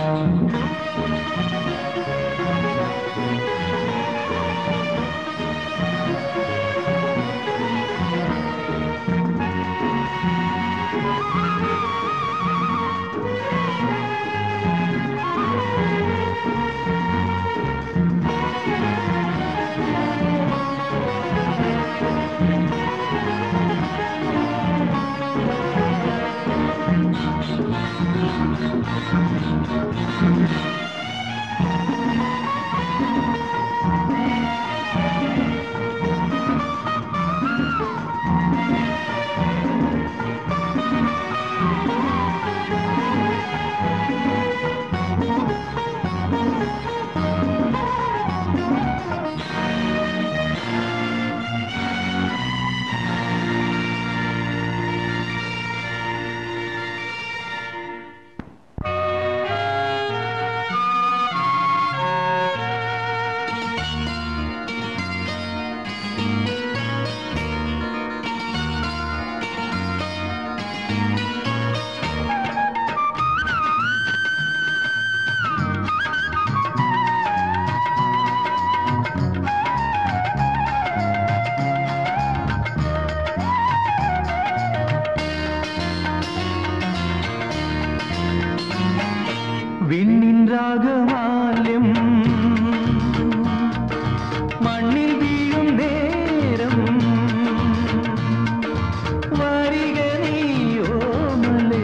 വിണ്ണിൻ രാഗമാല്യം മണ്ണിൽ വീഴും നേരം വരിക നീയോമലേ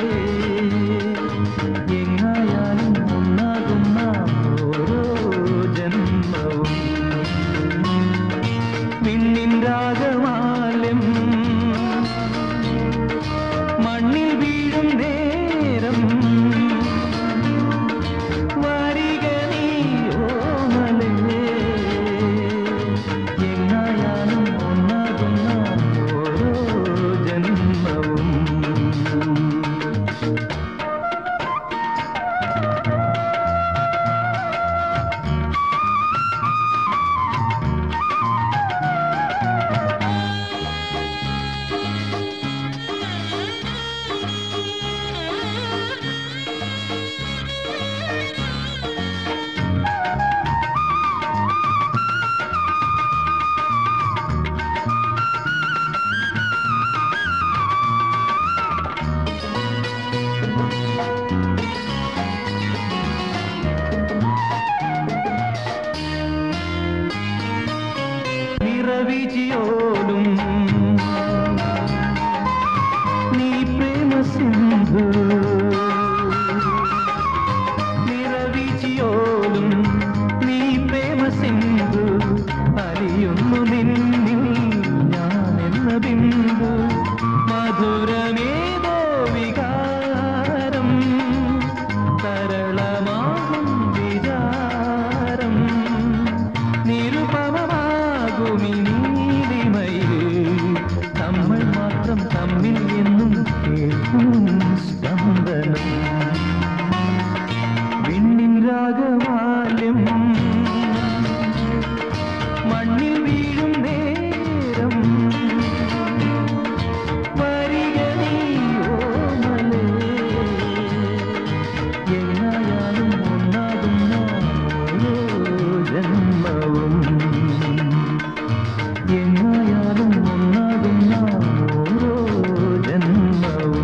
എങ്ങായാലും ഒന്നാകും നാം ഓരോ ജന്മവും വിണ്ണിൻ രാഗമാല്യം മണ്ണിൽ വീഴും നേരം വരിക നീയോമലേ എങ്ങായാലും ഒന്നാകും നാം ഓരോ ജന്മവും നിറവിജിയോലും നീ പ്രേമ സിന്ധു നിറവിജിയോലും നീ പ്രേമ സിന്ധു അലിയുന്നു നിന്നിൽ ഞാനെന്ന ബിന്ദു മധുരമേതോ വികാരം സരളമാകും വിചാരം നിരുപമമാകുമി നീലിമയിൽ നമ്മൾ മാത്രം തമ്മിൽ എന്നും കേൾക്കും സ്പന്ദനം വിണ്ണിൻ രാഗമാല്യം മണ്ണിൽ വീഴും നേരം വരിക നീയോമലേ എങ്ങായാലും ഒന്നാകും നാം ഓരോ ജന്മവും എങ്ങായാലും ഒന്നാകും നാം ഓരോ ജന്മവും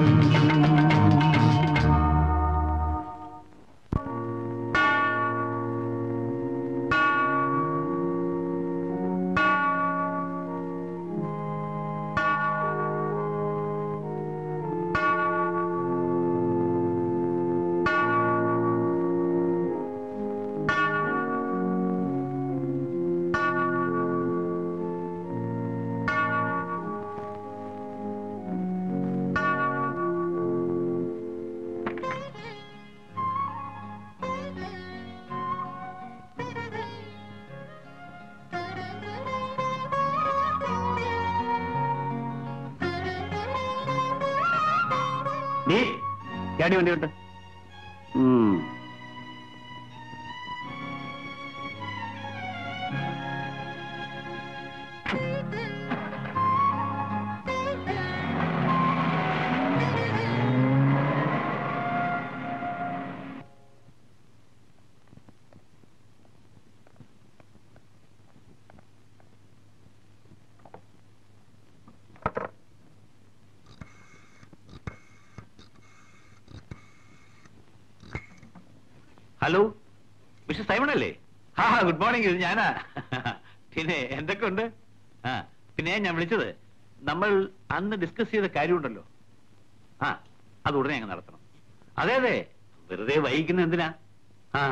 നീ ചാടി വണ്ടി വിട്ട് ഹലോ മിസ്റ്റർ സൈമൺ അല്ലേ ആ ഗുഡ് മോർണിംഗ് ഇത് ഞാനാ പിന്നെ എന്തൊക്കെയുണ്ട് ആ പിന്നെ ഞാൻ വിളിച്ചത് നമ്മൾ അന്ന് ഡിസ്കസ് ചെയ്ത കാര്യമുണ്ടല്ലോ ആ അത് ഉടനെ അങ്ങ് നടത്തണം അതെ അതെ വെറുതെ വൈകിക്കുന്ന എന്തിനാ ആ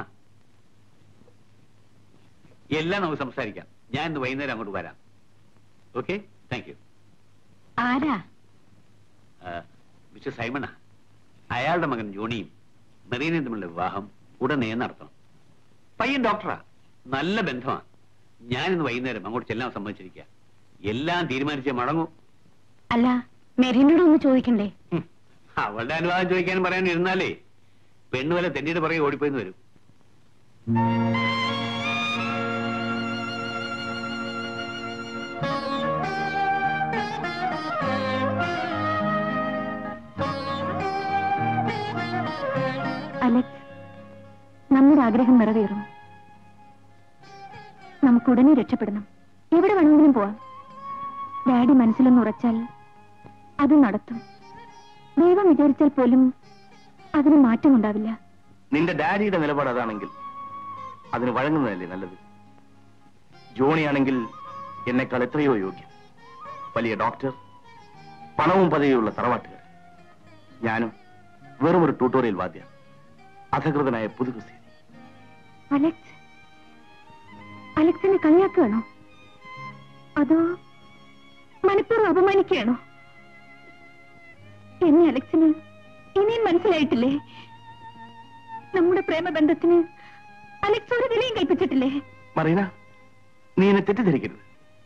എല്ലാം നമുക്ക് സംസാരിക്കാം ഞാൻ ഇന്ന് വൈകുന്നേരം അങ്ങോട്ട് വരാം ഓക്കെ താങ്ക് യു ആരാ മിസ്റ്റർ സൈമണ അയാളുടെ മകൻ ജോണിയും മെറീനയും തമ്മിലുള്ള വിവാഹം ഉടനെ നടത്തണം പയ്യൻ ഡോക്ടറാ നല്ല ബന്ധമാണ് ഞാൻ ഇന്ന് വൈകുന്നേരം അങ്ങോട്ട് ചെല്ലാൻ സമ്മതിച്ചിരിക്കുക എല്ലാം തീരുമാനിച്ചേ മടങ്ങൂ അല്ല മെരീനോട് ഒന്ന് ചോദിക്കണ്ടേ ഹും, അവളുടെ അനുവാദം ചോദിക്കാനും പറയാനും ഇരുന്നാലേ പെണ്ണുവല തെന്നിയുടെ പുറകെ ഓടിപ്പോയിന്ന് വരും അലക്സ് നമ്മുടെ ആഗ്രഹം നിറവേറും നമുക്ക് ഉടനെ രക്ഷപ്പെടണം എവിടെ വേണമെങ്കിലും പോവാം ഡാഡി മനസ്സിലൊന്ന് ഉറച്ചാൽ അത് നടത്തും ദൈവം വിചാരിച്ചാൽ പോലും അതിന് മാറ്റമുണ്ടാവില്ല നിന്റെ ഡാഡിയുടെ നിലപാട് അതാണെങ്കിൽ അതിന് വഴങ്ങുന്നതല്ലേ നല്ലത് ജോണിയാണെങ്കിൽ എന്നെക്കാൾ എത്രയോ യോഗ്യം വലിയ ഡോക്ടർ പണവും പദവിയുള്ള തറവാട്ടുകാർ ഞാനും വെറും ഒരു ട്യൂട്ടോറിയൽ വാദ്യ അധകൃതനായ പുതുകുസേരി അലക്സ് അലക്സിനെ കളിയാക്കുകയാണോ അതോ മനഃപൂർവ്വം അപമാനിക്കുകയാണോ എന്നെ അലക്സിന് ഇനിയും മനസ്സിലായിട്ടില്ലേ നമ്മുടെ പ്രേമബന്ധത്തിന് അലക്സ് ഒരു വിലയും കൽപ്പിച്ചിട്ടില്ലേ മറീന നീ എന്നെ തെറ്റിദ്ധരിക്കരുത്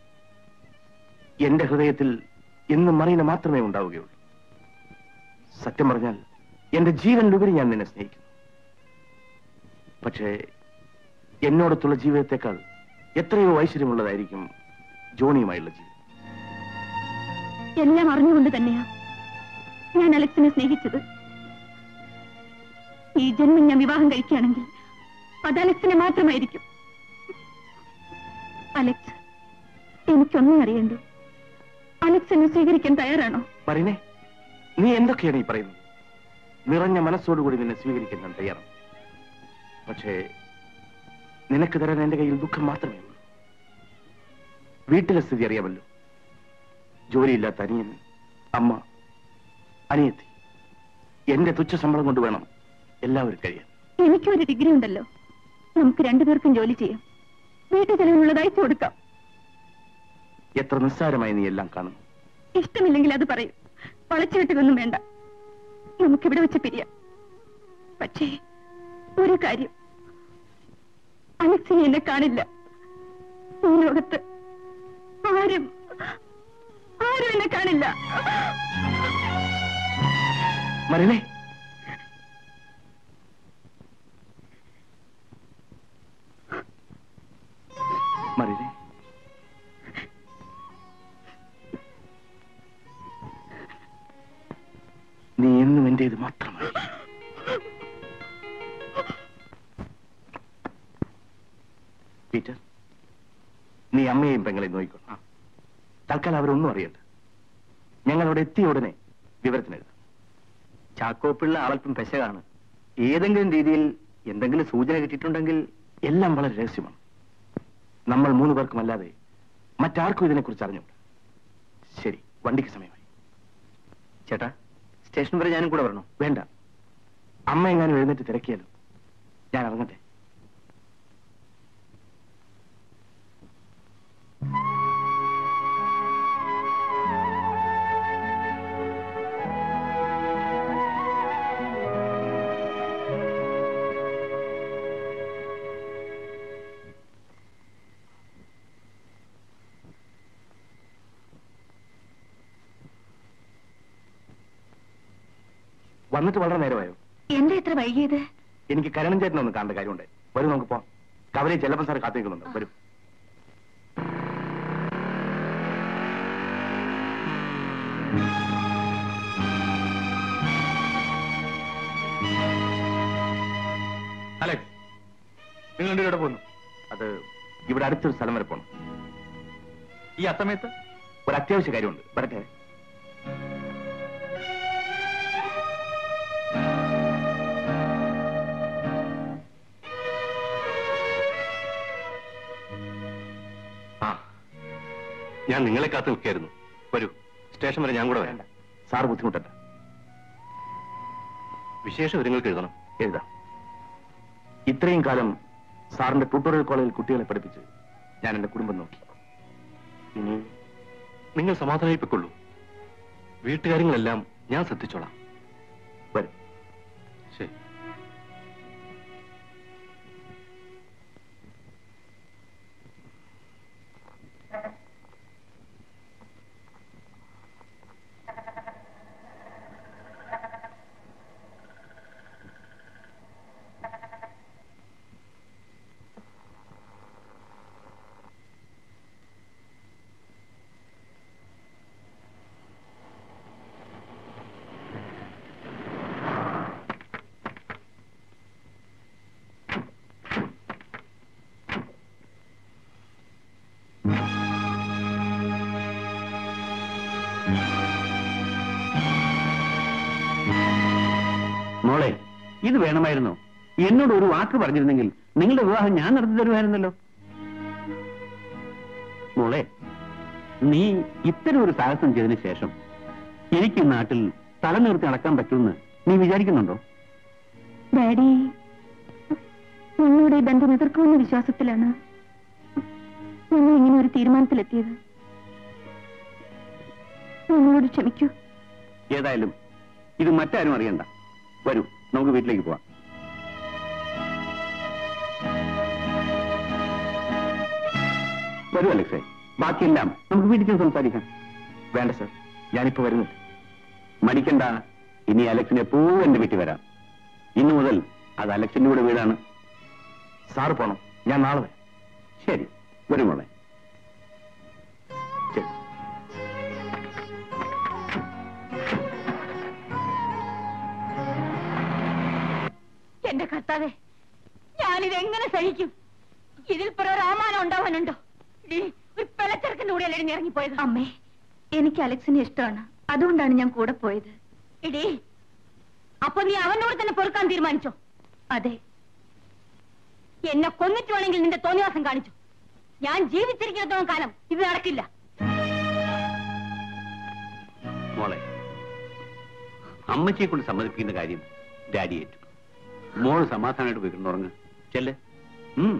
എന്റെ ഹൃദയത്തിൽ എന്നും മറീന മാത്രമേ ഉണ്ടാവുകയുള്ളൂ സത്യം പറഞ്ഞാൽ എന്റെ ജീവനിലുപരി ഞാൻ നിന്നെ സ്നേഹിക്കുന്നു പക്ഷേ എന്നോടത്തുള്ള ജീവിതത്തെക്കാൾ എത്രയോ ഐശ്വര്യമുള്ളതായിരിക്കും ജോണിയുമായുള്ള ജീവിതം എല്ലാം അറിഞ്ഞുകൊണ്ട് തന്നെയാ ഞാൻ അലക്സിനെ സ്നേഹിച്ചത് ഈ ജന്മം ഞാൻ വിവാഹം കഴിക്കുകയാണെങ്കിൽ അത് അലക്സിനെ മാത്രമായിരിക്കും അലക്സ് എനിക്കൊന്നും അറിയണ്ടു അലക്സ് എന്നെ സ്വീകരിക്കാൻ തയ്യാറാണോ മറീനെ നീ എന്തൊക്കെയാണ് ഈ പറയുന്നത് നിറഞ്ഞ മനസ്സോടുകൂടി നിന്നെ സ്വീകരിക്കാൻ ഞാൻ തയ്യാറാണ് പക്ഷേ നിനക്ക് തരാൻ എന്റെ കയ്യിൽ ദുഃഖം മാത്രമേ ഉള്ളൂ വീട്ടിലെ സ്ഥിതി അറിയാമല്ലോ ജോലിയില്ലാത്ത അനിയൻ അമ്മ അനിയത്തി എന്റെ തുച്ഛ ശമ്പളം കൊണ്ട് വേണം എല്ലാവരും കഴിയാൻ എനിക്കൊരു ഡിഗ്രി ഉണ്ടല്ലോ നമുക്ക് രണ്ടുപേർക്കും ജോലി ചെയ്യാം വീട്ടു ചെലവിനുള്ളത് അയച്ചു കൊടുക്കാം എത്ര നിസ്സാരമായി നീ എല്ലാം കാണുന്നു ഇഷ്ടമില്ലെങ്കിൽ അത് പറയൂ വളച്ചുകെട്ടുകൊന്നും വേണ്ട നമുക്കിവിടെ വെച്ച് പിരിയാം പക്ഷേ ഒരു കാര്യം അലക്സിനെ എന്നെ കാണില്ല ഈ ലോകത്ത് ആരും ആരും എന്നെ കാണില്ല മറിനെ മറിനെ നീ എന്നും എന്റേത് മാത്രമായി പീറ്റർ നീ അമ്മയെയും പെങ്ങളെയും നോക്കിക്കോണം തൽക്കാലം അവരൊന്നും അറിയണ്ട ഞങ്ങൾ അവിടെ എത്തിയ ഉടനെ വിവരത്തിനെഴുതാം ചാക്കോപ്പിള്ള ആളല്പം പെശകാണ് ഏതെങ്കിലും രീതിയിൽ എന്തെങ്കിലും സൂചന കിട്ടിയിട്ടുണ്ടെങ്കിൽ എല്ലാം വളരെ രഹസ്യമാണ് നമ്മൾ മൂന്ന് പേർക്കും അല്ലാതെ മറ്റാർക്കും ഇതിനെക്കുറിച്ച് അറിഞ്ഞുണ്ട് ശരി വണ്ടിക്ക് സമയമായി ചേട്ടാ സ്റ്റേഷൻ വരെ ഞാനും കൂടെ വരണോ വേണ്ട അമ്മ എങ്ങാനും എഴുന്നേറ്റ് തിരക്കിയാലോ ഞാൻ ഇറങ്ങട്ടെ വന്നിട്ട് വളരെ നേരമായോ എന്താ ഇത്ര വൈകിയത് എനിക്ക് കരണം ചേട്ടനെ ഒന്ന് കാണേണ്ട കാര്യമുണ്ട് വരും നമുക്ക് പോവാം കവരെ ചെല്ലപ്പൻ സാർ കാത്തിരിക്കുന്നുണ്ട് വരും അലക്സ് നിങ്ങൾ രണ്ടുപേരുടെ പോകുന്നു അത് ഇവിടെ അടുത്തൊരു സ്ഥലം വരെ പോകണം ഈ അസമയത്ത് ഒരു അത്യാവശ്യ കാര്യമുണ്ട് വരട്ടെ ഞാൻ നിങ്ങളെ കാത്തു നിൽക്കായിരുന്നു വരൂ സ്റ്റേഷൻ വരെ ഞാൻ കൂടെ വേണ്ട സാർ ബുദ്ധിമുട്ടണ്ട വിശേഷ വിവരങ്ങൾക്ക് എഴുതണം എഴുതാം ഇത്രയും കാലം സാറിന്റെ ട്യൂട്ടോറിയൽ കോളേജിൽ കുട്ടികളെ പഠിപ്പിച്ച് ഞാൻ എന്റെ കുടുംബം നോക്കി ഇനി നിങ്ങൾ സമാധാനിപ്പിക്കൊള്ളൂ വീട്ടുകാര്യങ്ങളെല്ലാം ഞാൻ ശ്രദ്ധിച്ചോളാം വരും ശരി മോളെ ഇത് വേണമായിരുന്നോ എന്നോട് ഒരു വാക്ക് പറഞ്ഞിരുന്നെങ്കിൽ നിങ്ങളുടെ വിവാഹം ഞാൻ നടത്തി തരുമായിരുന്നല്ലോ മോളെ നീ ഇത്തരം ഒരു സാഹസം ചെയ്തതിന് ശേഷം എനിക്ക് ഈ നാട്ടിൽ തല നിർത്തി നടക്കാൻ പറ്റുമെന്ന് നീ വിചാരിക്കുന്നുണ്ടോ ഡാഡി ഞങ്ങളുടെ ഈ ബന്ധം എതിർക്കുമെന്ന വിശ്വാസത്തിലാണ് ഞങ്ങൾ ഇങ്ങനെ ഒരു തീരുമാനത്തിലെത്തിയത് ഞങ്ങളോട് ക്ഷമിക്കൂ ഏതായാലും ഇത് മറ്റാരും അറിയണ്ട വരൂ നമുക്ക് വീട്ടിലേക്ക് പോവാം വരൂ അലക്സേ ബാക്കിയെല്ലാം നമുക്ക് വീട്ടിൽ ചെന്ന് സംസാരിക്കാം വേണ്ട സർ ഞാനിപ്പോ വരുന്നു മടിക്കണ്ട ഇനി അലക്സിനെ എപ്പോഴും എന്റെ വീട്ടിൽ വരാം ഇന്നു മുതൽ അത് അലക്സിന്റെ കൂടെ വീടാണ് സാറ് പോണം ഞാൻ നാളെ വരാം ശരി വരും മോളെ ശരി എന്റെ കർത്താവേ ഞാനിത് എങ്ങനെ സഹിക്കും ഇതിൽ പുറ രാമാനം ഉണ്ടാവാനുണ്ടോ ഡീ, ഒരു പിളച്ചെറുക്കന്റെ കൂടെ അല്ലേ ഇറങ്ങിപ്പോയത് അമ്മേ എനിക്ക് അലക്സിനെ ഇഷ്ടമാണ് അതുകൊണ്ടാണ് ഞാൻ കൂടെ പോയത് ഇടീ അപ്പൊ നീ അവനോട് തന്നെ പൊറുക്കാൻ തീരുമാനിച്ചോ അതെ എന്നെ കൊന്നിട്ട് വേണമെങ്കിൽ നിന്റെ തോന്നിവാസം കാണിച്ചു ഞാൻ ജീവിച്ചിരിക്കുന്നിടത്തോളം കാലം ഇത് നടക്കില്ല മോളെ അമ്മച്ചിയെ കൊണ്ട് സമ്മതിപ്പിക്കുന്ന കാര്യം ഡാഡി ഏറ്റു മോള് സമാധാനമായിട്ട് പോയി കിടന്നുറങ്ങ് ചെല്ല് ഉം.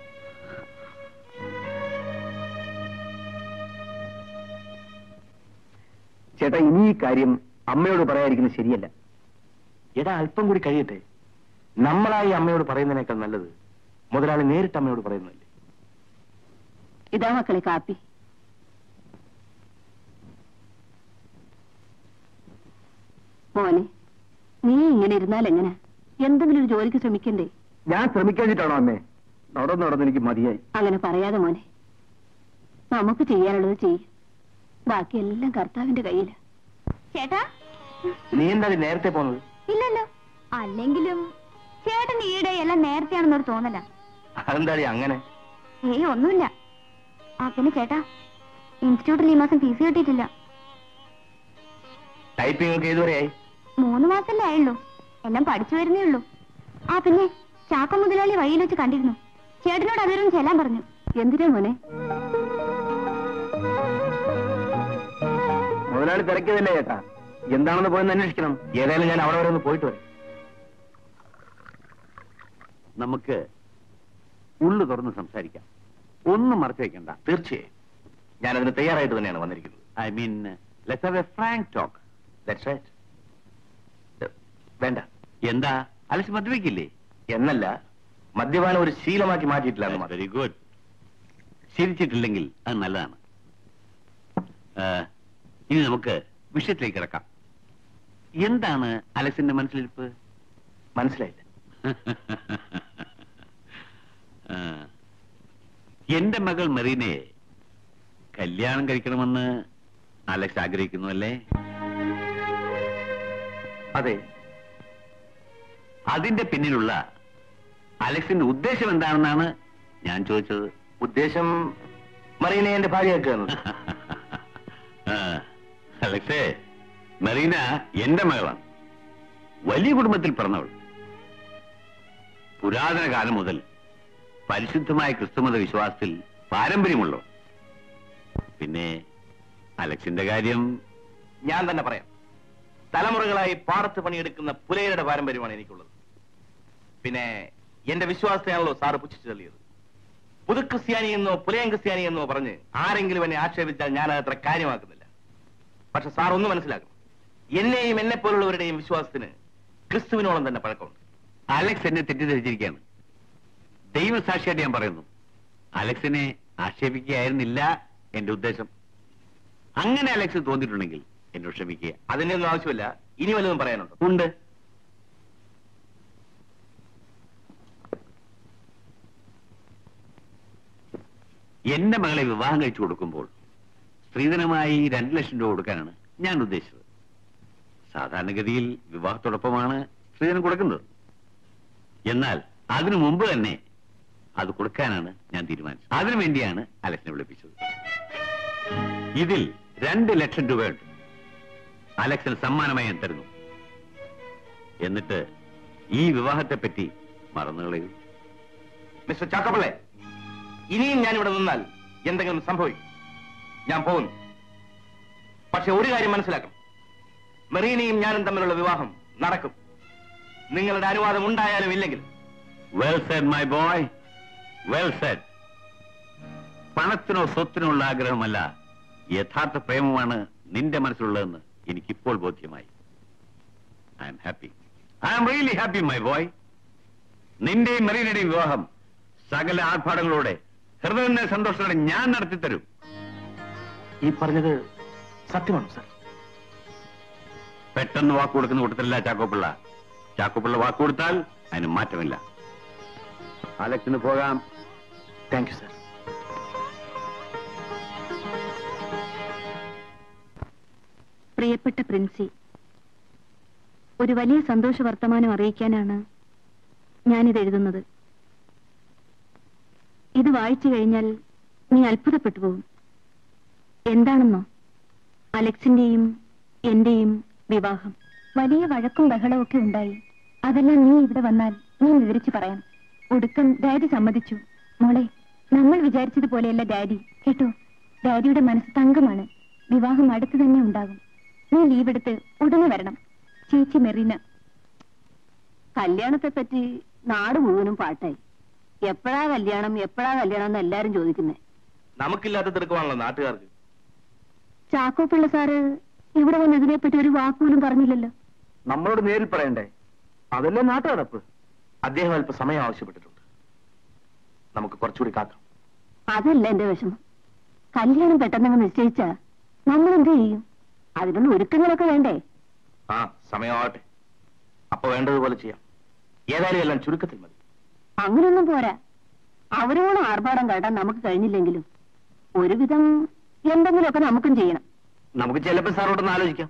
ചേട്ടാ ഇനി ഈ കാര്യം അമ്മയോട് പറയാതിരിക്കുന്നത് ശരിയല്ല എടാ അല്പം കൂടി കഴിയട്ടെ നമ്മളായി അമ്മയോട് പറയുന്നതിനേക്കാൾ നല്ലത് മുതലാളി നേരിട്ട് അമ്മയോട് പറയുന്നതല്ലേ ഇതാ മക്കളെ കാപ്പി മോനെ നീ ഇങ്ങനെ ഇരുന്നാൽ എങ്ങനെ എന്തെങ്കിലും ഒരു ജോലിക്ക് ശ്രമിക്കണ്ടേ ഞാൻ ശ്രമിക്കാഞ്ഞിട്ടാണോ അമ്മേ നടന്ന് നടന്ന് എനിക്ക് മതിയായി അങ്ങനെ പറയാതെ മോനെ നമുക്ക് ചെയ്യാനുള്ളത് ചെയ്യും ബാക്കിയെല്ലാം കർത്താവിന്റെ കയ്യില് ചേട്ടാ നീ എന്താ ഇത് നേരത്തെ പോന്നത് ഇല്ലല്ലോ അല്ലെങ്കിലും ചേട്ടൻ ഈയിടെ എല്ലാം നേരത്തെയാണെന്നൊരു തോന്നല അതെന്താടി അങ്ങനെ ഏയ് ഒന്നുമില്ല ആ പിന്നെ ചേട്ടാ ഇൻസ്റ്റിറ്റ്യൂട്ടിൽ ഈ മാസം ഫീസ് കിട്ടിയിട്ടില്ല ടൈപ്പിംഗ് ഒക്കെ ഇതുവരെയായി മൂന്ന് മാസല്ലേ ആയുള്ളൂ എല്ലാം പഠിച്ചു വരുന്നേ ഉള്ളൂ ആ പിന്നെ ചാക്ക മുതലാളി വഴിയിൽ വെച്ച് കണ്ടിരുന്നു ചേട്ടനോട് അതൊരു ചെല്ലാൻ പറഞ്ഞു എന്തിനാ മോനെ മുതലാളി തിരക്കിയതല്ലേ ചേട്ടാ എന്താണെന്ന് പോയെന്ന് അന്വേഷിക്കണം ഏതായാലും ഞാൻ അവിടെ വരെ ഒന്ന് പോയിട്ട് വരാം നമുക്ക് ഉള്ളു തുറന്ന് സംസാരിക്കാം ഒന്നും മറച്ചു വെക്കണ്ട തീർച്ചയായും ഞാൻ അതിന് തയ്യാറായിട്ട് തന്നെയാണ് വന്നിരിക്കുന്നത് I mean let's have a frank talk that's right വേണ്ട എന്താ അലക്സ് മദ്യവെക്കില്ലേ എന്നല്ല മദ്യപാനം ഒരു ശീലമാക്കി മാറ്റിയിട്ടില്ല എന്ന് മാത്രം വെരി ഗുഡ് ശീലിച്ചിട്ടില്ലെങ്കിൽ അത് നല്ലതാണ് ആ, ഇനി നമുക്ക് വിഷയത്തിലേക്ക് കിടക്കാം എന്താണ് അലക്സിന്റെ മനസ്സിലിരിപ്പ് മനസ്സിലായില്ല ആ, എന്റെ മകൾ മെറീനയെ കല്യാണം കഴിക്കണമെന്ന് അലക്സ് ആഗ്രഹിക്കുന്നു അല്ലേ അതെ അതിന്റെ പിന്നിലുള്ള അലക്സിന്റെ ഉദ്ദേശം എന്താണെന്നാണ് ഞാൻ ചോദിച്ചത് ഉദ്ദേശം മറീനെ എന്റെ ഭാര്യയാക്കുക എന്നത് ആ, അലക്സേ മെറീന എന്റെ മകളാണ് വലിയ കുടുംബത്തിൽ പിറന്നവൾ പുരാതന കാലം മുതൽ പരിശുദ്ധമായ ക്രിസ്തുമത വിശ്വാസത്തിൽ പാരമ്പര്യമുള്ളവൾ പിന്നെ അലക്സിന്റെ കാര്യം ഞാൻ തന്നെ പറയാം തലമുറകളായി പാടത്ത് പണിയെടുക്കുന്ന പുലയരുടെ പാരമ്പര്യമാണ് എനിക്കുള്ളത് പിന്നെ എന്റെ വിശ്വാസത്തെയാണല്ലോ സാറ് പുച്ഛിച്ചു തള്ളിയത് പുതു ക്രിസ്ത്യാനി എന്നോ പുലയൻ ക്രിസ്ത്യാനി എന്നോ പറഞ്ഞ് ആരെങ്കിലും എന്നെ ആക്ഷേപിച്ചാൽ ഞാൻ അത് അത്ര കാര്യമാക്കുന്നില്ല പക്ഷെ സാർ ഒന്ന് മനസ്സിലാക്കണം എന്നെയും എന്നെ പോലുള്ളവരുടെയും വിശ്വാസത്തിന് ക്രിസ്തുവിനോളം തന്നെ പഴക്കമുണ്ട് അലക്സ് എന്നെ തെറ്റിദ്ധരിച്ചിരിക്കുകയാണ് ദൈവസാക്ഷിയായിട്ട് ഞാൻ പറയുന്നു അലക്സിനെ ആക്ഷേപിക്കുകയായിരുന്നില്ല എന്റെ ഉദ്ദേശം അങ്ങനെ അലക്സ് തോന്നിയിട്ടുണ്ടെങ്കിൽ എന്നോട് ക്ഷമിക്കുക അതിന്റെ ഒന്നും ആവശ്യമില്ല ഇനി വല്ലതും പറയാനുണ്ടോ ഉണ്ട് എന്റെ മകളെ വിവാഹം കഴിച്ചു കൊടുക്കുമ്പോൾ സ്ത്രീധനമായി രണ്ടു ലക്ഷം രൂപ കൊടുക്കാനാണ് ഞാൻ ഉദ്ദേശിച്ചത് സാധാരണഗതിയിൽ വിവാഹത്തോടൊപ്പമാണ് സ്ത്രീധനം കൊടുക്കുന്നത് എന്നാൽ അതിനു മുമ്പ് തന്നെ അത് കൊടുക്കാനാണ് ഞാൻ തീരുമാനിച്ചത് അതിനു വേണ്ടിയാണ് അലക്സിനെ വിളിപ്പിച്ചത് ഇതിൽ രണ്ട് ലക്ഷം രൂപയുണ്ട് അലക്സിന് സമ്മാനമായി ഞാൻ തരുന്നു എന്നിട്ട് ഈ വിവാഹത്തെ പറ്റി മറന്നു കളയൂ മിസ്റ്റർ ചാക്കപ്പിള്ളെ ഇനിയും ഞാൻ ഇവിടെ നിന്നാൽ എന്തെങ്കിലും സംഭവിക്കും ഞാൻ പോകുന്നു പക്ഷെ ഒരു കാര്യം മനസ്സിലാക്കണം മെറീനയും ഞാനും തമ്മിലുള്ള വിവാഹം നടക്കും നിങ്ങളുടെ അനുവാദം ഉണ്ടായാലും ഇല്ലെങ്കിലും well said my boy well said പണത്തിനോ സ്വത്തിനോ ഉള്ള ആഗ്രഹമല്ല യഥാർത്ഥ പ്രേമമാണ് നിന്റെ മനസ്സിലുള്ളതെന്ന് എനിക്കിപ്പോൾ ബോധ്യമായി I'm happy I'm really happy my boy നിന്റെയും മെറീനയുടെയും വിവാഹം സകല ആർഭാടങ്ങളോടെ ഹൃദയ സന്തോഷത്തോടെ ഞാൻ നടത്തിത്തരും ഈ പറഞ്ഞത് സത്യമാണോ സാർ പെട്ടെന്ന് വാക്ക് കൊടുക്കുന്ന കൂട്ടത്തിലല്ല ചാക്കോപ്പിള്ള ചാക്കോപ്പിള്ള വാക്ക് കൊടുത്താൽ അതിന് മാറ്റമില്ല അലക്സിന് പോകാം താങ്ക് യു സാർ പ്രിയപ്പെട്ട പ്രിൻസി ഒരു വലിയ സന്തോഷ വർത്തമാനം അറിയിക്കാനാണ് ഞാനിത് എഴുതുന്നത് ഇത് വായിച്ചു കഴിഞ്ഞാൽ നീ അത്ഭുതപ്പെട്ടു പോകും എന്താണെന്നോ അലക്സിന്റെയും എന്റെയും വിവാഹം വലിയ വഴക്കും ബഹളവും ഒക്കെ ഉണ്ടായി അതെല്ലാം നീ ഇവിടെ വന്നാൽ ഞാൻ വിവരിച്ചു പറയാം ഒടുക്കം ഡാഡി സമ്മതിച്ചു മോളെ നമ്മൾ വിചാരിച്ചതുപോലെയല്ല ഡാഡി കേട്ടോ ഡാഡിയുടെ മനസ്സ് തങ്കമാണ് വിവാഹം അടുത്ത് തന്നെ ഉണ്ടാകും നീ ലീവ് എടുത്ത് ഉടനെ വരണം ചേച്ചി മെറീന കല്യാണത്തെ പറ്റി നാട് മുഴുവനും പാട്ടായി എപ്പോഴാ കല്യാണം എപ്പോഴാ കല്യാണം എന്ന് എല്ലാരും ചോദിക്കുന്നേ നമുക്കില്ലാത്ത തിരക്കുവാണല്ലോ നാട്ടുകാർക്ക് ചാക്കോ പിള്ള സാറ് ഇവിടെ വന്ന് ഇതിനെപ്പറ്റി ഒരു വാക്കുപോലും പറഞ്ഞില്ലല്ലോ നമ്മളോട് നേരിൽ പറയണ്ടേ അതല്ലേ നാട്ടുകടപ്പ് അദ്ദേഹം അല്പ സമയം ആവശ്യപ്പെട്ടിട്ടുണ്ട് നമുക്ക് കുറച്ചുകൂടി കാക്കാം അതല്ല എന്റെ വിഷമം കല്യാണം പെട്ടെന്നങ്ങ് നിശ്ചയിച്ച നമ്മൾ എന്ത് ചെയ്യും അതിനുള്ള ഒരുക്കങ്ങളൊക്കെ വേണ്ടേ ആ സമയമാവട്ടെ അപ്പൊ വേണ്ടതുപോലെ ചെയ്യാം ഏതായാലും എല്ലാം ചുരുക്കത്തിൽ മതി അങ്ങനെയൊന്നും പോരാ അവരോളം ആർഭാടം കാട്ടാൻ നമുക്ക് കഴിഞ്ഞില്ലെങ്കിലും ഒരുവിധം എന്തെങ്കിലുമൊക്കെ നമുക്കും ചെയ്യണം നമുക്ക് ചിലപ്പോ സാറോടൊന്ന് ആലോചിക്കാം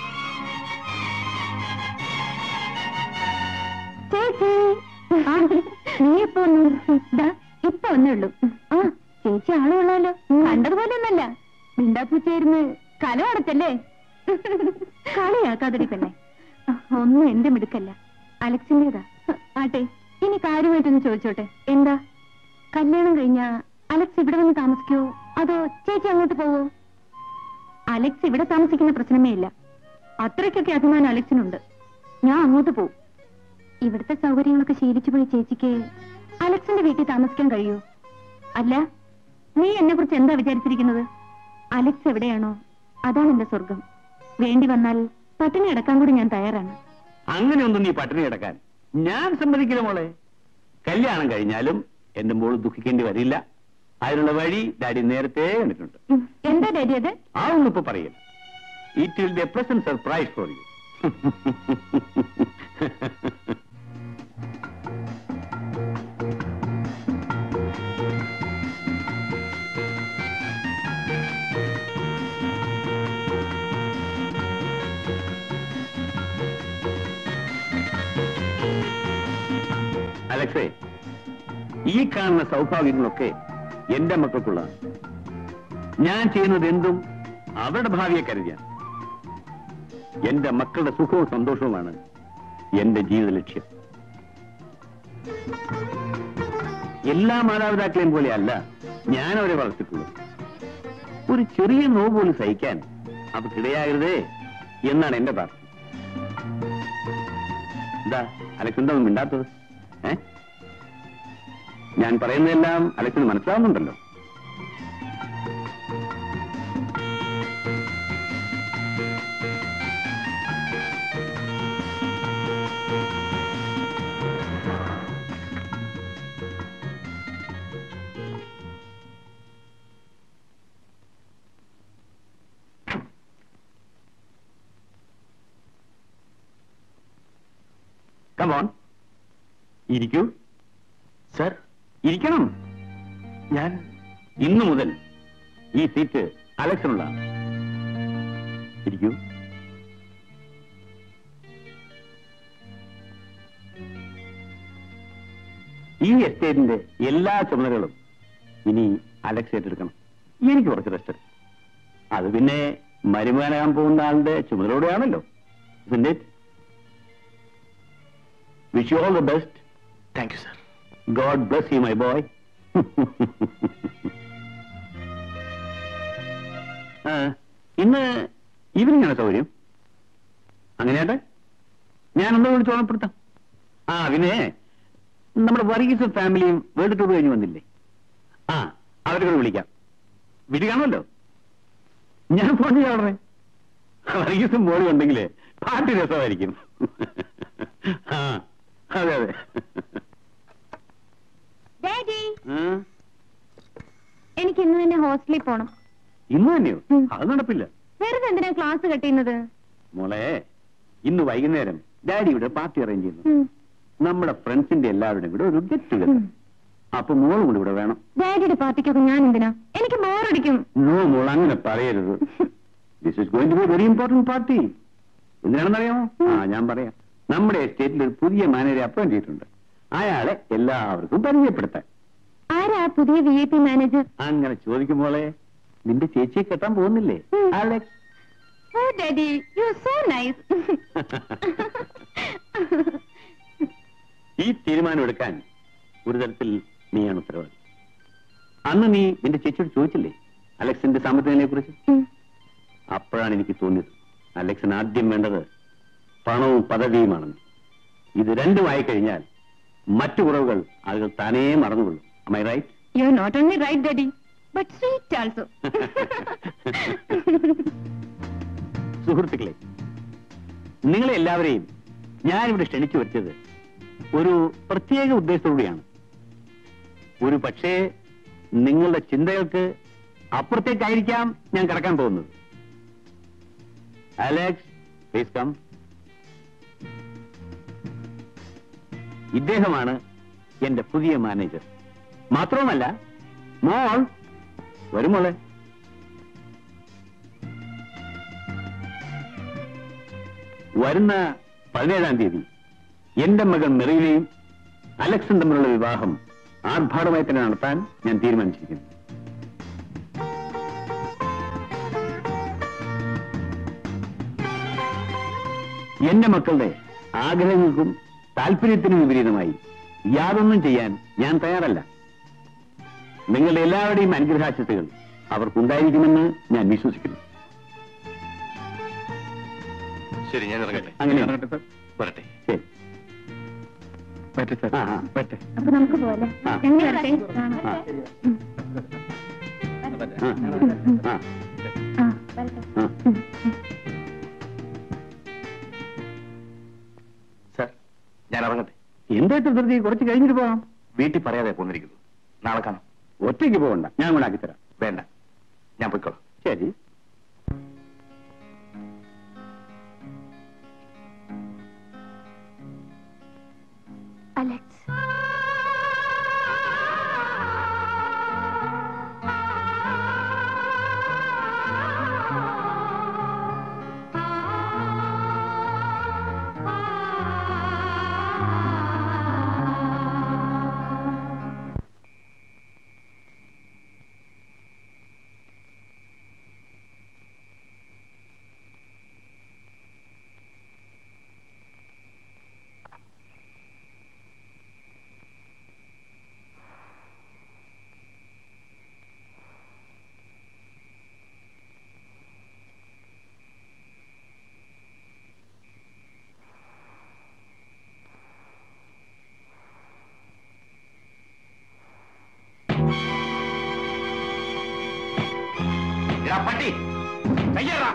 ചേച്ചി ആ, നീ എപ്പോ വന്നു ദാ, ഇപ്പൊ വന്നേ ഉള്ളൂ ആ ചേച്ചി ആള് കൊള്ളാലോ കണ്ടതുപോലെ ഒന്നല്ല മിണ്ടാപ്പൂച്ചായിരുന്നു കല അടച്ചല്ലേ കളിയാക്കാതിരി പെണ്ണെ ഒന്നും എന്റെ മിടുക്കല്ല അലക്സിന്റേതാ ആട്ടെ ഇനി കാര്യമായിട്ടൊന്ന് ചോദിച്ചോട്ടെ എന്താ കല്യാണം കഴിഞ്ഞാ അലക്സ് ഇവിടെ വന്ന് താമസിക്കോ അതോ ചേച്ചി അങ്ങോട്ട് പോവോ അലക്സ് ഇവിടെ താമസിക്കുന്ന പ്രശ്നമേ ഇല്ല അത്രയ്ക്കൊക്കെ അഭിമാനം അലക്സിനുണ്ട് ഞാൻ അങ്ങോട്ട് പോവും ഇവിടുത്തെ സൗകര്യങ്ങളൊക്കെ ശീലിച്ചു പോയി ചേച്ചിക്ക് അലക്സിന്റെ വീട്ടിൽ താമസിക്കാൻ കഴിയൂ അല്ല നീ എന്നെ കുറിച്ച് എന്താ വിചാരിച്ചിരിക്കുന്നത് അലക്സ് എവിടെയാണോ അതാണ് എന്റെ സ്വർഗം വേണ്ടി വന്നാൽ പട്ടിണി അടക്കാൻ കൂടി ഞാൻ തയ്യാറാണ് അങ്ങനെയൊന്നും നീ പട്ടിണി കിടക്കാൻ ഞാൻ സമ്മതിക്കില്ല മോളെ കല്യാണം കഴിഞ്ഞാലും എന്റെ മോള് ദുഃഖിക്കേണ്ടി വരില്ല അതിനുള്ള വഴി ഡാഡി നേരത്തെ കണ്ടിട്ടുണ്ട് ഉം. എന്താ ഡാഡി അത് ആ ഒന്നിപ്പോ പറയില്ല it will be a present surprise for you അലക്സേ ഈ കാണുന്ന സൗഭാഗ്യങ്ങളൊക്കെ എന്റെ മക്കൾക്കുള്ളതാണ് ഞാൻ ചെയ്യുന്നത് എന്തും അവരുടെ ഭാവിയെ കരുതിയാണ് എന്റെ മക്കളുടെ സുഖവും സന്തോഷവുമാണ് എന്റെ ജീവിത ലക്ഷ്യം എല്ലാ മാതാപിതാക്കളെയും പോലെയല്ല ഞാൻ അവരെ വളർത്തിയിട്ടുള്ളത് ഒരു ചെറിയ നോവ് പോലും സഹിക്കാൻ അവക്കിടയാകരുതേ എന്നാണ് എന്റെ പ്രാർത്ഥന എന്താ അലക്സ് എന്താ ഒന്നും മിണ്ടാത്തത് ഏ ഞാൻ പറയുന്നതെല്ലാം അലക്സിന് മനസ്സിലാവുന്നുണ്ടല്ലോ കമോൺ ഇരിക്കൂ സർ ഇരിക്കണം ഞാൻ ഇന്നു മുതൽ ഈ സീറ്റ് അലക്സിനുള്ളതാണ് ഇരിക്കൂ ഈ എസ്റ്റേറ്റിന്റെ എല്ലാ ചുമതലകളും ഇനി അലക്സ് ഏറ്റെടുക്കണം എനിക്ക് കുറച്ച് റെസ്റ്റ് അത് പിന്നെ മരുമാനാകാൻ പോകുന്ന ആളുടെ ചുമതലയോടെയാണല്ലോ wish you all the best thank you sir God bless you my boy ഇന്ന് ഈവനിങ് ആണ് സൗകര്യം അങ്ങനെയാട്ടെ ഞാൻ എന്താ വിളിച്ച് ഓർമ്മപ്പെടുത്താം ആ പിന്നെ നമ്മുടെ വർഗീസ് ഫാമിലിയും വേൾഡ് ടൂർ കഴിഞ്ഞ് വന്നില്ലേ ആ അവരെ കൂടെ വിളിക്കാം വീട്ടിൽ കാണുമല്ലോ ഞാൻ ഫോൺ ചെയ്യാം ഉടനെ വർഗീസും മോളും ഉണ്ടെങ്കിൽ പാട്ട് രസമായിരിക്കും ആ അതെ അതെ ഡാഡി ആ, എനിക്ക് ഇന്ന് തന്നെ ഹോസ്റ്റലിൽ പോണം ഇന്ന് തന്നെയോ ഉം. അത് നടപ്പില്ല വെറുതെ എന്തിനാ ക്ലാസ് കട്ടിയുന്നത് മോളെ ഇന്ന് വൈകുന്നേരം ഡാഡി ഇവിടെ പാർട്ടി അറേഞ്ച് ചെയ്യുന്നു നമ്മുടെ ഫ്രണ്ട്സിന്റെ എല്ലാവരുടെയും കൂടെ ഒരു ഗെറ്റ് ടുഗദർ അപ്പൊ മോളും കൂടി ഇവിടെ വേണം ഡാഡിയുടെ പാർട്ടിക്കൊക്കെ ഞാൻ എന്തിനാ എനിക്ക് ബോറടിക്കും നോ മോൾ അങ്ങനെ പറയരുത് this is going to be very important party എന്തിനാണെന്നറിയാമോ ആ ഞാൻ പറയാം നമ്മുടെ എസ്റ്റേറ്റിൽ ഒരു പുതിയ മാനേജറെ അപ്പോയിന്റ് ചെയ്തിട്ടുണ്ട് അയാളെ എല്ലാവർക്കും പരിചയപ്പെടുത്താൻ ആരാ പുതിയ വി ഐ പി മാനേജർ അങ്ങനെ ചോദിക്കും മോളെ നിന്റെ ചേച്ചിയെ കെട്ടാൻ പോകുന്നില്ലേ ഉം. Alex oh daddy you so nice ഈ തീരുമാനം എടുക്കാൻ ഒരു തരത്തിൽ നീയാണ് ഉത്തരവാദി അന്ന് നീ നിന്റെ ചേച്ചിയോട് ചോദിച്ചില്ലേ അലക്സിന്റെ സാമ്പത്തികനെ കുറിച്ച് അപ്പോഴാണ് എനിക്ക് തോന്നിയത് അലക്സിന് ആദ്യം വേണ്ടത് പണവും പദവിയുമാണെന്ന് ഇത് രണ്ടുമായി കഴിഞ്ഞാൽ മറ്റു കുറവുകൾ ആളുകൾ താനേ മറന്നുകൊള്ളും Am I right? You are not only right daddy but sweet also സുഹൃത്തുക്കളെ നിങ്ങളെ എല്ലാവരെയും ഞാനിവിടെ ക്ഷണിച്ചു വരുത്തിയത് ഒരു പ്രത്യേക ഉദ്ദേശത്തോടെയാണ് ഒരു പക്ഷേ നിങ്ങളുടെ ചിന്തകൾക്ക് അപ്പുറത്തേക്കായിരിക്കാം ഞാൻ കടക്കാൻ പോകുന്നത് അലക്സ് പ്ലീസ് കം ഇദ്ദേഹമാണ് എന്റെ പുതിയ മാനേജർ മാത്രവുമല്ല മോൾ വരുമോളെ വരുന്ന പതിനേഴാം തീയതി എന്റെ മകൻ മെറിയിലെയും അലക്സും തമ്മിലുള്ള വിവാഹം ആർഭാടമായി തന്നെ നടത്താൻ ഞാൻ തീരുമാനിച്ചിരിക്കുന്നു എന്റെ മക്കളുടെ ആഗ്രഹങ്ങൾക്കും താല്പര്യത്തിനും വിപരീതമായി യാതൊന്നും ചെയ്യാൻ ഞാൻ തയ്യാറല്ല നിങ്ങളുടെ എല്ലാവരുടെയും അനുഗ്രഹാശത്തുകൾ അവർക്കുണ്ടായിരിക്കുമെന്ന് ഞാൻ വിശ്വസിക്കുന്നു ശരി ഞാൻ ഇറങ്ങട്ടെ അങ്ങനെ വരട്ടെ ശരി പറ്റേ സാർ ആ, ആ. പറ്റേ അപ്പൊ നമുക്ക് പോലെ ആ. ഞങ്ങൾ വരട്ടെ ആ. ഉം. ആ, ആ, ആ, വരട്ടെ ആ. ഉം. സാർ ഞാൻ ഇറങ്ങട്ടെ എന്താ ഇത്ര ധൃതി കുറച്ച് കഴിഞ്ഞിട്ട് പോകാം വീട്ടിൽ പറയാതെ പോന്നിരിക്കുന്നു നാളെ കാണാം ഒറ്റയ്ക്ക് പോകണ്ട ഞാൻ കൂടെ ആക്കിത്തരാം വേണ്ട ഞാൻ പോയിക്കോളാം ശരി അലക്സ് പട്ടി കയ്യേറാ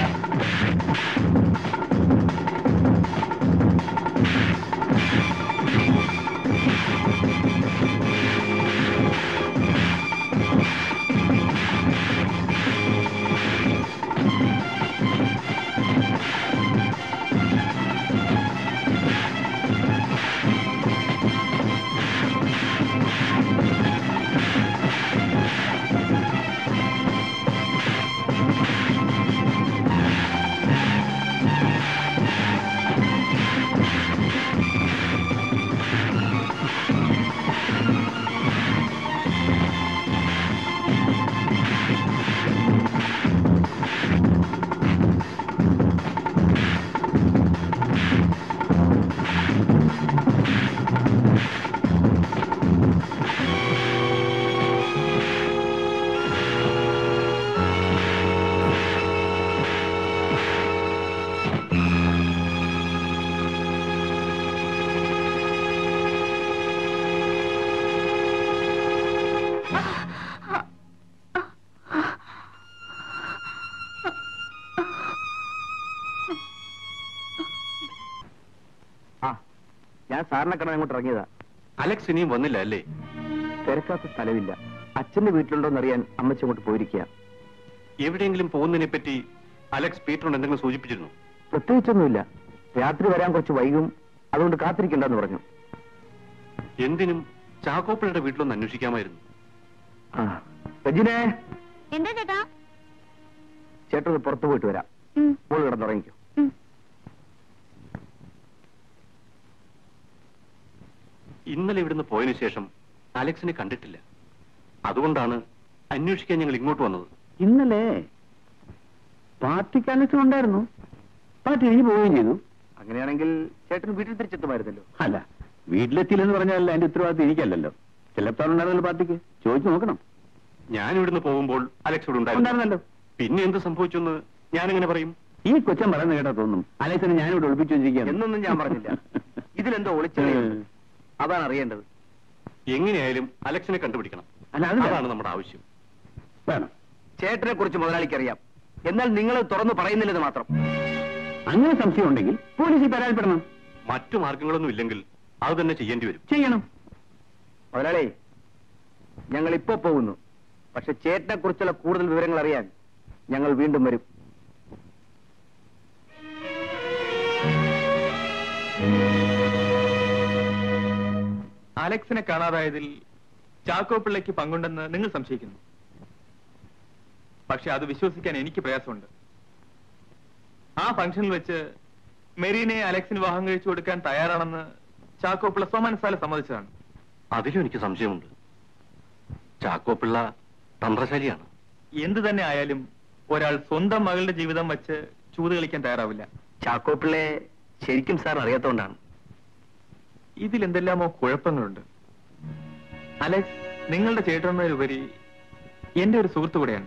ആ ഞാൻ സാറിനെ കാണാൻ അങ്ങോട്ട് ഇറങ്ങിയതാ അലക്സ് ഇനിയും വന്നില്ല അല്ലേ തിരക്കാത്ത സ്ഥലമില്ല അച്ഛന്റെ വീട്ടിലുണ്ടോന്ന് അറിയാൻ അമ്മച്ചി അങ്ങോട്ട് പോയിരിക്കുക എവിടെയെങ്കിലും പോകുന്നതിനെ പറ്റി അലക്സ് പീറ്ററിനോട് എന്തെങ്കിലും സൂചിപ്പിച്ചിരുന്നു പ്രത്യേകിച്ചൊന്നുമില്ല രാത്രി വരാൻ കുറച്ച് വൈകും അതുകൊണ്ട് കാത്തിരിക്കണ്ടെന്ന് പറഞ്ഞു എന്തിനും ചാക്കോപ്പിളുടെ വീട്ടിലൊന്ന് അന്വേഷിക്കാമായിരുന്നു ആ രജിനെ എന്താ ചേട്ടാ ചേട്ടൻ ഒന്ന് പുറത്തു പോയിട്ട് വരാം ഉം, മോള് കിടന്നുറങ്ങിക്കോ ഉം. ഇന്നലെ ഇവിടുന്ന് പോയതിനു ശേഷം അലക്സിനെ കണ്ടിട്ടില്ല അതുകൊണ്ടാണ് അന്വേഷിക്കാൻ ഞങ്ങൾ ഇങ്ങോട്ട് വന്നത് ഇന്നലെ പാർട്ടിക്ക് അലക്ഷൻ ഉണ്ടായിരുന്നു പാർട്ടി കഴിഞ്ഞ് പോവുകയും ചെയ്തു അങ്ങനെയാണെങ്കിൽ ചേട്ടൻ വീട്ടിൽ തിരിച്ചെത്തുമായിരുന്നല്ലോ അല്ല വീട്ടിലെത്തിയില്ലെന്ന് പറഞ്ഞാൽ അതിന്റെ ഉത്തരവാദിത്വം എനിക്കല്ലല്ലോ ചിലപ്പോൾ പാർട്ടിക്ക് ചോദിച്ചു നോക്കണം ഞാൻ ഇവിടുന്ന് പോകുമ്പോൾ അലക്സ് ഇവിടെ ഉണ്ടായിരുന്നു ഉണ്ടായിരുന്നല്ലോ പിന്നെ എന്ത് സംഭവിച്ചെന്ന് ഞാനെങ്ങനെ പറയും ഈ കൊച്ചൻ പറയുന്ന കേട്ടാ തോന്നും അലക്സിനെ ഞാനിവിടെ ഒളിപ്പിച്ചു വെച്ചിരിക്കുകയാണ് എന്നൊന്നും ഞാൻ പറഞ്ഞില്ല ഇതിലെന്തോ ഒളിച്ചു അതാണ് അറിയേണ്ടത് എങ്ങനെയായാലും അലക്സിനെ കണ്ടുപിടിക്കണം അല്ല അത് അതാണ് വേണം. നമ്മുടെ ആവശ്യം വേണം ചേട്ടനെ കുറിച്ച് മുതലാളിക്ക് അറിയാം എന്നാൽ നിങ്ങൾ തുറന്നു പറയുന്നില്ലെന്ന് മാത്രം അങ്ങനെ സംശയം ഉണ്ടെങ്കിൽ പോലീസിൽ പരാതിപ്പെടണം മറ്റു മാർഗങ്ങളൊന്നും ഇല്ലെങ്കിൽ അത് തന്നെ ചെയ്യേണ്ടി വരും ചെയ്യണം മുതലാളി ഞങ്ങൾ ഇപ്പൊ പോകുന്നു പക്ഷെ ചേട്ടനെ കുറിച്ചുള്ള കൂടുതൽ വിവരങ്ങൾ അറിയാൻ ഞങ്ങൾ വീണ്ടും വരും അലക്സിനെ കാണാതായതിൽ ചാക്കോ പിള്ളയ്ക്ക് പങ്കുണ്ടെന്ന് നിങ്ങൾ സംശയിക്കുന്നു പക്ഷെ അത് വിശ്വസിക്കാൻ എനിക്ക് പ്രയാസമുണ്ട് ആ ഫംഗ്ഷനിൽ വെച്ച് മെറീനെ അലക്സിന് വിവാഹം കഴിച്ചു കൊടുക്കാൻ തയ്യാറാണെന്ന് ചാക്കോ പിള്ള സ്വമനസാല സമ്മതിച്ചതാണ് അതിലും എനിക്ക് സംശയമുണ്ട് ചാക്കോപ്പിള്ള തന്ത്രശാലിയാണ് എന്തു തന്നെ ആയാലും ഒരാൾ സ്വന്തം മകളുടെ ജീവിതം വെച്ച് ചൂത് കളിക്കാൻ തയ്യാറാവില്ല ചാക്കോ പിള്ളയെ ശരിക്കും സാർ അറിയാത്തോണ്ടാണ് ഇതിൽ എന്തെല്ലാമോ കുഴപ്പങ്ങളുണ്ട് അലക്സ് നിങ്ങളുടെ ചേട്ടനതിലുപരി എന്റെ ഒരു സുഹൃത്തു കൂടെയാണ്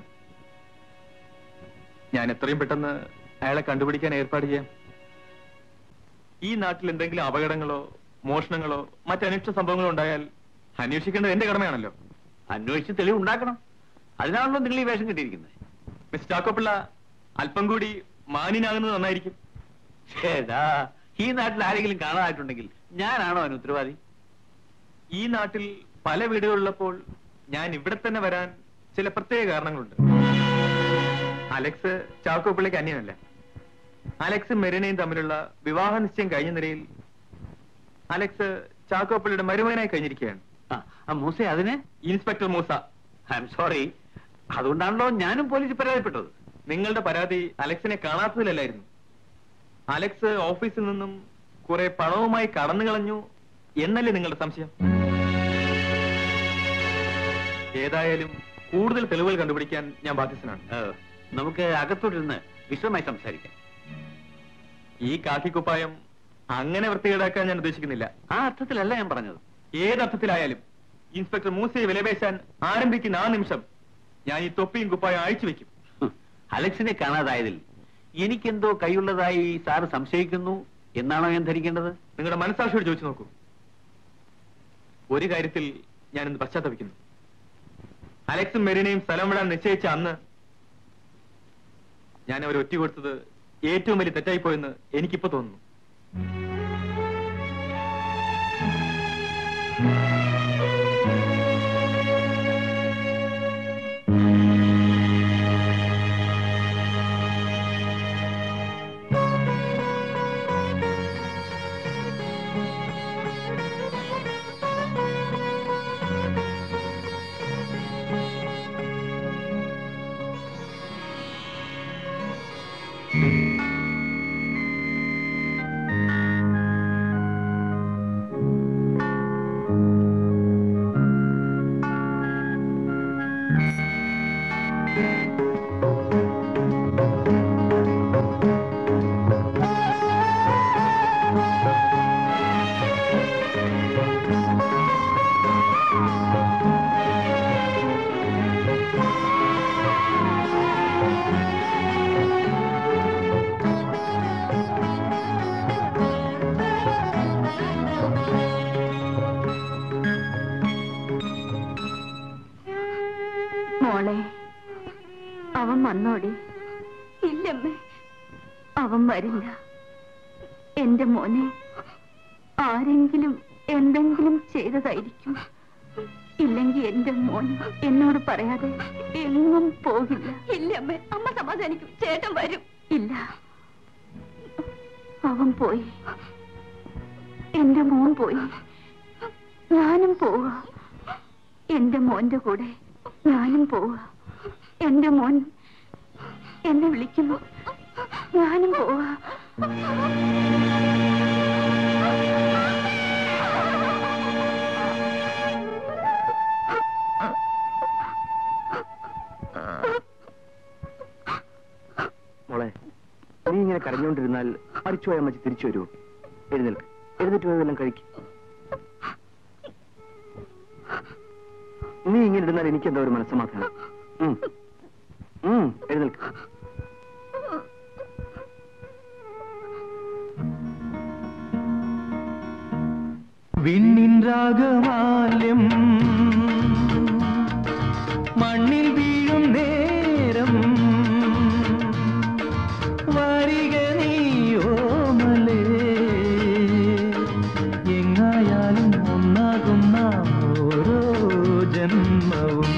ഞാൻ എത്രയും പെട്ടെന്ന് അയാളെ കണ്ടുപിടിക്കാൻ ഏർപ്പാട് ചെയ്യാം ഈ നാട്ടിൽ എന്തെങ്കിലും അപകടങ്ങളോ മോഷണങ്ങളോ മറ്റനിഷ്ട സംഭവങ്ങളോ ഉണ്ടായാൽ അന്വേഷിക്കേണ്ടത് എന്റെ കടമയാണല്ലോ അന്വേഷിച്ച് തെളിവ് ഉണ്ടാക്കണം അതിനാണല്ലോ നിങ്ങൾ ഈ വേഷം കിട്ടിയിരിക്കുന്നത് മിസ്റ്റർ ചാക്കോപ്പിള്ള അല്പം കൂടി മാന്യനാകുന്നത് നന്നായിരിക്കും ചേടാ ഈ നാട്ടിൽ ആരെങ്കിലും കാണാതായിട്ടുണ്ടെങ്കിൽ ഞാനാണോ അതിന് ഉത്തരവാദി ഈ നാട്ടിൽ പല വീടുകളുള്ളപ്പോൾ ഞാൻ ഇവിടെ തന്നെ വരാൻ ചില പ്രത്യേക കാരണങ്ങളുണ്ട് അലക്സ് ചാക്കോ പിള്ളയ്ക്ക് അന്യനല്ല അലക്സും മെറിനയും തമ്മിലുള്ള വിവാഹ നിശ്ചയം കഴിഞ്ഞ നിലയിൽ അലക്സ് ചാക്കോ പിള്ളയുടെ മരുമകനായി കഴിഞ്ഞിരിക്കുകയാണ് ആ, ആ മൂസെ അതിന് inspector Moosa I'm sorry അതുകൊണ്ടാണല്ലോ ഞാനും പോലീസിൽ പരാതിപ്പെട്ടത് നിങ്ങളുടെ പരാതി അലക്സിനെ കാണാത്തതിലല്ലായിരുന്നു അലക്സ് ഓഫീസിൽ നിന്നും കുറെ പണവുമായി കടന്നു കളഞ്ഞു എന്നല്ലേ നിങ്ങളുടെ സംശയം ഏതായാലും കൂടുതൽ തെളിവുകൾ കണ്ടുപിടിക്കാൻ ഞാൻ ബാധ്യസ്ഥനാണ് ഏ, നമുക്ക് അകത്തോട്ടിരുന്ന് വിശദമായി സംസാരിക്കാം ഈ കാക്കിക്കുപ്പായം അങ്ങനെ വൃത്തികേടാക്കാൻ ഞാൻ ഉദ്ദേശിക്കുന്നില്ല ആ അർത്ഥത്തിലല്ല ഞാൻ പറഞ്ഞത് ഏതർത്ഥത്തിലായാലും ഇൻസ്പെക്ടർ മൂസയെ വിലപേശാൻ ആരംഭിക്കുന്ന ആ നിമിഷം ഞാൻ ഈ തൊപ്പിയും കുപ്പായം അയച്ചു വെക്കും ഹ്, അലക്സിനെ കാണാതായതിൽ എനിക്കെന്തോ കൈയുള്ളതായി സാറ് സംശയിക്കുന്നു എന്നാണോ ഞാൻ ധരിക്കേണ്ടത് നിങ്ങളുടെ മനസാക്ഷിയോട് ചോദിച്ചു നോക്കൂ ഒരു കാര്യത്തിൽ ഞാൻ ഇന്ന് പശ്ചാത്തപിക്കുന്നു അലക്സും മെറിനെയും സ്ഥലം വിടാൻ നിശ്ചയിച്ച അന്ന് ഞാൻ അവരെ ഒറ്റ കൊടുത്തത് ഏറ്റവും വലിയ തെറ്റായിപ്പോയെന്ന് എനിക്കിപ്പോ തോന്നുന്നു മോളെ അവൻ വന്നോടി ഇല്ലമ്മേ അവൻ വരില്ല എന്റെ മോനെ ആരെങ്കിലും എന്തെങ്കിലും ചെയ്തതായിരിക്കും ഇല്ലെങ്കിൽ എന്റെ മോൻ എന്നോട് പറയാതെ എങ്ങും പോകില്ല ഇല്ലമ്മേ അമ്മ സമാധാനിക്കും ചേട്ടൻ വരും ഇല്ല അവൻ പോയി എന്റെ മോൻ പോയി ഞാനും പോവുക എന്റെ മോന്റെ കൂടെ ഞാനും പോവുക എന്റെ മോൻ എന്നെ വിളിക്കുന്നു ഞാനും പോവുക മോളെ നീ ഇങ്ങനെ കരഞ്ഞുകൊണ്ടിരുന്നാൽ മരിച്ചുപോയ അമ്മച്ചി തിരിച്ചു വരുമോ എഴുന്നേൽക്ക് എഴുന്നേറ്റ് പോയതെല്ലാം കഴിക്കും നീ ഇങ്ങനെ ഇരുന്നാൽ എനിക്ക് എന്താ ഒരു മനസ്സമാധാനം ഉം. ഉം, എഴുന്നേൽക്ക് വിണ്ണിൻ രാഗമാല്യം മണ്ണിൽ വീഴും നേരം വരിക നീയോമലേ എങ്ങായാലും ഒന്നാകും നാം ഓരോ ജന്മവും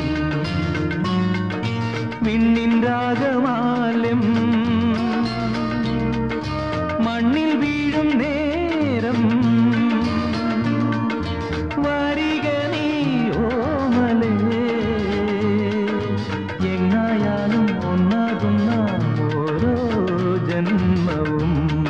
വിണ്ണിൻ രാഗമാല്യം മണ്ണിൽ വീഴും നേരം വരിക നീ ഓമലേ എങ്ങായാലും ഒന്നാകും നാം ഓരോ ജന്മവും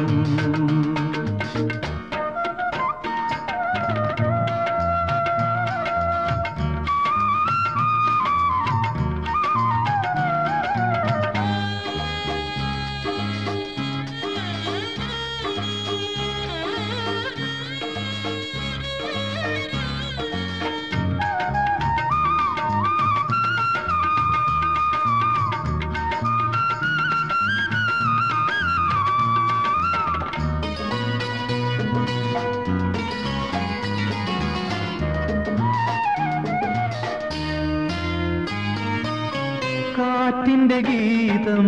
കാറ്റിന്റെ ഗീതം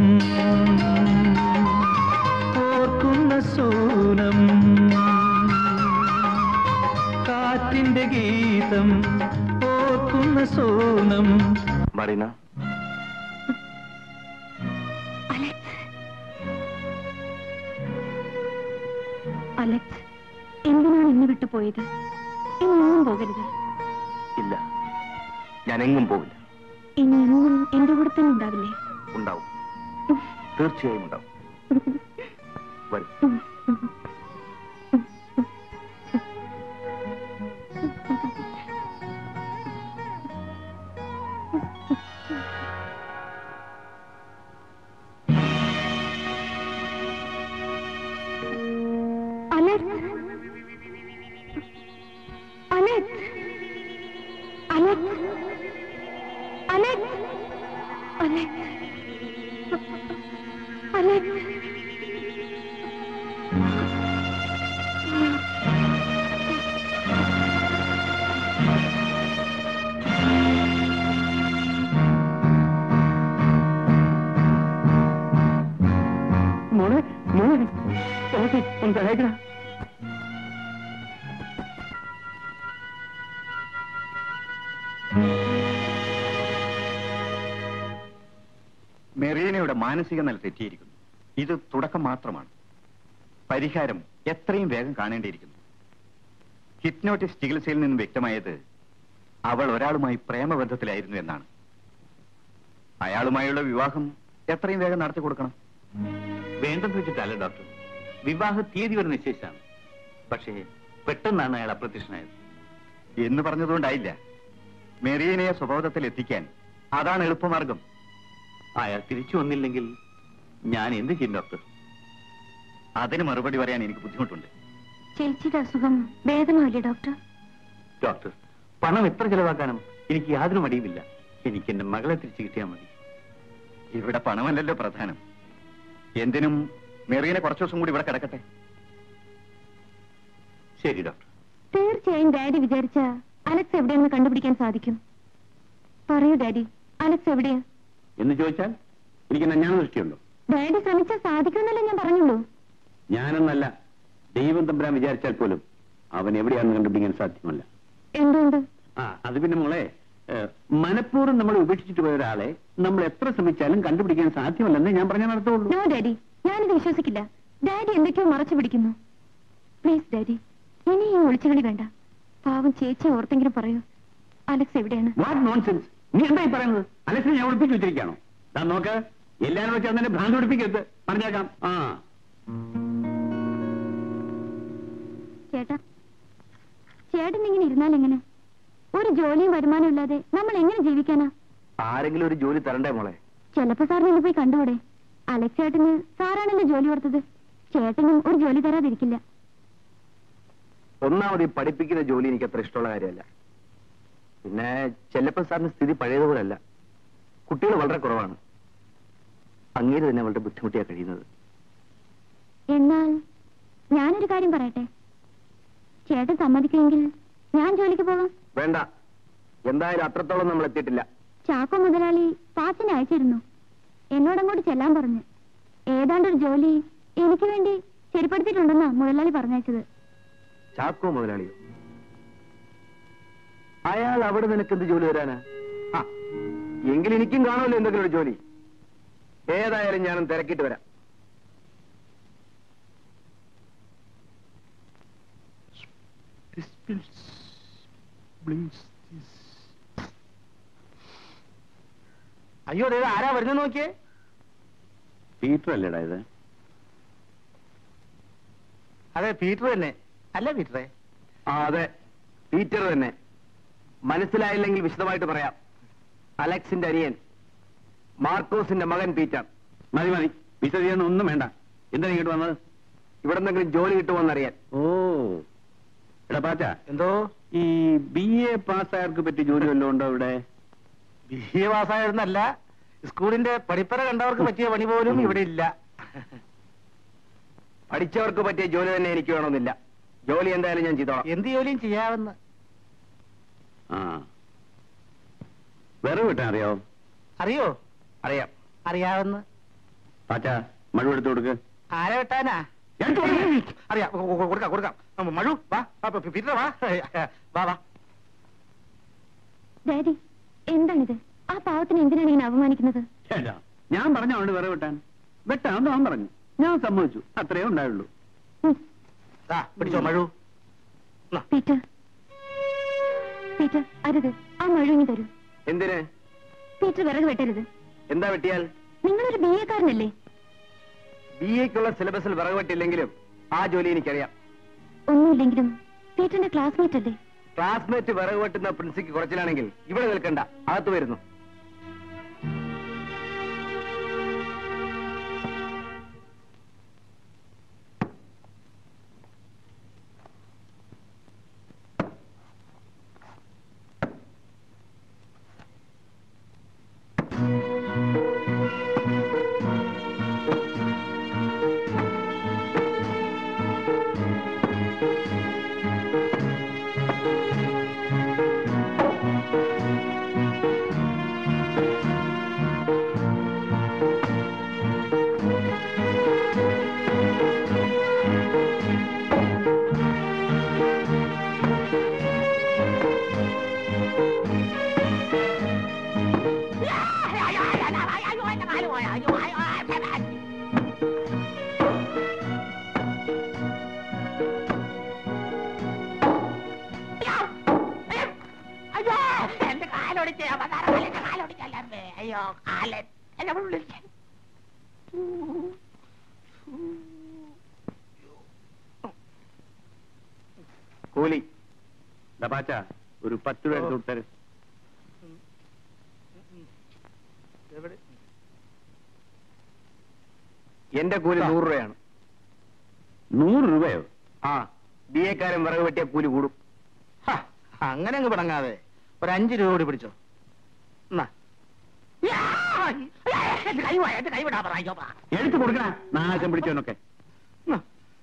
ഓർക്കുന്ന സൂനം കാറ്റിന്റെ ഗീതം ഓർക്കുന്ന സോനം മറീന അലക്സ് എന്തിനാണ് എന്നെ വിട്ടു പോയത് എങ്ങും പോകരുത് ഇല്ല ഞാൻ എങ്ങും പോവില്ല ഇനി എന്നും എന്റെ കൂടെ തന്നെ ഉണ്ടാവില്ലേ ഉണ്ടാവും തീർച്ചയായും ഉണ്ടാവും വരും Alex Alex Alex Alex Alex Alex ഒന്ന് സഹായിക്കണ മെറീനയുടെ മാനസിക നില തെറ്റിയിരിക്കുന്നു ഇത് തുടക്കം മാത്രമാണ് പരിഹാരം എത്രയും വേഗം കാണേണ്ടിയിരിക്കുന്നു ഹിപ്നോട്ടിസ് ചികിത്സയിൽ നിന്നും വ്യക്തമായത് അവൾ ഒരാളുമായി പ്രേമബന്ധത്തിലായിരുന്നു എന്നാണ് അയാളുമായുള്ള വിവാഹം എത്രയും വേഗം നടത്തി കൊടുക്കണം വേണ്ടെന്ന് വെച്ചിട്ടല്ല ഡോക്ടർ വിവാഹ തീയതി വരെ നിശ്ചയിച്ചാണ് പക്ഷേ പെട്ടെന്നാണ് അയാൾ അപ്രത്യക്ഷനായത് എന്ന് പറഞ്ഞതുകൊണ്ടായില്ല മെറീനയെ സ്വബോധത്തിൽ എത്തിക്കാൻ അതാണ് എളുപ്പമാർഗം അയാൾ തിരിച്ചു വന്നില്ലെങ്കിൽ ഞാൻ എന്ത് ചെയ്യും ഡോക്ടർ അതിന് മറുപടി പറയാൻ എനിക്ക് ബുദ്ധിമുട്ടുണ്ട് ചേച്ചിയുടെ അസുഖം ഭേദമാവില്ലേ ഡോക്ടർ ഡോക്ടർ പണം എത്ര ചെലവാക്കാനും എനിക്ക് യാതൊരു മടിയുമില്ല എനിക്ക് എന്റെ മകളെ തിരിച്ചു കിട്ടിയാൽ മതി ഇവിടെ പണമല്ലല്ലോ പ്രധാനം എന്തിനും മെറീനെ കുറച്ചു ദിവസം കൂടി ഇവിടെ കിടക്കട്ടെ ശരി ഡോക്ടർ തീർച്ചയായും ഡാഡി വിചാരിച്ച അലക്സ് എവിടെയാണെന്ന് കണ്ടുപിടിക്കാൻ സാധിക്കും പറയൂ ഡാഡി അലക്സ് എവിടെയാ എന്ന് ചോദിച്ചാൽ എനിക്ക് ഞാൻ ദൃഷ്ടിയുണ്ടോ ഡാഡി ശ്രമിച്ചാൽ സാധിക്കുമെന്നല്ലേ ഞാൻ പറഞ്ഞുള്ളൂ ഞാനെന്നല്ല ദൈവം തമ്പുരാൻ വിചാരിച്ചാൽ പോലും അവൻ എവിടെയാണെന്ന് കണ്ടുപിടിക്കാൻ സാധ്യമല്ല എന്തുകൊണ്ട് ആ അത് പിന്നെ മോളെ ഏഹ്, മനഃപൂർവ്വം നമ്മൾ ഉപേക്ഷിച്ചിട്ട് പോയ ഒരാളെ നമ്മൾ എത്ര ശ്രമിച്ചാലും കണ്ടുപിടിക്കാൻ സാധ്യമല്ലെന്ന് ഞാൻ പറഞ്ഞാൽ നടത്തുള്ളൂ നോ ഡാഡി ഞാനിത് വിശ്വസിക്കില്ല ഡാഡി എന്തൊക്കെയോ മറച്ചു പിടിക്കുന്നു പ്ലീസ് ഡാഡി ഇനി ഈ ഒളിച്ചുകളി വേണ്ട പാവം ചേച്ചി ഓർത്തെങ്കിലും പറയൂ അലക്സ് എവിടെയാണ് വാട്ട് നോൺസെൻസ് നീ എന്തായി പറയുന്നത് അലക്സിനെ ഞാൻ ഒളിപ്പിച്ചു വെച്ചിരിക്കുകയാണോ താൻ നോക്ക് എല്ലാവരും വെച്ച് അന്നെ ഭ്രാന്ത് പിടിപ്പിക്കരുത് പറഞ്ഞേക്കാം ആ ചേട്ടാ ചേട്ടൻ ഇങ്ങനെ ഇരുന്നാൽ എങ്ങനെ ഒരു ജോലിയും വരുമാനം ഇല്ലാതെ നമ്മൾ എങ്ങനെ ജീവിക്കാനാ ആരെങ്കിലും ഒരു ജോലി തരണ്ടേ മോളെ ചിലപ്പോ സാറിന് ഇന്ന് പോയി കണ്ടുകൂടെ അലക്സ് ചേട്ടന് സാറാണല്ലോ ജോലി കൊടുത്തത് ചേട്ടനും ഒരു ജോലി തരാതിരിക്കില്ല ഒന്നാമത് ഈ പഠിപ്പിക്കുന്ന ജോലി എനിക്ക് അത്ര ഇഷ്ടമുള്ള കാര്യമല്ല പിന്നെ ചെല്ലപ്പൻ സാറിന് സ്ഥിതി പഴയതുപോലല്ല കുട്ടികൾ വളരെ കുറവാണ് അങ്ങേര് തന്നെ വളരെ ബുദ്ധിമുട്ടിയാ കഴിയുന്നത് എന്നാൽ ഞാനൊരു കാര്യം പറയട്ടെ ചേട്ടൻ സമ്മതിക്കുമെങ്കിൽ ഞാൻ ജോലിക്ക് പോകാം വേണ്ട എന്തായാലും അത്രത്തോളം നമ്മൾ എത്തിയിട്ടില്ല ചാക്കോ മുതലാളി പാസിന് അയച്ചിരുന്നു എന്നോടങ്ങോട്ട് ചെല്ലാൻ പറഞ്ഞു ഏതാണ്ടൊരു ജോലി എനിക്ക് വേണ്ടി ശരിപ്പെടുത്തിയിട്ടുണ്ടെന്നാ മുതലാളി പറഞ്ഞയച്ചത് ചാക്കോ മുതലാളിയോ അയാൾ അവിടെ നിനക്ക് എന്ത് ജോലി തരാനാ ആ എങ്കിൽ എനിക്കും കാണുമല്ലോ എന്തെങ്കിലും ഒരു ജോലി ഏതായാലും ഞാനും തിരക്കിട്ട് വരാം അയ്യോ ദേ ആരാ വരുന്നത് നോക്കിയേ പീറ്റർ അല്ലേടാ ഇത് അതെ പീറ്റർ തന്നെ അല്ല പീറ്ററെ ആ അതെ പീറ്റർ തന്നെ മനസ്സിലായില്ലെങ്കിൽ വിശദമായിട്ട് പറയാം അലക്സിന്റെ അനിയൻ മാർക്കോസിന്റെ മകൻ പീറ്റർ മതി മതി വിശദീകരണം ഒന്നും വേണ്ട എന്താ ഇങ്ങോട്ട് വന്നത് ഇവിടെ എന്തെങ്കിലും ജോലി കിട്ടുമോന്നറിയാൻ ഓ എടാ പാച്ച എന്തോ ഈ ബി എ പാസ്സായവർക്ക് പറ്റിയ ജോലി വല്ലതും ഉണ്ടോ ഇവിടെ ബി എ പാസ്സായിരുന്നല്ല സ്കൂളിന്റെ പഠിപ്പറ കണ്ടവർക്ക് പറ്റിയ പണി പോലും ഇവിടെ ഇല്ല പഠിച്ചവർക്ക് പറ്റിയ ജോലി തന്നെ എനിക്ക് വേണമെന്നില്ല ജോലി എന്തായാലും ഞാൻ ചെയ്തോളാം എന്ത് ജോലിയും ചെയ്യാമെന്ന് ആ വിറവ് കിട്ടാൻ അറിയാവോ അറിയോ അറിയാം അറിയാമെന്ന് പാച്ച മഴ എടുത്തു കൊടുക്ക് ആരെ വെട്ടാനാ എടുത്ത് കൊടുക്ക്. അറിയാം കൊ- കൊ- കൊടുക്കാം കൊടുക്കാം ഉം, മഴു വാ വാ, പി- പീറ്റർ വാ വാ വാ ഡാഡി എന്താണിത് ആ പാവത്തിന് എന്തിനാണ് ഇങ്ങനെ അപമാനിക്കുന്നത് ചേട്ടാ ഞാൻ പറഞ്ഞ അവനോട് വിറവ് വെട്ടാൻ വെട്ടാന്ന് അവൻ പറഞ്ഞു ഞാൻ സമ്മതിച്ചു അത്രേ ഉണ്ടായുള്ളൂ ഉം, ദാ, പിടിച്ചോ മഴു നാ. പീറ്റർ പീറ്റർ അരുത് ആ മഴുങ്ങി തരൂ എന്തിന് പീറ്റർ വിറക് വെട്ടരുത് എന്താ വെട്ടിയാൽ നിങ്ങളൊരു ബി എക്കാരനല്ലേ ബി എക്കുള്ള സിലബസിൽ വിറക് വെട്ടില്ലെങ്കിലും ആ ജോലി എനിക്കറിയാം ഒന്നുമില്ലെങ്കിലും പീറ്ററിന്റെ ക്ലാസ്മേറ്റ് അല്ലേ ക്ലാസ്മേറ്റ് വിറക് വെട്ടുന്ന പ്രിൻസിക്ക് കുറച്ചിലാണെങ്കിൽ ഇവിടെ നിൽക്കണ്ട അകത്ത് വരുന്നു അയ്യോ എന്റെ കാലൊടിച്ച് അവതാരം എന്റെ കാലൊടിച്ചല്ലേ അയ്യോ കാലൻ എന്നെ വിളിച്ചു കൂലി ദപാച്ച ഒരു പത്ത് രൂപ എടുത്ത് കൊടുത്തരെ എന്റെ കൂലി നൂറ് രൂപയാണ് നൂറ് രൂപയോ ആ ബി എക്കാരൻ വിറക് വെട്ടിയ കൂലി കൂടും അങ്ങനെ അങ്ങ് പിടങ്ങാതെ ഒരു അഞ്ച് രൂപ കൂടി പിടിച്ചോ എന്നാ എന്റെ കൈ വാ, എന്റെ കൈ വിടാ പറ അയ്യോ പറ എടുത്തു കൊടുക്കണ നാശം പിടിച്ചോനൊക്കെ എന്നാ.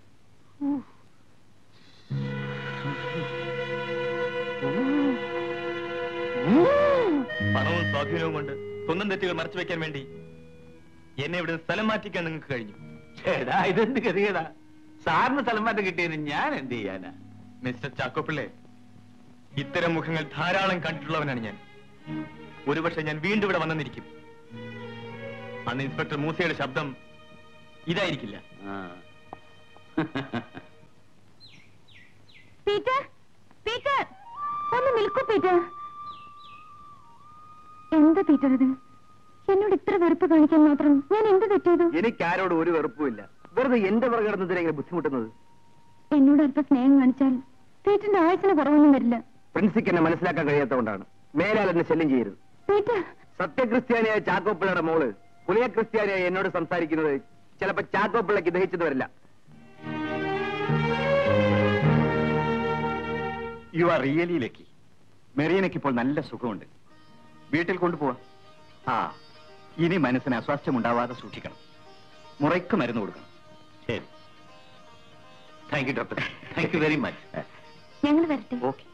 പണവും സ്വാധീനവും കൊണ്ട് സ്വന്തം തെറ്റുകൾ മറച്ചു വെക്കാൻ വേണ്ടി എന്നെ ഇവിടെ സ്ഥലം മാറ്റിക്കാൻ നിങ്ങൾക്ക് കഴിഞ്ഞു ചേടാ ഇതെന്ത് ഗതികേടാ സാറിന് സ്ഥലം മാറ്റം കിട്ടിയതിന് ഞാൻ എന്ത് ചെയ്യാനാ മിസ്റ്റർ ചാക്കോപ്പിള്ളെ ഇത്തരം മുഖങ്ങൾ ധാരാളം കണ്ടിട്ടുള്ളവനാണ് ഞാൻ ഒരുപക്ഷെ ഞാൻ വീണ്ടും ഇവിടെ വന്നെന്നിരിക്കും അന്ന് ഇൻസ്പെക്ടർ മൂസയുടെ ശബ്ദം ഇതായിരിക്കില്ല പീറ്റർ പീറ്റർ ഒന്ന് നിൽക്കൂ പീറ്റർ എന്താ പീറ്റർ ഇത് എന്നോട് ഇത്ര വെറുപ്പ് കാണിക്കാൻ മാത്രം ഞാൻ എന്ത് തെറ്റെയ്തു എനിക്ക് ആരോട് ഒരു വെറുപ്പുമില്ല വെറുതെ എന്റെ പുറകെ കിടന്നതിനെ ഇങ്ങനെ ബുദ്ധിമുട്ടുന്നത് എന്നോട് അല്പം സ്നേഹം കാണിച്ചാൽ പീറ്ററിന്റെ ആയുസിന് കുറവൊന്നും വരില്ല പ്രിൻസിക്ക് എന്നെ മനസ്സിലാക്കാൻ കഴിയാത്തതുകൊണ്ടാണ് മേലാൽ എന്നെ ശല്യം ചെയ്യരുത് പീറ്റർ സത്യക്രിസ്ത്യാനിയായ ചാക്കോപ്പിള്ളയുടെ മോള് പുലിയ ക്രിസ്ത്യാനിയായി എന്നോട് സംസാരിക്കുന്നത് ചിലപ്പോ ചാക്കോപ്പിള്ളയ്ക്ക് ദഹിച്ചത് വരില്ല യു ആർ റിയലി ലക്കി മെറീനയ്ക്ക് ഇപ്പോൾ നല്ല സുഖമുണ്ട് വീട്ടിൽ കൊണ്ടുപോവാ ആ ഇനി മനസ്സിന് അസ്വാസ്ഥ്യമുണ്ടാവാതെ സൂക്ഷിക്കണം മുറയ്ക്ക് മരുന്ന് കൊടുക്കണം ശരി thank you doctor thank you very much ഞങ്ങൾ വരട്ടെ ഓക്കെ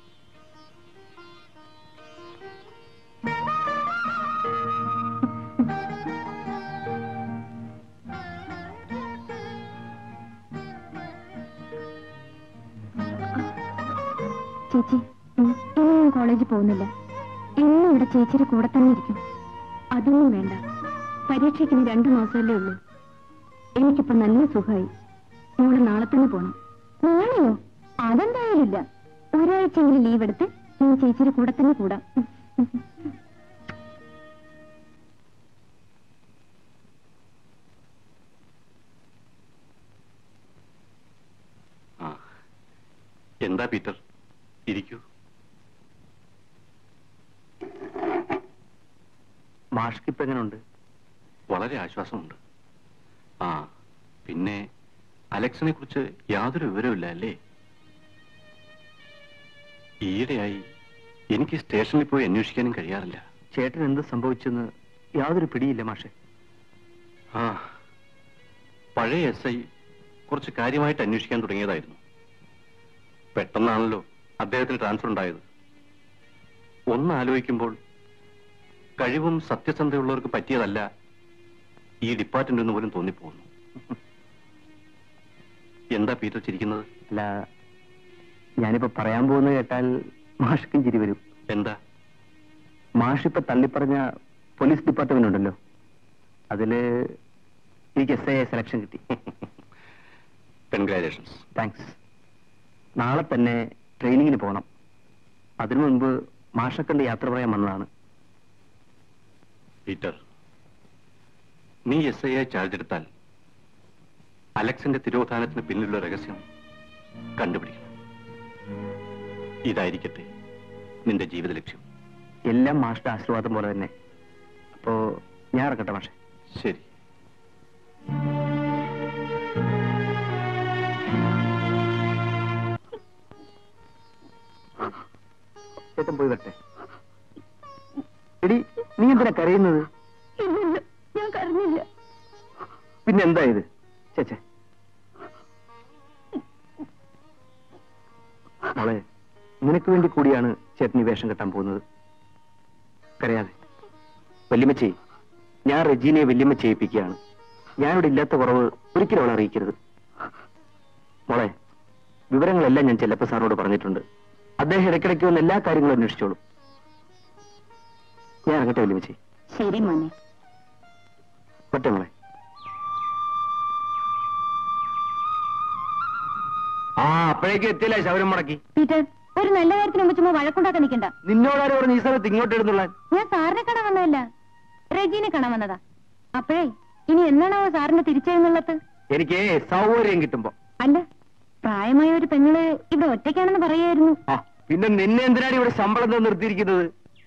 ചേച്ചി ഇനി ഞാൻ കോളേജിൽ പോകുന്നില്ല എന്നും ഇവിടെ ചേച്ചിയുടെ കൂടെ തന്നെ ഇരിക്കും അതൊന്നും വേണ്ട പരീക്ഷയ്ക്ക് ഇനി രണ്ടു മാസമല്ലേ ഉള്ളൂ എനിക്കിപ്പോ നല്ല സുഖമായി മോള് നാളെ തന്നെ പോണം നാളെയോ അതെന്തായാലും ഇല്ല ഒരാഴ്ചയെങ്കിലും ലീവ് എടുത്ത് ഞാൻ ചേച്ചിയുടെ കൂടെ തന്നെ കൂടാം ആ എന്താ പീറ്റർ ഇരിക്കൂ മാഷ്ക്ക് ഇപ്പൊ എങ്ങനെയുണ്ട് വളരെ ആശ്വാസമുണ്ട് ആ പിന്നെ അലക്സിനെ കുറിച്ച് യാതൊരു വിവരമില്ല അല്ലേ ഈയിടെയായി എനിക്ക് സ്റ്റേഷനിൽ പോയി അന്വേഷിക്കാനും കഴിയാറില്ല ചേട്ടൻ എന്ത് സംഭവിച്ചെന്ന് യാതൊരു പിടിയില്ല മാഷെ ആ പഴയ എസ് ഐ കുറച്ച് കാര്യമായിട്ട് അന്വേഷിക്കാൻ തുടങ്ങിയതായിരുന്നു പെട്ടെന്നാണല്ലോ അദ്ദേഹത്തിന് ട്രാൻസ്ഫർ ഉണ്ടായത് ഒന്ന് ആലോചിക്കുമ്പോൾ കഴിവും സത്യസന്ധതയുള്ളവർക്ക് പറ്റിയതല്ല ഈ ഡിപ്പാർട്ട്മെന്റ് എന്ന് പോലും തോന്നിപ്പോകുന്നു എന്താ പീറ്റർ ചിരിക്കുന്നത് അല്ല ഞാനിപ്പോ പറയാൻ പോകുന്നത് കേട്ടാൽ മാഷ്ക്കും ചിരി വരും എന്താ മാഷിപ്പോ തള്ളിപ്പറഞ്ഞ പോലീസ് ഡിപ്പാർട്ട്മെന്റ് ഉണ്ടല്ലോ അതില് എനിക്ക് എസ് ഐ സെലക്ഷൻ കിട്ടി കൺഗ്രാലേഷൻസ് താങ്ക്സ് നാളെ തന്നെ ട്രെയിനിങ്ങിന് പോകണം അതിനു മുൻപ് മാഷക്കണ്ട് യാത്ര പറയാൻ വന്നതാണ് പീറ്റർ നീ എസ് ഐ ആയി ചാർജ് എടുത്താൽ അലക്സിന്റെ തിരോധാനത്തിന് പിന്നിലുള്ള രഹസ്യം കണ്ടുപിടിക്കണം ഇതായിരിക്കട്ടെ നിന്റെ ജീവിത ലക്ഷ്യം എല്ലാം മാഷിന്റെ ആശീർവാദം പോലെ തന്നെ അപ്പോ ഞാൻ ഇറക്കട്ടെ മാഷെ ശരി ചേട്ടൻ പോയി വരട്ടെ എടി നീ എന്തിനാ കരയുന്നത് ഞാൻ കരഞ്ഞില്ല പിന്നെ എന്താ ഇത് ചേച്ചേ മോളെ നിനക്ക് വേണ്ടി കൂടിയാണ് ചേട്ടൻ ഈ വേഷം കെട്ടാൻ പോകുന്നത് കരയാതെ വല്യമ്മച്ചി ഞാൻ റെജീനയെ വല്യമ്മ ചെയ്യിപ്പിക്കുകയാണ് ഞാനിവിടെ ഇല്ലാത്ത കുറവ് ഒരിക്കലും അവളെ അറിയിക്കരുത് മോളെ വിവരങ്ങളെല്ലാം ഞാൻ ചെല്ലപ്പ സാറിനോട് പറഞ്ഞിട്ടുണ്ട് അദ്ദേഹം ഇടയ്ക്കിടയ്ക്ക് വന്ന് എല്ലാ കാര്യങ്ങളും അന്വേഷിച്ചോളൂ ഞാൻ ഇറങ്ങട്ടെ വല്യമ്മച്ചി ശരി മോനെ പറ്റേ മോളെ ആ അപ്പോഴേക്കും എത്തിയില്ലേ ശബരം മുടക്കി പീറ്റർ ഒരു നല്ല കാര്യത്തിന് മുമ്പ് ചുമ്മാ വഴക്കുണ്ടാക്കാൻ നിൽക്കണ്ട നിന്നോടാരും പറഞ്ഞ് ഈ സ്ഥലത്ത് ഇങ്ങോട്ട് എഴുന്നുള്ള ഞാൻ സാറിനെ കാണാൻ വന്നതല്ല റെജീനെ കാണാൻ വന്നതാ അപ്പോഴേ ഇനി എന്നാണാവോ സാറിന്റെ തിരിച്ചെഴുന്നള്ളത് എനിക്ക് സൗകര്യം കിട്ടുമ്പോ അല്ല പ്രായമായ ഒരു പെങ്ങള് ഇവിടെ ഒറ്റയ്ക്കാണെന്ന് പറയായിരുന്നു ആ പിന്നെ നിന്നെ എന്തിനാണ് ഇവിടെ ശമ്പളം തന്ന് നിർത്തിയിരിക്കുന്നത്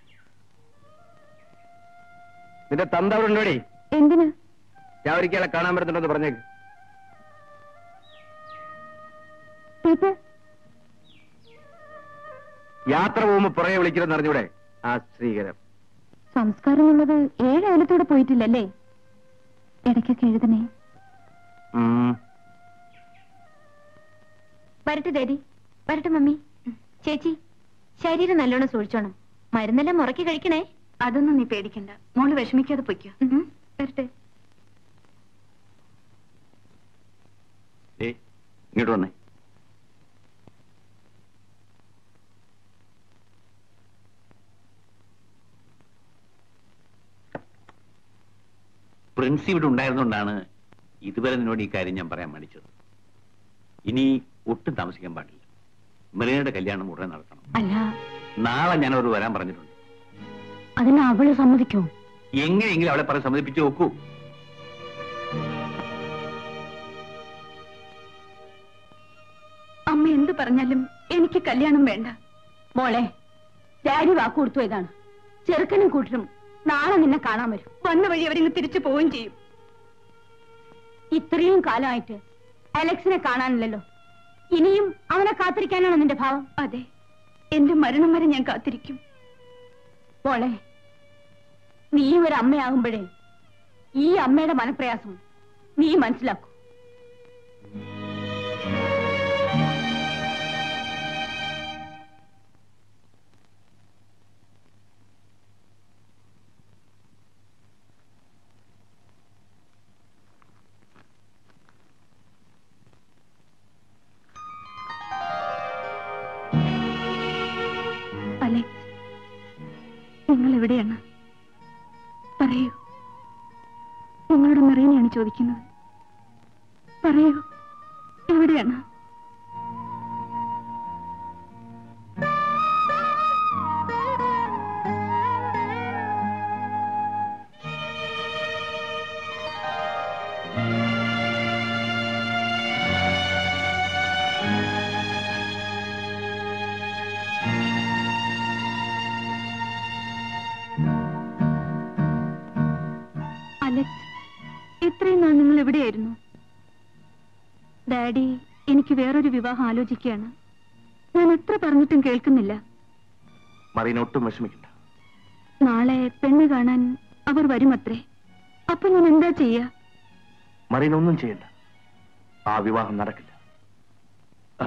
നിന്റെ തന്ത അവിടെ ഉണ്ടോടി എന്തിനാ ഞാൻ ഒരിക്കലെ കാണാൻ പറ്റുന്നുണ്ടെന്ന് പറഞ്ഞേക്ക് പീറ്റർ യാത്ര പോകുമ്പോ പുറകെ വിളിക്കണമെന്ന് അറിഞ്ഞൂടെ ആ ശ്രീകരം സംസ്കാരം എന്നുള്ളത് ഏഴ് അയലത്തൂടെ പോയിട്ടില്ലല്ലേ ഇടയ്ക്കൊക്കെ എഴുതണേ ഉം. വരട്ടെ ഡാഡി വരട്ടെ മമ്മി ചേച്ചി ശരീരം നല്ലോണം സൂക്ഷിച്ചോണം മരുന്നെല്ലാം മുറക്കി കഴിക്കണേ അതൊന്നും നീ പേടിക്കണ്ട മോള് വിഷമിക്കാതെ പൊയ്ക്കോ വരട്ടെ ഏ ഇങ്ങോട്ട് വന്നേ പ്രിൻസ് ഇവിടെ ഉണ്ടായിരുന്നുകൊണ്ടാണ് ഇതുവരെ നിന്നോട് ഈ കാര്യം ഞാൻ പറയാൻ മടിച്ചത് ഇനി ഒട്ടും താമസിക്കാൻ പാടില്ല മെറീനയുടെ കല്യാണം ഉടനെ നടത്തണം അല്ല നാളെ ഞാൻ അവർ വരാൻ പറഞ്ഞിട്ടുണ്ട് അതിന് അവള് സമ്മതിക്കോ എങ്ങനെയെങ്കിലും അവളെ പറഞ്ഞ് സമ്മതിപ്പിച്ചു നോക്കൂ അമ്മ എന്ത് പറഞ്ഞാലും എനിക്ക് കല്യാണം വേണ്ട മോളെ ഡാഡി വാക്ക് കൊടുത്തു ഇതാണ് ചെറുക്കനും കൂട്ടരും നാളെ നിന്നെ കാണാൻ വരും വന്ന വഴി അവരിങ്ങ് തിരിച്ചു പോവുകയും ചെയ്യും ഇത്രയും കാലമായിട്ട് അലക്സിനെ കാണാനില്ലല്ലോ ഇനിയും അവനെ കാത്തിരിക്കാനാണോ നിന്റെ ഭാവം അതെ എന്റെ മരണം വരെ ഞാൻ കാത്തിരിക്കും മോളെ നീ ഒരു അമ്മയാകുമ്പോഴേ ഈ അമ്മയുടെ മനപ്രയാസം നീ മനസ്സിലാക്കൂ അലക്സ് നിങ്ങൾ എവിടെയാണ് പറയൂ നിങ്ങളുടെ മെറീനെയാണ് ചോദിക്കുന്നത് പറയൂ എവിടെയാണ് അലക്സ് ഇത്രയും നാൾ നിങ്ങൾ എവിടെയായിരുന്നു ഡാഡി എനിക്ക് വേറൊരു വിവാഹം ആലോചിക്കുകയാണ് ഞാൻ എത്ര പറഞ്ഞിട്ടും കേൾക്കുന്നില്ല മറീന ഒട്ടും വിഷമിക്കണ്ട നാളെ പെണ്ണ് കാണാൻ അവർ വരുമത്രേ അപ്പൊ ഞാൻ എന്താ ചെയ്യാ മറീന ഒന്നും ചെയ്യണ്ട ആ വിവാഹം നടക്കില്ല ആ.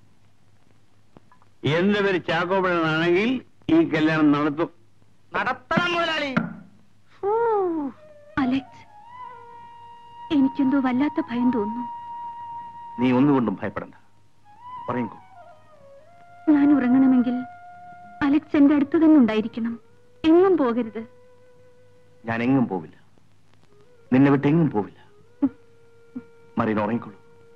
എന്റെ പേര് ചാക്കോപ്പനാണെങ്കിൽ ഈ കല്യാണം നടത്തും നടത്തണം മുതലാളി അലക്സ് എനിക്കെന്തോ വല്ലാത്ത ഭയം തോന്നുന്നു നീ ഒന്നുകൊണ്ടും ഭയപ്പെടണ്ട പറയൂ ഞാൻ ഉറങ്ങണമെങ്കിൽ അലക്സ് എന്റെ അടുത്ത് തന്നെ ഉണ്ടായിരിക്കണം എങ്ങും പോകരുത് ഞാൻ എങ്ങും പോവില്ല നിന്നെ വിട്ട് എങ്ങും പോവില്ല മറീന ഉറങ്ങിക്കൊള്ളൂ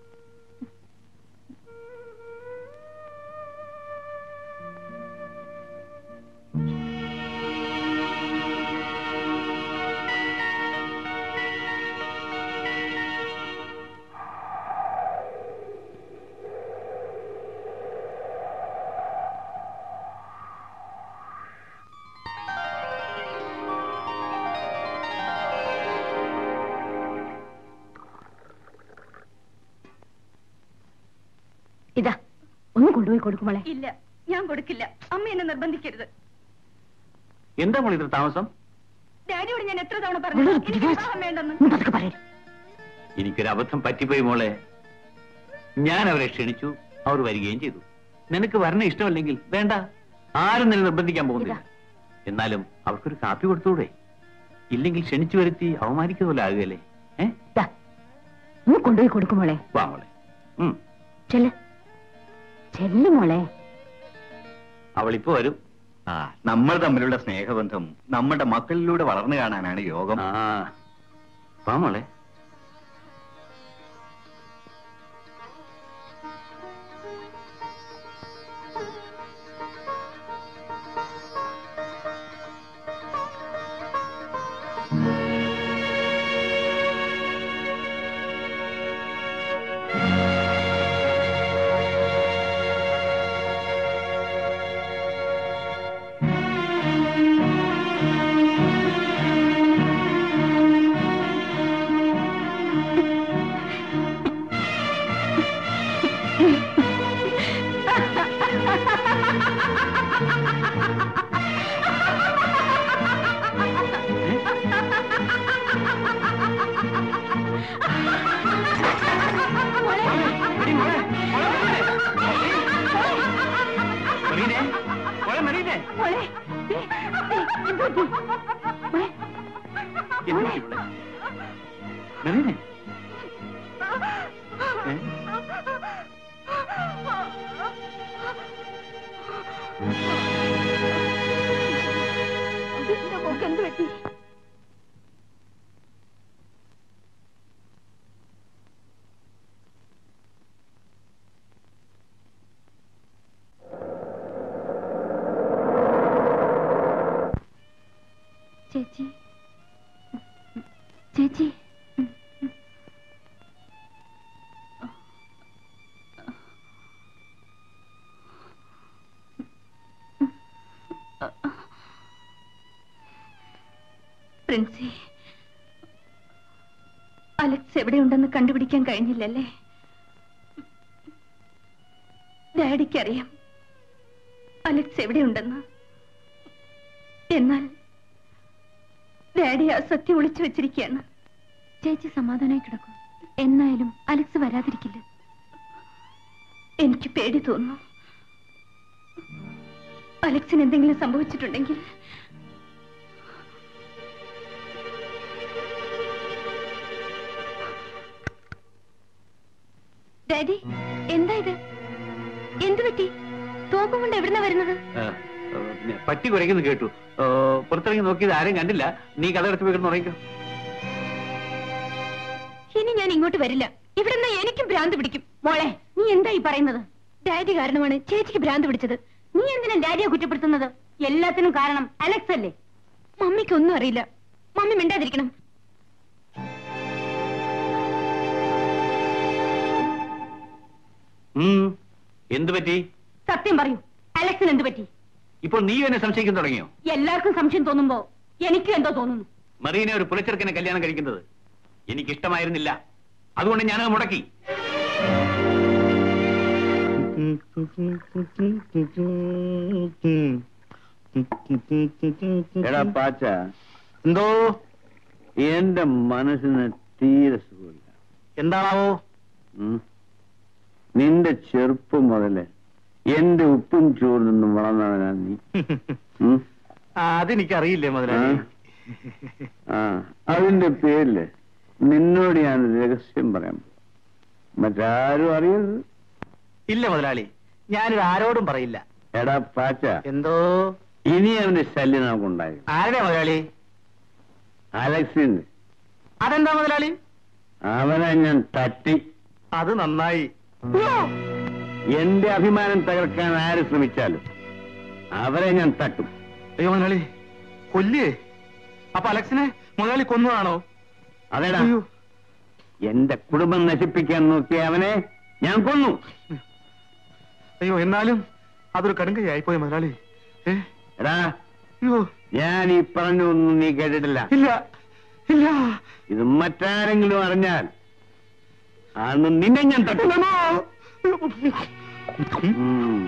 ഇതാ ഒന്ന് കൊണ്ടുപോയി കൊടുക്കുമോളെ ഇല്ല ഞാൻ കൊടുക്കില്ല അമ്മ എന്നെ നിർബന്ധിക്കരുത് എന്താ മോൾ ഇത്ര താമസം ഡാഡിയോട് ഞാൻ എത്ര തവണ പറഞ്ഞു എനിക്ക് വിവാഹം വേണ്ടെന്ന് എനിക്കൊരു അബദ്ധം പറ്റിപ്പോയി മോളെ ഞാൻ അവരെ ക്ഷണിച്ചു അവർ വരികയും ചെയ്തു നിനക്ക് വരണ ഇഷ്ടമല്ലെങ്കിൽ വേണ്ട ആരും നിന്നെ നിർബന്ധിക്കാൻ പോകുന്നില്ല എന്നാലും അവർക്കൊരു കാപ്പി കൊടുത്തൂടെ ഇല്ലെങ്കിൽ ക്ഷണിച്ചു വരുത്തി അവമാനിക്കുന്ന പോലെ ആകുകയല്ലേ ഏ ഒന്ന് കൊണ്ടുപോയി കൊടുക്കുമോളെ വാ മോളെ ഉം. ചെല്ല് ചെല്ലു മോളെ അവളിപ്പോ വരും ആ നമ്മൾ തമ്മിലുള്ള സ്നേഹബന്ധം നമ്മുടെ മക്കളിലൂടെ വളർന്നു കാണാനാണ് യോഗം ആ വാ മോളെ മറീനെ മോളെ മറീനെ മോളെ ദേ, ദേ, എന്ത് പറ്റി? മോളെ, എന്ത് പറ്റി ഇവിടെ? മറീനെ ഏ? എന്റെ മോക്ക് എന്ത് പറ്റി ചേച്ചി ചേച്ചി പ്രിൻസി അലക്സ് എവിടെയുണ്ടെന്ന് കണ്ടുപിടിക്കാൻ കഴിഞ്ഞില്ലല്ലേ ഡാഡിക്കറിയാം അലക്സ് എവിടെയുണ്ടെന്ന് എന്നാൽ ഡാഡി ആ സത്യം ഒളിച്ചു വെച്ചിരിക്കുകയാണ് ചേച്ചി സമാധാനമായി കിടക്കും എന്നായാലും അലക്സ് വരാതിരിക്കില്ല എനിക്ക് പേടി തോന്നുന്നു അലക്സിന് എന്തെങ്കിലും സംഭവിച്ചിട്ടുണ്ടെങ്കിൽ ഡാഡി എന്താ ഇത് എന്തു പറ്റി തോക്കും കൊണ്ട് എവിടുന്ന വരുന്നത് ആ, ആ, പിന്നെ പട്ടി കുരയ്ക്കുന്നു കേട്ടു ആ, പുറത്തിറങ്ങി നോക്കിയത് ആരും കണ്ടില്ല നീ കഥ പോയി കിടന്ന് ഉറങ്ങിക്കോ ഇനി ഞാൻ ഇങ്ങോട്ട് വരില്ല ഇവിടുന്ന് എനിക്കും ഭ്രാന്ത് പിടിക്കും മോളെ നീ എന്താ ഈ പറയുന്നത് ഡാഡി കാരണമാണ് ചേച്ചിക്ക് ഭ്രാന്ത് പിടിച്ചത് നീ എന്തിനാ ഡാഡിയെ കുറ്റപ്പെടുത്തുന്നത് എല്ലാത്തിനും കാരണം അലക്സ് അല്ലേ മമ്മിക്കൊന്നും അറിയില്ല മമ്മി മിണ്ടാതിരിക്കണം ഉം. എന്ത് പറ്റി സത്യം പറയൂ അലക്സിന് എന്ത് പറ്റി ഇപ്പോൾ നീ എന്നെ സംശയിക്കാൻ തുടങ്ങിയോ എല്ലാവർക്കും സംശയം തോന്നുമ്പോ എനിക്കും എന്തോ തോന്നുന്നു മറീനെ ഒരു പുലച്ചെറുക്കനെ കല്യാണം കഴിക്കുന്നത് എനിക്കിഷ്ടമായിരുന്നില്ല അതുകൊണ്ട് ഞാനത് മുടക്കി എടാ പാച്ച എന്തോ എന്റെ മനസ്സിന് തീരെ സുഖമില്ല എന്താണാവോ ഉം. നിന്റെ ചെറുപ്പം മുതല് എന്റെ ഉപ്പും ചോറിൽ നിന്നും വളർന്നവനാ നീ ഉം. ആ, അതെനിക്കറിയില്ലേ മുതലാളി ആ അതിന്റെ പേരില് നിന്നോട് ഞാൻ ഒരു രഹസ്യം പറയാം മറ്റാരും അറിയരുത് ഇല്ല മുതലാളി ഞാനിത് ആരോടും പറയില്ല എടാ പാച്ച എന്തോ ഇനി അവന്റെ ശല്യം നമുക്കുണ്ടായി ആരുടെ മുതലാളി അലക്സിന്റെ അതെന്താ മുതലാളി അവനെ ഞാൻ തട്ടി അത് നന്നായി എന്റെ അഭിമാനം തകർക്കാൻ ആര് ശ്രമിച്ചാലും അവരെ ഞാൻ തട്ടും അയ്യോ മുതലാളി കൊല്ലേ അപ്പൊ അലക്സിനെ മുതലാളി കൊന്നതാണോ അതേടാ അയ്യോ. എന്റെ കുടുംബം നശിപ്പിക്കാൻ നോക്കിയ അവനെ ഞാൻ കൊന്നു അയ്യോ എന്നാലും അതൊരു കടുങ്കയായി പോയി മുതലാളി ഏ എടാ അയ്യോ ഞാൻ ഈ പറഞ്ഞൊന്നും നീ കേട്ടിട്ടില്ല ഇല്ല ഇല്ല ഇത് മറ്റാരെങ്കിലും അറിഞ്ഞാൽ അന്ന് നിന്നെ ഞാൻ തട്ടും ഉം.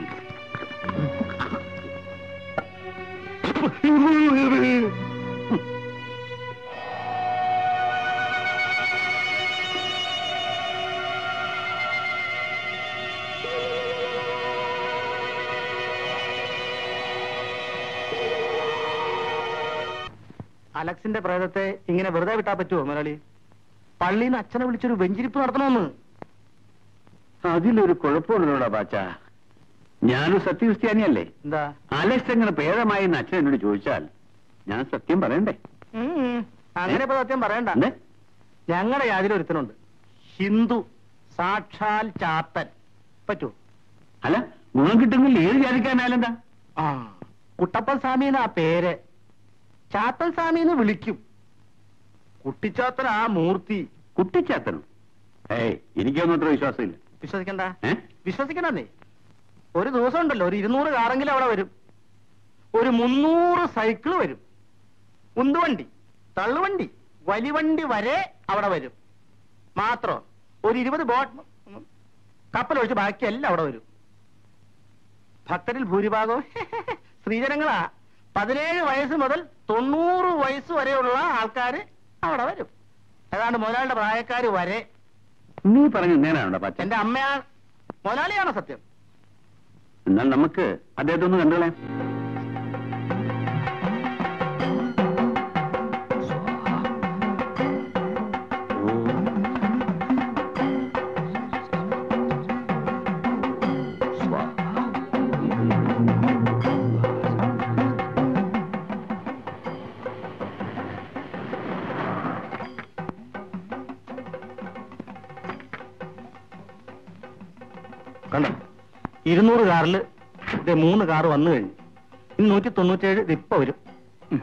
അലക്സിന്റെ പ്രേതത്തെ ഇങ്ങനെ വെറുതെ വിട്ടാ പറ്റുമോ മുതലാളി പള്ളിയിൽ നിന്ന് അച്ഛനെ വിളിച്ചൊരു വെഞ്ചിരിപ്പ് നടത്തണമെന്ന് അതിലൊരു കുഴപ്പമുണ്ടല്ലോടാ പാച്ച ഞാനൊരു സത്യക്രിസ്ത്യാനിയല്ലേ എന്താ അലക്സ് എങ്ങനെ ഭേദമായി എന്ന് അച്ഛൻ എന്നോട് ചോദിച്ചാൽ ഞാൻ സത്യം പറയണ്ടേ ഉം, അങ്ങനെ ഇപ്പൊ സത്യം പറയണ്ട എന്ത്? ഞങ്ങളുടെ യാതിൽ ഒരുത്തനുണ്ട് ഹിന്ദു സാക്ഷാൽ ചാത്തൻ പറ്റൂ അല്ല ഗുണം കിട്ടുമെങ്കിൽ ഏത് ജാതിക്കാരനായാലെന്താ ആ കുട്ടപ്പൻ സ്വാമി എന്നാ പേര് ചാത്തൻ സ്വാമി എന്ന് വിളിക്കും കുട്ടിച്ചാത്തൻ ആ മൂർത്തി കുട്ടിച്ചാത്തനും ഏയ് എനിക്കൊന്നും അത്ര വിശ്വാസമില്ല വിശ്വസിക്കണ്ട ഏ? വിശ്വസിക്കണ്ടെന്നേ ഒരു ദിവസം ഉണ്ടല്ലോ ഒരു ഇരുന്നൂറ് കാറെങ്കിലും അവിടെ വരും ഒരു മുന്നൂറ് സൈക്കിള് വരും ഉന്തുവണ്ടി തള്ളുവണ്ടി വലിവണ്ടി വരെ അവിടെ വരും മാത്രം ഒരു ഇരുപത് ബോട്ട് കപ്പലൊഴിച്ച് ബാക്കിയെല്ലാം അവിടെ വരും ഭക്തരിൽ ഭൂരിഭാഗവും സ്ത്രീജനങ്ങളാ പതിനേഴ് വയസ്സ് മുതൽ തൊണ്ണൂറ് വയസ്സ് വരെയുള്ള ആൾക്കാര് അവിടെ വരും ഏതാണ്ട് മുതലാളിയുടെ പ്രായക്കാര് വരെ നീ പറഞ്ഞ നേരാണോ പച്ച എന്റെ അമ്മയാണ് മുതലാളിയാണോ സത്യം എന്നാൽ നമുക്ക് അദ്ദേഹത്തെ ഒന്ന് കണ്ടുകളയാം കണ്ടോ ഇരുന്നൂറ് കാറിൽ ദേ മൂന്ന് കാർ വന്നു കഴിഞ്ഞു ഇനി നൂറ്റി തൊണ്ണൂറ്റേഴ് ഇത് ഇപ്പൊ വരും ഉം.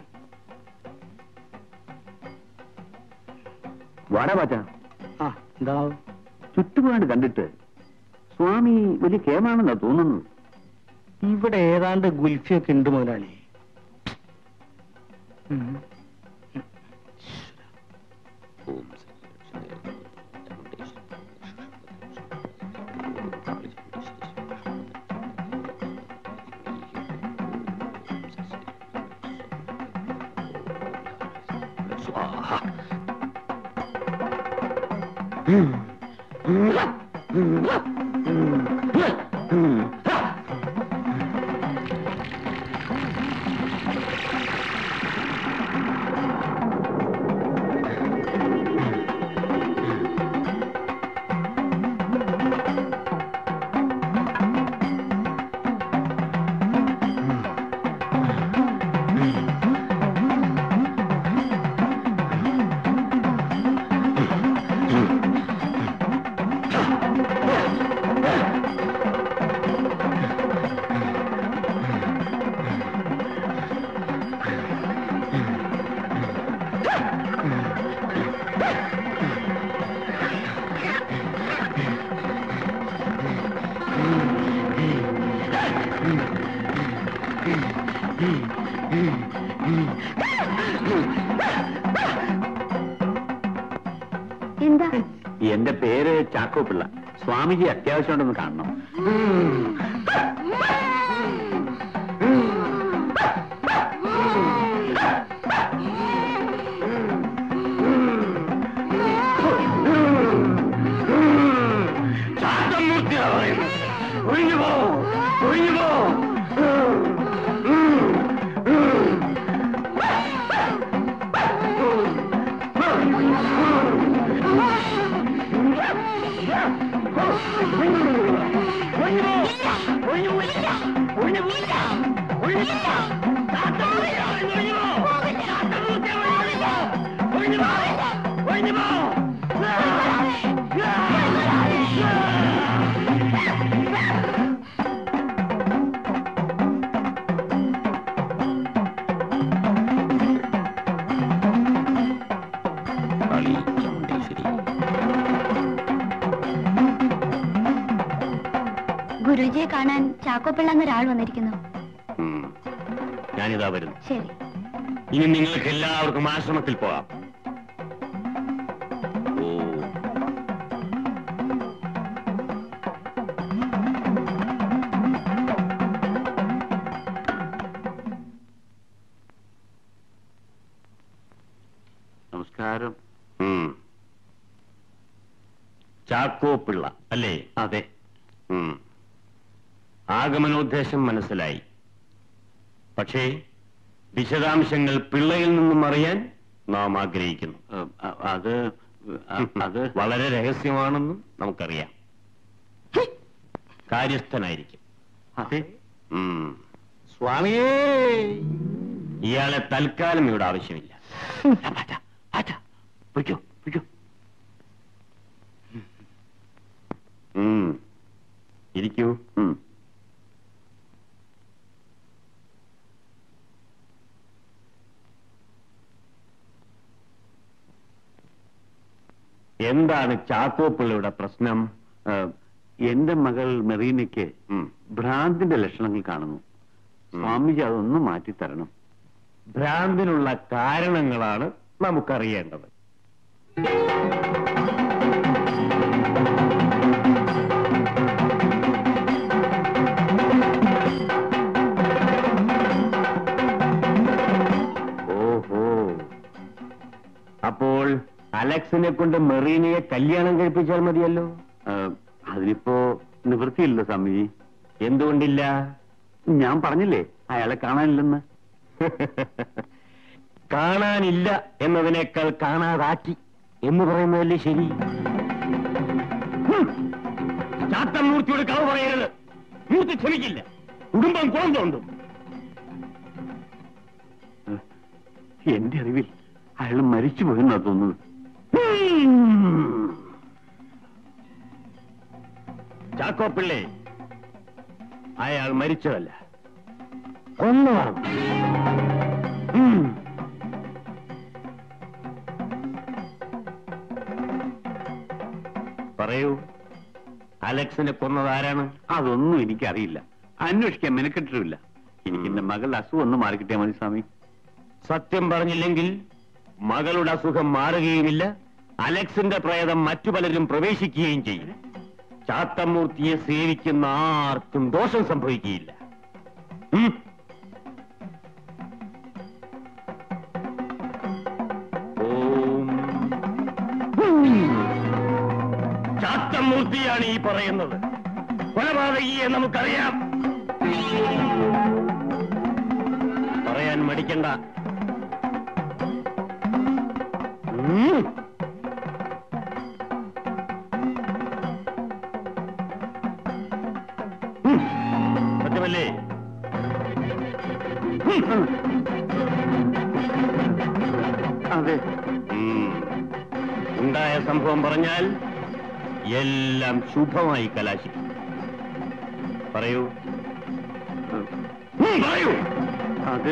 വാടാ പാച്ച ആ എന്താ ചുറ്റുപാട് കണ്ടിട്ട് സ്വാമി വലിയ കേമാണെന്നാ തോന്നുന്നത് ഇവിടെ ഏതാണ്ട് ഗുൽഫിയൊക്കെ ഉണ്ട് മുതലാളി ഉം. എന്താ എന്റെ പേര് ചാക്കോ പിള്ള സ്വാമിജി അത്യാവശ്യമുണ്ടെന്ന് കാണണം ഗുരുജിയെ കാണാൻ ചാക്കോപ്പിള്ള എന്നൊരാൾ വന്നിരിക്കുന്നു ഞാനിതാ വരുന്നു ശരി ഇനി നിങ്ങൾക്ക് എല്ലാവർക്കും ആശ്രമത്തിൽ പോകാം ഓ നമസ്കാരം ചാക്കോ പിള്ള അല്ലേ അതെ ആഗമനോദ്ദേശം മനസ്സിലായി പക്ഷേ വിശദാംശങ്ങൾ പിള്ളയിൽ നിന്നും അറിയാൻ നാം ആഗ്രഹിക്കുന്നു അത് അത് വളരെ രഹസ്യമാണെന്നും നമുക്കറിയാം കാര്യസ്ഥനായിരിക്കും അതെ സ്വാമിയേ ഇയാളെ തൽക്കാലം ഇവിടെ ആവശ്യമില്ല പൊയ്ക്കോ പൊയ്ക്കോ ഉം. ഇരിക്കൂ ഉം. എന്താണ് ചാക്കോ പിള്ളയുടെ പ്രശ്നം ആ, എന്റെ മകൾ മെറീനയ്ക്ക് ഭ്രാന്തിന്റെ ലക്ഷണങ്ങൾ കാണുന്നു സ്വാമിജി അതൊന്ന് മാറ്റിത്തരണം ഭ്രാന്തിനുള്ള കാരണങ്ങളാണ് നമുക്കറിയേണ്ടത് ഓഹോ അപ്പോൾ അലക്സിനെ കൊണ്ട് മെറീനയെ കല്യാണം കഴിപ്പിച്ചാൽ മതിയല്ലോ ആ, അതിനിപ്പോ നിവൃത്തിയില്ല സ്വാമിജി എന്തുകൊണ്ടില്ല ഞാൻ പറഞ്ഞില്ലേ അയാളെ കാണാനില്ലെന്ന് കാണാനില്ല എന്നതിനേക്കാൾ കാണാതാക്കി എന്ന് പറയുന്നതല്ലേ ശരി ഹും. ചാത്തൻ മൂർത്തിയോട് കളവ് പറയരുത് മൂർത്തി ക്ഷമിക്കില്ല കുടുംബം കുളം തോണ്ടും എന്റെ അറിവിൽ അയാൾ മരിച്ചു പോയെന്നാ തോന്നുന്നത് ചാക്കോ പിള്ളേ അയാൾ മരിച്ചതല്ല കൊന്നതാണ് ഉം. പറയൂ അലക്സിനെ കൊന്നത് ആരാണ് അതൊന്നും എനിക്കറിയില്ല അന്വേഷിക്കാൻ മെനക്കെട്ടിട്ടില്ല എനിക്ക് എന്റെ മകളുടെ അസുഖം ഒന്ന് മാറിക്കിട്ടിയാൽ മതി സ്വാമി സത്യം പറഞ്ഞില്ലെങ്കിൽ മകളുടെ അസുഖം മാറുകയുമില്ല അലക്സിന്റെ പ്രേതം മറ്റു പലരും പ്രവേശിക്കുകയും ചെയ്യും ചാത്തമൂർത്തിയെ സേവിക്കുന്ന ആർക്കും ദോഷം സംഭവിക്കുകയില്ല ഉം. ഓം. ചാത്തമൂർത്തിയാണ് ഈ പറയുന്നത് കൊലപാതകിയെ നമുക്കറിയാം പറയാൻ മടിക്കണ്ട ഉം. ഉം. സത്യമല്ലേ ഉം. അതെ ഉം. ഉണ്ടായ സംഭവം പറഞ്ഞാൽ എല്ലാം ശുഭമായി കലാശിക്കും പറയൂ ഉം, പറയൂ അത്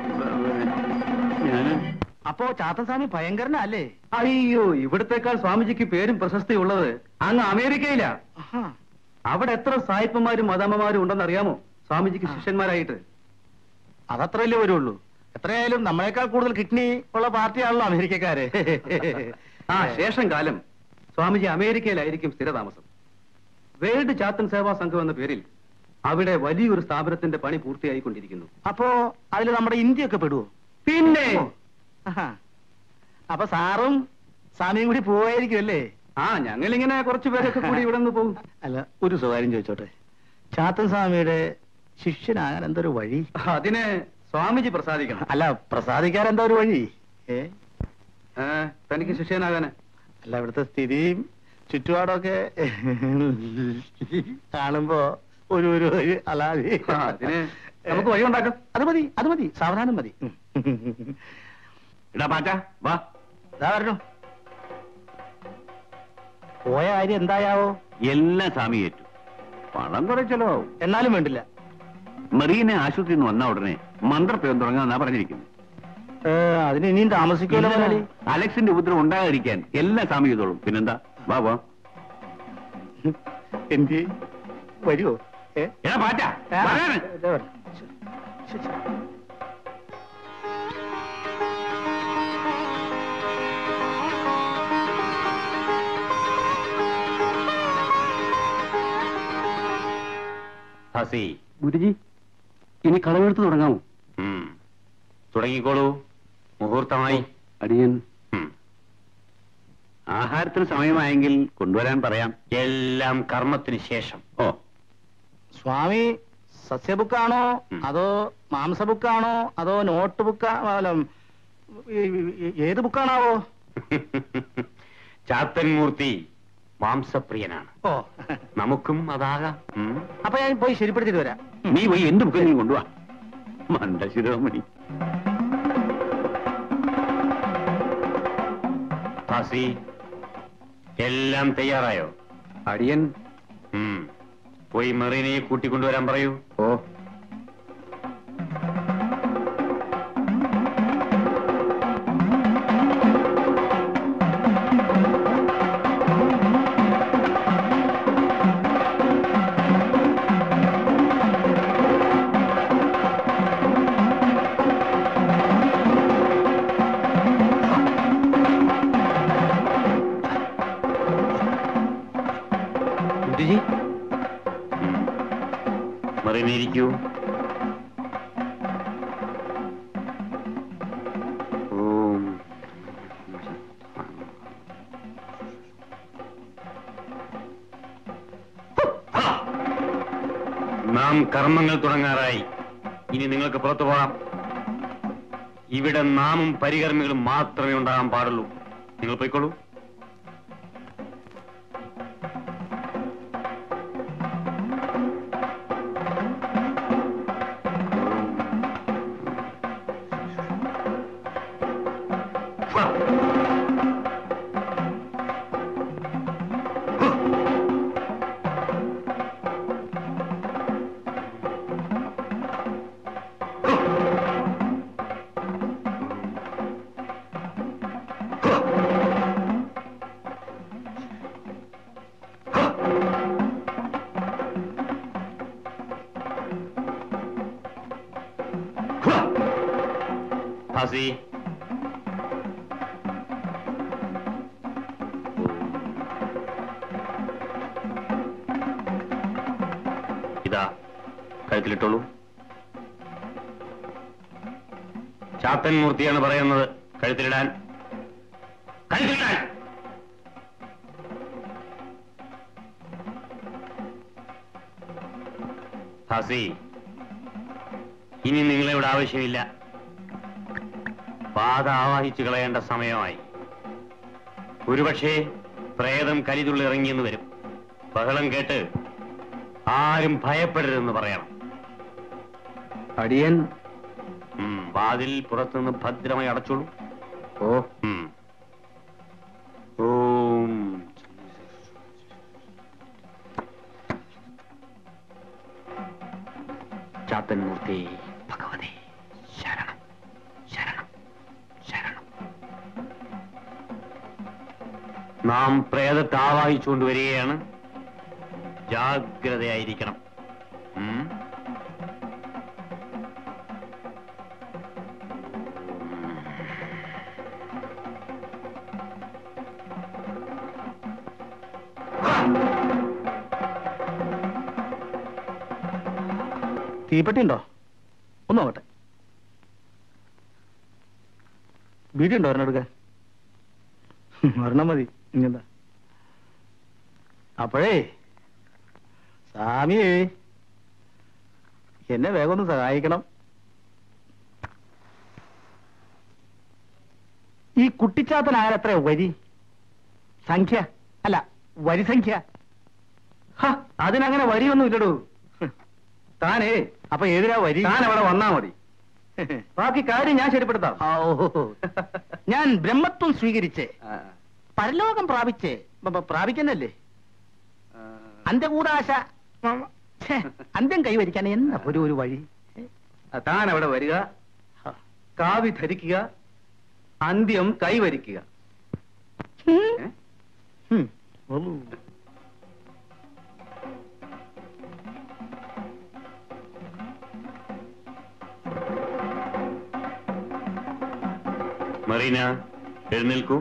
ഞാന് അപ്പോ ചാത്തസ്വാമി ഭയങ്കരനല്ലേ അയ്യോ ഇവിടത്തെക്കാൾ സ്വാമിജിക്ക് പേരും പ്രശസ്തി ഉള്ളത് അങ്ങ് അമേരിക്കയിലാ അവിടെ എത്ര സായിപ്പന്മാരും മദാമ്മമാരും ഉണ്ടെന്ന് അറിയാമോ സ്വാമിജിക്ക് ശിഷ്യന്മാരായിട്ട് അതത്രയല്ലേ വരുള്ളൂ എത്രയായാലും നമ്മളെക്കാൾ കൂടുതൽ കിഡ്നി ഉള്ള പാർട്ടിയാണല്ലോ അമേരിക്കക്കാര് ആ ശേഷം കാലം സ്വാമിജി അമേരിക്കയിലായിരിക്കും സ്ഥിരതാമസം വേൾഡ് ചാത്തൻ സേവാ സംഘം എന്ന പേരിൽ അവിടെ വലിയൊരു സ്ഥാപനത്തിന്റെ പണി പൂർത്തിയായിക്കൊണ്ടിരിക്കുന്നു അപ്പോ അതിൽ നമ്മുടെ ഇന്ത്യയൊക്കെ പെടുവോ പിന്നെ ആഹാ. അപ്പൊ സാറും സ്വാമിയും കൂടി പോവായിരിക്കും അല്ലേ ആ ഞങ്ങളിങ്ങനെ കുറച്ചു പേരൊക്കെ കൂടി ഇവിടെ നിന്ന് പോകും അല്ല ഒരു സ്വകാര്യം ചോദിച്ചോട്ടെ ചാത്തൻ സ്വാമിയുടെ ശിഷ്യനാകാൻ എന്തൊരു വഴി അതിന് സ്വാമിജി പ്രസാദിക്കണം അല്ല പ്രസാദിക്കാൻ എന്താ ഒരു വഴി ഏ ആ, തനിക്ക് ശിഷ്യനാകാന് അല്ല ഇവിടുത്തെ സ്ഥിതിയും ചുറ്റുപാടൊക്കെ കാണുമ്പോ ഒരു ഒരു ഒരു അലാതി ആ, അതിന് നമുക്ക് വഴി ഉണ്ടാക്കാം അത് മതി അത് മതി സാവധാനം മതി ഇടാ പാറ്റ വാ ഇതാ വരണു പോയ കാര്യം എന്തായാവോ എല്ലാം സ്വാമി ഏറ്റു പണം കുറെ ചെലവാവും എന്നാലും വേണ്ടില്ല മെറീനെ ആശുപത്രിയിൽ നിന്ന് വന്ന ഉടനെ മന്ത്രപ്രയോഗം തുടങ്ങാന്നാ പറഞ്ഞിരിക്കുന്നത് ഏ, അതിന് ഇനിയും താമസിക്കുമല്ലോ മുതലാളി അലക്സിന്റെ ഉപദ്രവം ഉണ്ടാകാതിരിക്കാൻ എല്ലാം സ്വാമി ചെയ്തോളും പിന്നെന്താ വാ വാ എന്ത് വരുമോ ഏ എടാ പാറ്റ വരാന്. ഇതാ വരണു. ശരി, ശരി, ശരി. ഹസി ഗുരുജി ഇനി കളവെടുത്ത് തുടങ്ങാമോ ഉം. തുടങ്ങിക്കോളൂ മുഹൂർത്തമായി അടിയൻ ഉം. ആഹാരത്തിന് സമയമായെങ്കിൽ കൊണ്ടുവരാൻ പറയാം എല്ലാം കർമ്മത്തിന് ശേഷം ഓ സ്വാമി സസ്യബുക്കാണോ ഉം. അതോ മാംസ ബുക്കാണോ അതോ നോട്ട് ബുക്കാ അല്ല, ഈ- ഈ- ഏത് ബുക്കാണാവോ ചാത്തൻമൂർത്തി മാംസപ്രിയനാണ് ഓ നമുക്കും അതാകാം ഉം. അപ്പൊ ഞാൻ പോയി ശരിപ്പെടുത്തിട്ട് വരാം നീ പോയി എന്ത് ബുക്കെങ്കിലും കൊണ്ടുവാ മണ്ടശിരോമണി ഹസി എല്ലാം തയ്യാറായോ അടിയൻ ഉം. പോയി മെറീനയെ കൂട്ടിക്കൊണ്ടുവരാൻ പറയൂ ഓ ഗുരുജി മെറീന ഇരിക്കൂ ഓം നാം കർമ്മങ്ങൾ തുടങ്ങാറായി ഇനി നിങ്ങൾക്ക് പുറത്തു പോകാം ഇവിടെ നാമും പരികർമ്മികളും മാത്രമേ ഉണ്ടാകാൻ പാടുള്ളൂ നിങ്ങൾ പോയിക്കോളൂ ഭാസി ഇതാ കഴുത്തിലിട്ടോളൂ ചാത്തൻ മൂർത്തിയാണ് പറയുന്നത് കഴുത്തിലിടാൻ കഴുത്തിലിടാൻ ഭാസി ഇനി നിങ്ങളെ ഇവിടെ ആവശ്യമില്ല ബാധ ആവാഹിച്ചു കളയേണ്ട സമയമായി ഒരുപക്ഷേ പ്രേതം കലിതുള്ളി ഇറങ്ങിയെന്ന് വരും ബഹളം കേട്ട് ആരും ഭയപ്പെടരുതെന്ന് പറയണം അടിയൻ ഉം, വാതിൽ പുറത്തുനിന്ന് ഭദ്രമായി അടച്ചോളൂ ഓ ഉം. ഓം ചാത്തൻ മൂർത്തി ഭഗവതി ശരണം ശരണം ശരണം നാം പ്രേതത്തെ ആവാഹിച്ചുകൊണ്ട് വരികയാണ് ജാഗ്രതയായിരിക്കണം ഉം. തീപ്പെട്ടി ഉണ്ടോ ഒന്ന് നോക്കട്ടെ വീഡിയോ ഉണ്ടോ ഒരെണ്ണം എടുക്കാൻ ഒരെണ്ണം മതി ഇങ്ങെന്താ അപ്പോഴേ സ്വാമിയേ എന്നെ വേഗം ഒന്ന് സഹായിക്കണം ഈ കുട്ടിച്ചാത്തൻ ആരത്ര വരി സംഖ്യ അല്ല വരി സംഖ്യ ഹ, അതിനങ്ങനെ വരിയൊന്നും ഇല്ലടൂ താനേ അപ്പൊ ഏതിനാ വരി താൻ അവിടെ വന്നാ മതി ബാക്കി കാര്യം ഞാൻ ശരിപ്പെടുത്താം ഞാൻ ബ്രഹ്മത്വം സ്വീകരിച്ച് പരലോകം പ്രാപിച്ച് ബ- ബ- പ്രാപിക്കുന്നല്ലേ അന്ത്യകൂടാശ ഛേ, അന്ത്യം കൈവരിക്കാൻ എന്നാ ഒരു ഒരു വഴി താൻ അവിടെ വരിക കാവി ധരിക്കുക അന്ത്യം കൈവരിക്കുക ഏ? ഉം. ഉള്ളൂ. മറീന എഴുന്നേൽക്കൂ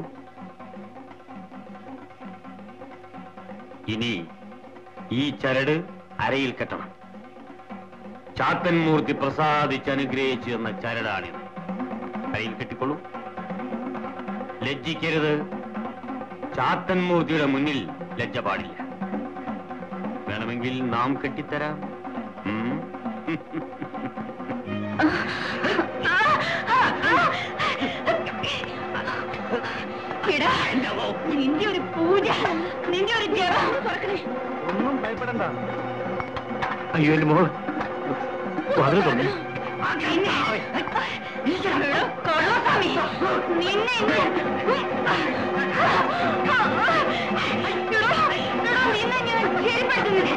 ഇനി ഈ ചരട് അരയിൽ കെട്ടണം ചാത്തൻ മൂർത്തി പ്രസാദിച്ച് അനുഗ്രഹിച്ചു എന്ന ചരടാണിത് അരയിൽ കെട്ടിക്കൊള്ളൂ ലജ്ജിക്കരുത് ചാത്തൻ മൂർത്തിയുടെ മുന്നിൽ ലജ്ജ പാടില്ല വേണമെങ്കിൽ നാം കെട്ടിത്തരാം ഉം. എടാ, നിന്റെ ഒരു പൂജ നിന്റെ ഒരു ജപം തുറക്കണേ ഒന്നും ഭയപ്പെടണ്ട അയ്യോ എന്റെ മോള് വാതിൽ തുറന്നു എടോ, കള്ളസ്വാമി, നിന്നെ ഇന്ന് എടോ, എടോ, നിന്നെ ഞാൻ ശരിപ്പെടുത്തുന്നത്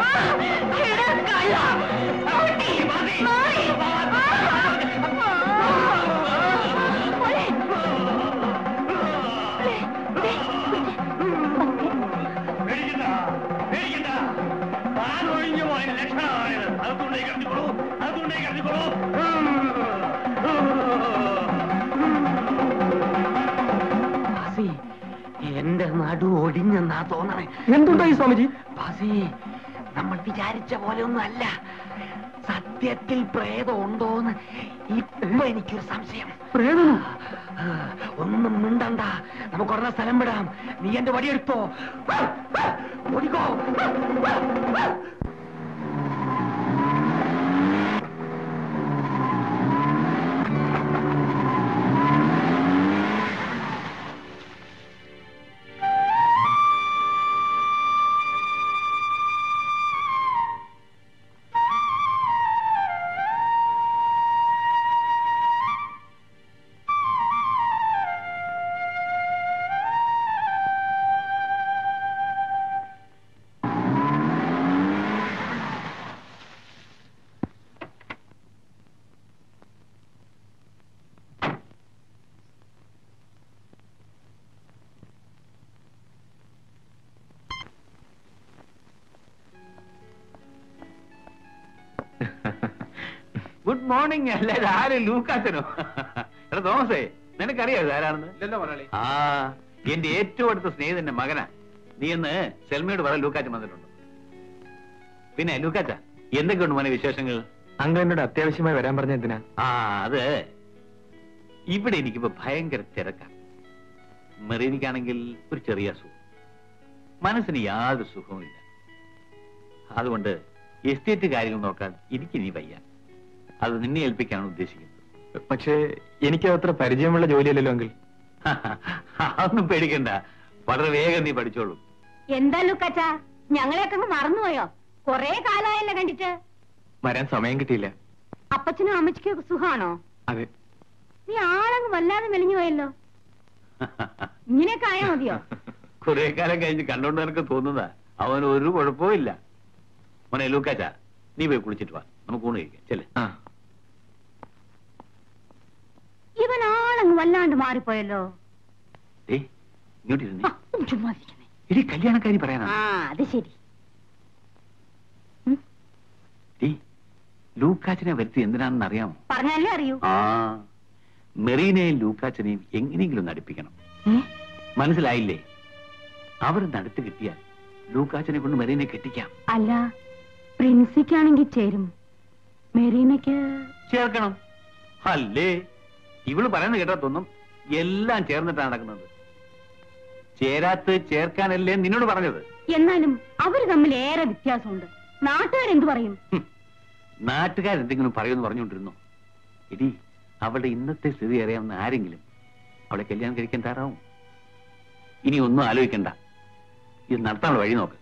എന്റെ നടു ഒടിഞ്ഞെന്നാ തോന്നണേ എന്തുണ്ടായി സ്വാമിജി ബാസി നമ്മൾ വിചാരിച്ച പോലെ ഒന്നും അല്ല സത്യത്തിൽ പ്രേതം ഉണ്ടോന്ന് ഇപ്പൊ എനിക്കൊരു സംശയം പ്രേതനോ ഒന്നും മിണ്ടണ്ട നമുക്ക് ഉടനെ സ്ഥലം വിടാം നീ എന്റെ വടിയെടുത്തോ ഓടിക്കോ ഗുഡ് മോർണിംഗ് അല്ലേ ഇത് ആര് ലൂക്കാച്ചനോ എടാ തോമസേ നിനക്കറിയാം ഇത് ആരാണെന്ന് ഇല്ലല്ലോ മുതലാളി ആ എന്റെ ഏറ്റവും അടുത്ത സ്നേഹിതന്റെ മകനാ നീ എന്ന് സെൽമയോട് പറ ലൂക്കാച്ചൻ വന്നിട്ടുണ്ട് പിന്നെ ലൂക്കാച്ച എന്തൊക്കെയുണ്ട് മോനെ വിശേഷങ്ങൾ അങ്കിൾ എന്നോട് അത്യാവശ്യമായി വരാൻ പറഞ്ഞ എന്തിനാ ആ അത് ഇവിടെ എനിക്കിപ്പോ ഭയങ്കര തിരക്കാണ് മെറീനിക്കാണെങ്കിൽ ഒരു ചെറിയ അസുഖം മനസ്സിന് യാതൊരു സുഖവുമില്ല അതുകൊണ്ട് എസ്റ്റേറ്റ് കാര്യങ്ങൾ നോക്കാൻ എനിക്ക് നീ വയ്യ അത് നിന്നെ ഏൽപ്പിക്കാനാണ് ഉദ്ദേശിക്കുന്നത് പക്ഷേ എനിക്ക് അത്ര പരിചയമുള്ള ജോലിയല്ലല്ലോ അങ്കിൾ അതൊന്നും പേടിക്കണ്ട വളരെ വേഗം നീ പഠിച്ചോളൂ എന്താ ലുക്കച്ച ഞങ്ങളെയൊക്കെ അങ്ങ് മറന്നുപോയോ കൊറേ കാലമായല്ലോ കണ്ടിട്ട് വരാൻ സമയം കിട്ടിയില്ല അപ്പച്ചനും അമ്മച്ചിക്കും ഒക്കെ സുഖാണോ അതെ നീ ആളങ്ങ് വല്ലാതെ മെലിഞ്ഞു പോയല്ലോ ഇങ്ങനെയൊക്കെ ആയാ മതിയോ കുറെ കാലം കഴിഞ്ഞ് കണ്ടോണ്ട് നിനക്ക് തോന്നുന്നതാ അവന് ഒരു കുഴപ്പവും ഇല്ല മോനെ ലൂക്കാച്ച നീ പോയി കുളിച്ചിട്ട് വാ നമുക്ക് ഊണ് കഴിക്കാം ചെല്ലേ ആ ഇവൻ ആളങ്ങ് വല്ലാണ്ട് മാറിപ്പോയല്ലോ ഏ ഇങ്ങോട്ട് ഇരുന്നേ ആ, ഒന്ന് ചുമ്മാ ഇരിക്കുന്നേ ഇടി കല്യാണക്കാരി പറയാനാ ആ അത് ശരി ഡീ ലൂക്കാച്ചിനെ വരുത്തി എന്തിനാണെന്ന് അറിയാമോ പറഞ്ഞാലേ അറിയൂ ആ മെറീനയും ലൂക്കാച്ചനെയും എങ്ങനെയെങ്കിലും ഒന്ന് അടുപ്പിക്കണം ഏ? മനസ്സിലായില്ലേ അവർ നടുത്ത് കിട്ടിയാൽ ലൂക്കാച്ചനെ കൊണ്ട് മെറീനെ കെട്ടിക്കാം അല്ല പ്രിൻസിക്കാണെങ്കിൽ ചേരും മെറീനയ്ക്ക് ചേർക്കണം അല്ലേ ഇവള് പറയുന്നത് കേട്ടാ തോന്നും എല്ലാം ചേർന്നിട്ടാണ് നടക്കുന്നത് ചേരാത്ത് ചേർക്കാനല്ലേ നിന്നോട് പറഞ്ഞത് എന്നാലും അവര് തമ്മിൽ ഏറെ വ്യത്യാസമുണ്ട് നാട്ടുകാരെന്തു പറയും ഹും. നാട്ടുകാരെന്തെങ്കിലും പറയുമെന്ന് പറഞ്ഞുകൊണ്ടിരുന്നു എടി അവളുടെ ഇന്നത്തെ സ്ഥിതി അറിയാവുന്ന ആരെങ്കിലും അവളെ കല്യാണം കഴിക്കാൻ തയ്യാറാവും ഇനി ഒന്നും ആലോചിക്കണ്ട ഇത് നടത്താനുള്ള വഴി നോക്ക്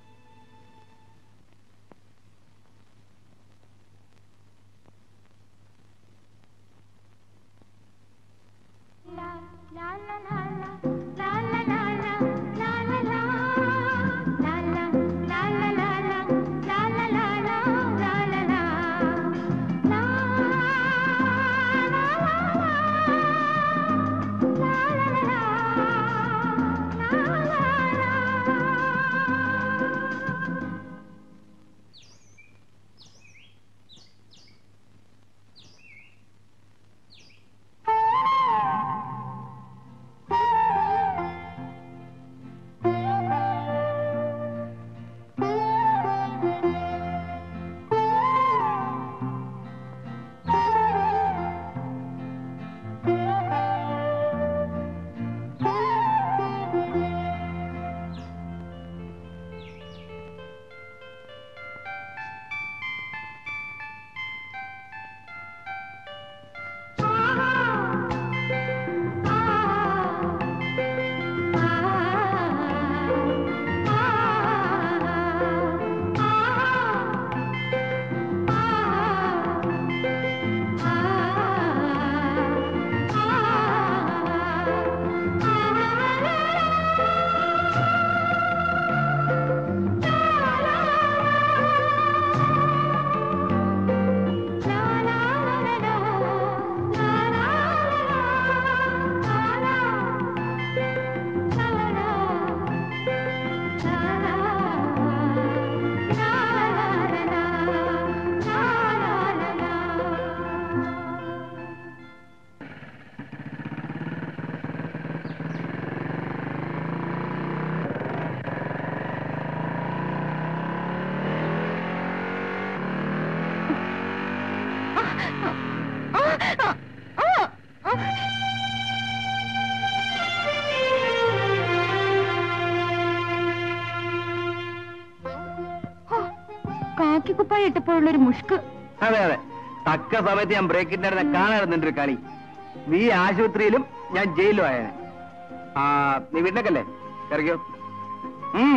നീലക്കുപ്പായ ഇട്ടപ്പോഴുള്ള ഒരു മുഷ്ക് അതെ അതെ തക്ക സമയത്ത് ഞാൻ ബ്രേക്കിന്റെ കാണാറുണ്ട് എന്റെ ഒരു കളി നീ ആശുപത്രിയിലും ഞാൻ ജയിലിലും ആയേനെ ആ നീ വീട്ടിലേക്കല്ലേ കറിക്കോ ഉം.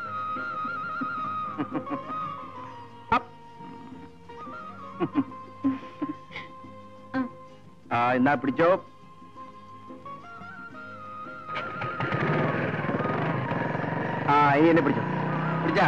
അപ്പ്. ആ എന്നാ പിടിച്ചോ ആ ഇനി എന്നെ പിടിച്ചോ പിടിച്ചാ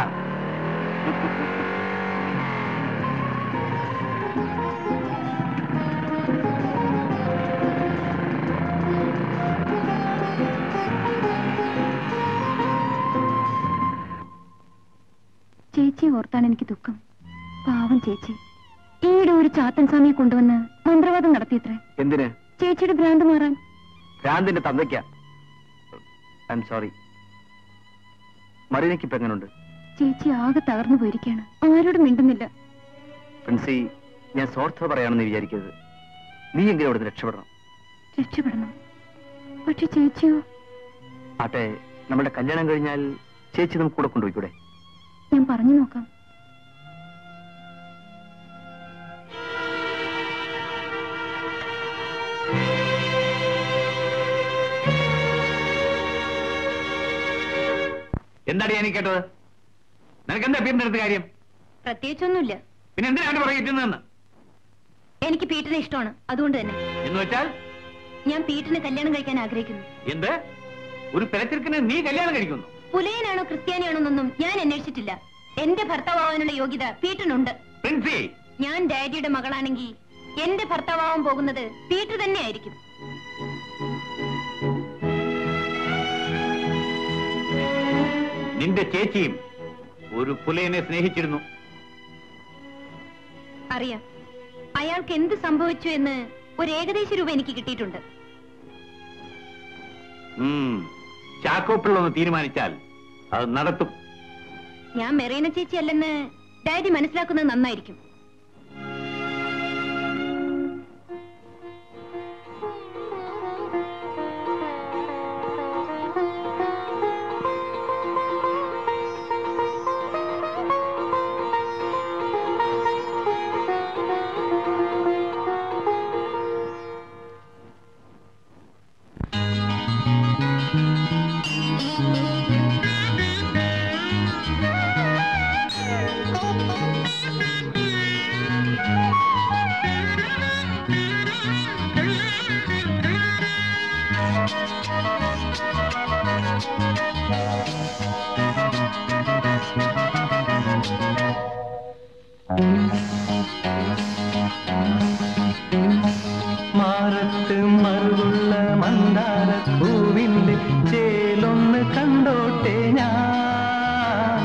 ചേച്ചി ഓർത്താണ് എനിക്ക് ദുഃഖം പാവം ചേച്ചി ഈയിടെ ഒരു ചാത്തൻ സ്വാമിയെ കൊണ്ടുവന്ന് മന്ത്രവാദം നടത്തിയത്രേ എന്തിന് ചേച്ചിയുടെ ഭ്രാന്ത് മാറാൻ ഭ്രാന്തിന്റെ തന്തയ്ക്ക ഐ എം സോറി മറീനയ്ക്ക് ഇപ്പൊ എങ്ങനുണ്ട് ചേച്ചി ആകെ തകർന്നു പോയിരിക്കാണ് ആരോടും മിണ്ടുന്നില്ല പ്രിൻസി ഞാൻ സ്വാർത്ഥ പറയാണെന്ന് വിചാരിക്കരുത് നീ എങ്കിലും അവിടുന്ന് രക്ഷപ്പെടണം രക്ഷപ്പെടണം പക്ഷെ ചേച്ചിയോ ആട്ടെ നമ്മുടെ കല്യാണം കഴിഞ്ഞാൽ ചേച്ചി നമുക്ക് കൂടെ കൊണ്ടുപോയിക്കൂടെ ഞാൻ പറഞ്ഞു നോക്കാം എന്താടി ഞാൻ കേട്ടത് നിനക്ക് എന്താ പീറിന്റെ അടുത്ത് കാര്യം പ്രത്യേകിച്ചൊന്നുമില്ല പിന്നെ എന്തിനാ അവന്റെ പുറകെ ഇറ്റുന്നതെന്ന് എനിക്ക് പീറ്ററിനെ ഇഷ്ടമാണ് അതുകൊണ്ട് തന്നെ എന്ന് വെച്ചാൽ ഞാൻ പീറ്ററിനെ കല്യാണം കഴിക്കാൻ ആഗ്രഹിക്കുന്നു എന്ത് ഒരു പെരച്ചിരിക്കിനെ നീ കല്യാണം കഴിക്കുന്നു പുലയനാണോ ക്രിസ്ത്യാനിയാണോ എന്നൊന്നും ഞാൻ അന്വേഷിച്ചിട്ടില്ല എന്റെ ഭർത്താവാകാനുള്ള യോഗ്യത പീറ്ററിനുണ്ട് പ്രിൻസി ഞാൻ ഡാഡിയുടെ മകളാണെങ്കിൽ എന്റെ ഭർത്താവാകാൻ പോകുന്നത് പീറ്റർ തന്നെയായിരിക്കും നിന്റെ ചേച്ചിയും ഒരു പുലയനെ സ്നേഹിച്ചിരുന്നു അറിയാം അയാൾക്ക് എന്ത് സംഭവിച്ചു എന്ന് ഒരു ഏകദേശ രൂപ എനിക്ക് കിട്ടിയിട്ടുണ്ട് ഉം. ചാക്കോപ്പിള്ള ഒന്ന് തീരുമാനിച്ചാൽ അത് നടത്തും ഞാൻ മെറീന ചേച്ചി അല്ലെന്ന് ഡാഡി മനസ്സിലാക്കുന്നത് നന്നായിരിക്കും മാറത്ത് മറുകുള്ള മന്ദാര പൂവിന്റെ ചേലൊന്ന് കണ്ടോട്ടെ ഞാൻ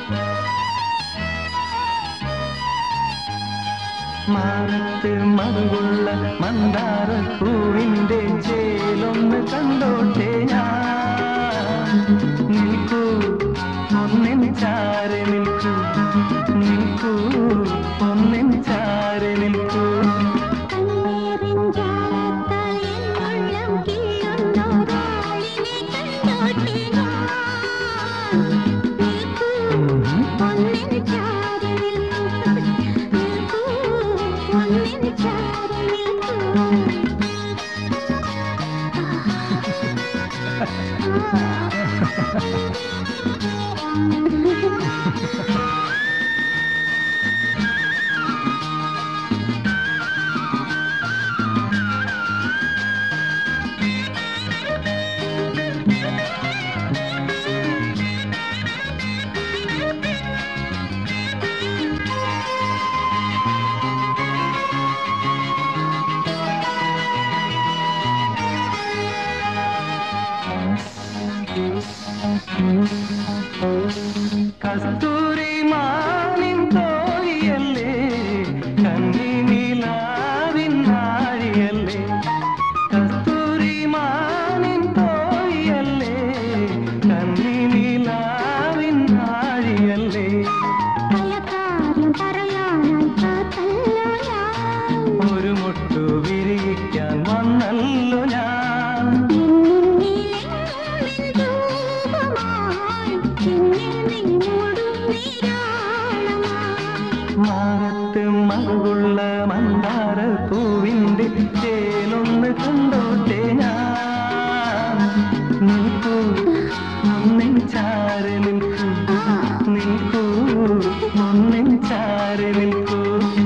മാറത്ത് മറുകുള്ള മന്ദാര പൂവിന്റെ ചേലൊന്ന് കണ്ടോട്ടെ ഞാൻ നിൽക്കൂ ഒന്നിൻ ചാരി നിൽക്കൂ നിൽക്കൂ ഒന്നിൻ ചാരി നിൽക്കൂ കസ്തൂരി മാനിൻ തോഴിയല്ലേ കന്നി നിലാവിൻ നാഴിയല്ലേ കസ്തൂരി മാനിൻ തോഴിയല്ലേ കന്നി നിലാവിൻ നാഴിയല്ലേ ഒരു മുട്ടു വിരിയിക്കാൻ വന്നല്ലോ ഞാൻ കണ്ടോട്ടെ ഞാൻ നിൽക്കൂ ഒന്നിൻ ചാരി നിൽക്കൂ നിൽക്കൂ ഒന്നിൻ ചാരി നിൽക്കൂ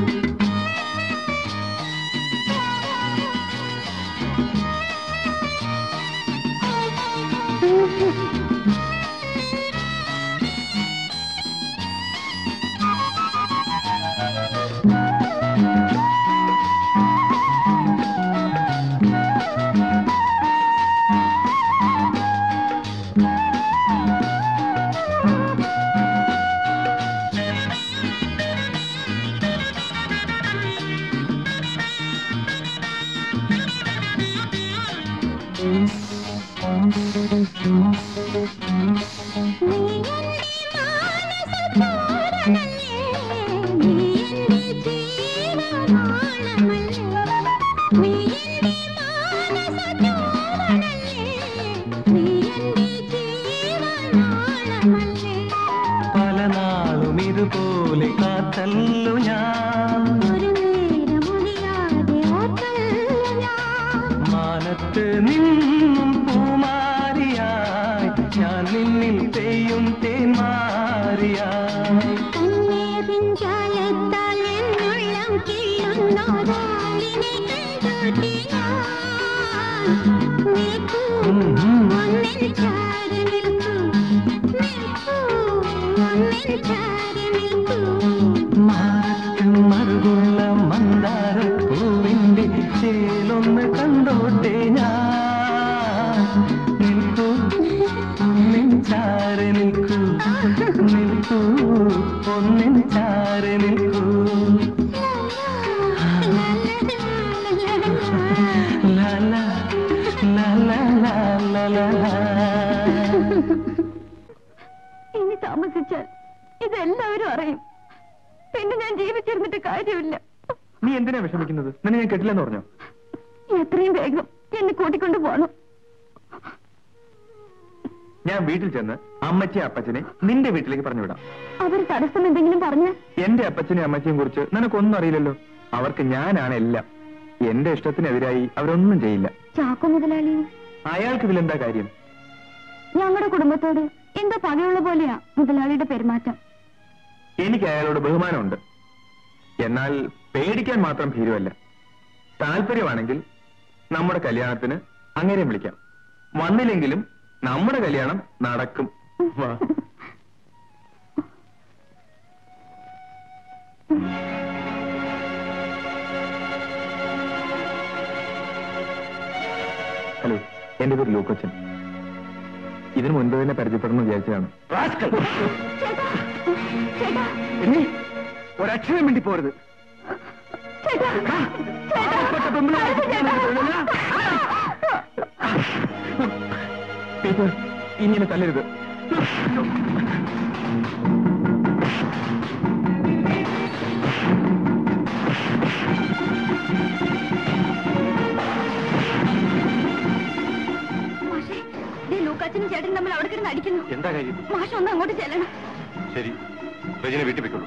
പല നാളും ഇതുപോലെ കാത്തല്ലു ഞാൻ മാനത്ത് നിന്നും പൂമാരിയായി ഞാൻ നിന്നിൽ പെയ്യും തേന്മാരിയായി മാറത്തും മറുകുള്ള മന്ദാര പൂവിന്റെ ചേലൊന്ന് കണ്ടോട്ടെ ഞാൻ നിൽക്കൂ ഒന്നിൻ ചാരി നിൽക്കൂ നിൽക്കൂ ഒന്നിൻ ചാരി നിൽക്കൂ ലാ ലാ ലാ ലാ ലാ ലാ ലാ ലാ ഇനി താമസിച്ചാൽ ഇതെല്ലാവരും അറിയും പിന്നെ ഞാൻ ജീവിച്ചിരുന്നിട്ട് കാര്യമില്ല നീ എന്തിനാ വിഷമിക്കുന്നത് നിന്നെ ഞാൻ കെട്ടില്ലെന്ന് പറഞ്ഞോ എത്രയും വേഗം എന്നെ കൂട്ടിക്കൊണ്ട് പോകണം ഞാൻ വീട്ടിൽ ചെന്ന് അമ്മച്ചി അപ്പച്ചനെ നിന്റെ വീട്ടിലേക്ക് പറഞ്ഞു വിടാം അവർ തടസ്സം എന്തെങ്കിലും പറഞ്ഞ് എന്റെ അപ്പച്ചനെയും അമ്മച്ചിയും കുറിച്ച് നിനക്കൊന്നും അറിയില്ലല്ലോ അവർക്ക് ഞാനാണ് എല്ലാം എന്റെ ഇഷ്ടത്തിനെതിരായി അവരൊന്നും ചെയ്യില്ല ചാക്കോ മുതലാളി അയാൾക്ക് ഇതിലെന്താ കാര്യം ഞങ്ങളുടെ കുടുംബത്തോട് എന്തോ പകയുള്ള പോലെയാ മുതലാളിയുടെ പെരുമാറ്റം എനിക്ക് അയാളോട് ബഹുമാനമുണ്ട് എന്നാൽ പേടിക്കാൻ മാത്രം ഭീരുവല്ല താല്പര്യമാണെങ്കിൽ നമ്മുടെ കല്യാണത്തിന് അങ്ങനെ വിളിക്കാം വന്നില്ലെങ്കിലും നമ്മുടെ കല്യാണം നടക്കും വാ. ഹലോ എന്റെ പേര് ലൂക്കച്ചൻ ഇതിനു മുൻപ് തന്നെ പരിചയപ്പെടണമെന്ന് വിചാരിച്ചതാണ് ചേട്ടാ ചേട്ടാ എന്നെ ഒരക്ഷരം വേണ്ടി പോരുത് ചേട്ടാ ചേട്ടാ ചേട്ടാ പീറ്റർ ഇങ്ങനെ തല്ലരുത് മാഷേ ദേ ലൂക്കാച്ചനും ചേട്ടനും തമ്മിൽ അവിടെ കിടന്ന് അടിക്കുന്നു എന്താ കാര്യം മാഷ ഒന്ന് അങ്ങോട്ട് ചെല്ലണം ശരി റജിനെ വീട്ടിൽ പോയിക്കോളൂ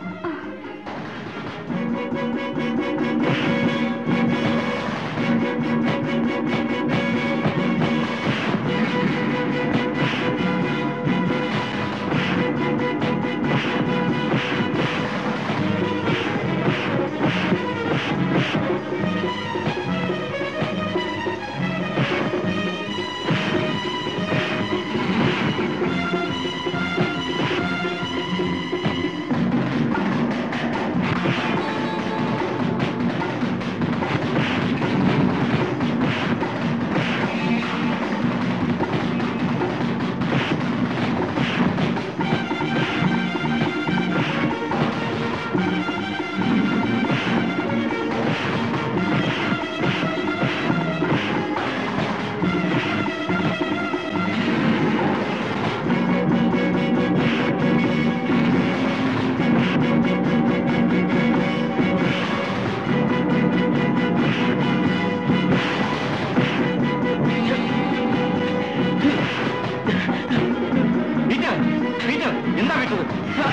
പീറ്റർ പീറ്റർ എന്താ വിട്ടത്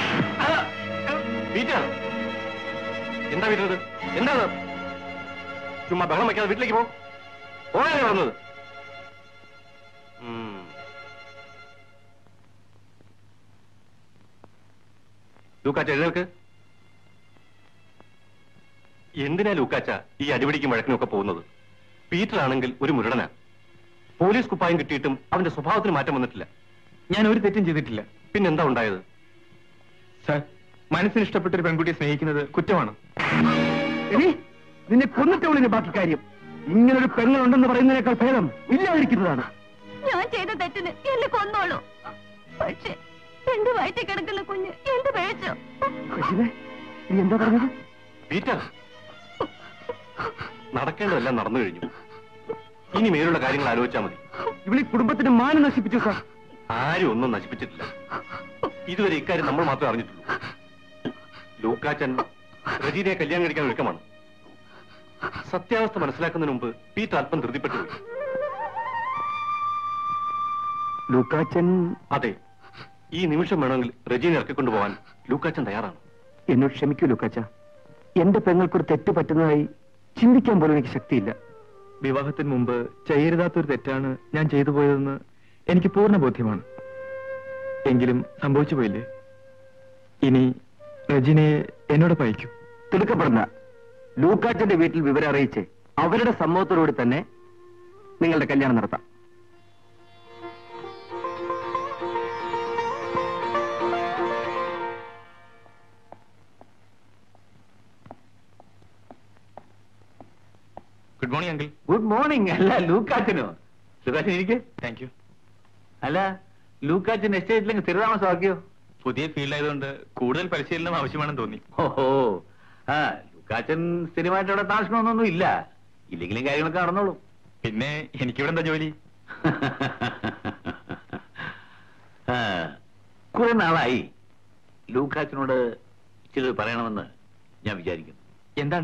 പീറ്റർ എന്താ വിട്ടത് എന്താ ചുമ്മാ ബഹളം വയ്ക്കാതെ വീട്ടിലേക്ക് പോ പോകാനേ വന്നത് ലൂക്കാച്ച എഴുന്നേൽക്ക് എന്തിനാ ലൂക്കാച്ച ഈ അടിപിടിക്കും വഴക്കിനും ഒക്കെ പോകുന്നത് പീറ്റർ ആണെങ്കിൽ ഒരു മുരടനാ പോലീസ് കുപ്പായം കിട്ടിയിട്ടും അവന്റെ സ്വഭാവത്തിന് മാറ്റം വന്നിട്ടില്ല ഞാൻ ഒരു തെറ്റും ചെയ്തിട്ടില്ല പിന്നെന്താ ഉണ്ടായത് സാർ മനസ്സിന് ഇഷ്ടപ്പെട്ട ഒരു പെൺകുട്ടിയെ സ്നേഹിക്കുന്നത് കുറ്റമാണ് എടി നിന്നെ കൊന്നിട്ടുള്ളിന് ബാക്കി കാര്യം ഇങ്ങനൊരു പെങ്ങളുണ്ടെന്ന് പറയുന്നതിനേക്കാൾ ഭേദം ഇല്ലാതിരിക്കുന്നതാണ് ഞാൻ ചെയ്ത തെറ്റിന് എന്നെ കൊന്നോളൂ പക്ഷെ എന്റെ വയറ്റിൽ കിടക്കുന്ന കുഞ്ഞ് എന്ത് പിഴച്ചോ റഷീദേ, നീ എന്താ പറഞ്ഞത് പീറ്റർ നടക്കേണ്ടതെല്ലാം നടന്നു കഴിഞ്ഞു ഇനി മേലുള്ള കാര്യങ്ങൾ ആലോചിച്ചാൽ മതി ഇവിടെ കുടുംബത്തിന് മാനം നശിപ്പിച്ചു സാർ ആരും ഒന്നും നശിപ്പിച്ചിട്ടില്ല ഇതുവരെ ഇക്കാര്യം നമ്മൾ മാത്രമേ അറിഞ്ഞിട്ടുള്ളൂ ലൂക്കാച്ചൻ റജീനയെ കല്യാണം കഴിക്കാൻ ഒരുക്കമാണ് സത്യാവസ്ഥ മനസ്സിലാക്കുന്നതിന് മുമ്പ് പീറ്റർ അല്പം ധൃതിപ്പെട്ടു പോയി ലൂക്കാച്ചൻ അതെ ഈ നിമിഷം വേണമെങ്കിൽ റജീനെ ഇറക്കിക്കൊണ്ടുപോകാൻ ലൂക്കാച്ചൻ തയ്യാറാണ് എന്നോട് ക്ഷമിക്കൂ ലൂക്കാച്ച എന്റെ പെങ്ങൾക്കൊരു തെറ്റ് പറ്റുന്നതായി ചിന്തിക്കാൻ പോലും എനിക്ക് ശക്തിയില്ല വിവാഹത്തിന് മുമ്പ് ചെയ്യരുതാത്തൊരു തെറ്റാണ് ഞാൻ ചെയ്തു പോയതെന്ന് എനിക്ക് പൂർണ്ണ ബോധ്യമാണ് എങ്കിലും സംഭവിച്ചു പോയില്ലേ ഇനി റജിനയെ എന്നോട് പയക്കൂ തിടുക്കപ്പെടുന്ന ലൂക്കാച്ചന്റെ വീട്ടിൽ വിവരം അറിയിച്ച് അവരുടെ സമ്മതത്തോടുകൂടി തന്നെ നിങ്ങളുടെ കല്യാണം നടത്താം good morning uncle good morning അല്ല ലൂക്കാച്ചനോ ലൂക്കാച്ചൻ ഇരിക്കെ താങ്ക് യു അല്ല ലൂക്കാച്ചൻ എസ്റ്റേറ്റിലേക്ക് സ്ഥിരതാമസമാക്കിയോ പുതിയ ഫീൽഡ് ആയതുകൊണ്ട് കൂടുതൽ പരിശീലനം ആവശ്യമാണെന്ന് തോന്നി ഓഹോ ആ ലൂക്കാച്ചൻ സ്ഥിരമായിട്ട് അവിടെ താമസിക്കണമെന്നൊന്നും ഇല്ല ഇല്ലെങ്കിലും കാര്യങ്ങളൊക്കെ നടന്നോളും പിന്നെ എനിക്കിവിടെ എന്താ ജോലി ആ, കുറെ നാളായി ലൂക്കാച്ചനോട് ചിലത് പറയണമെന്ന് ഞാൻ വിചാരിക്കുന്നു എന്താണ്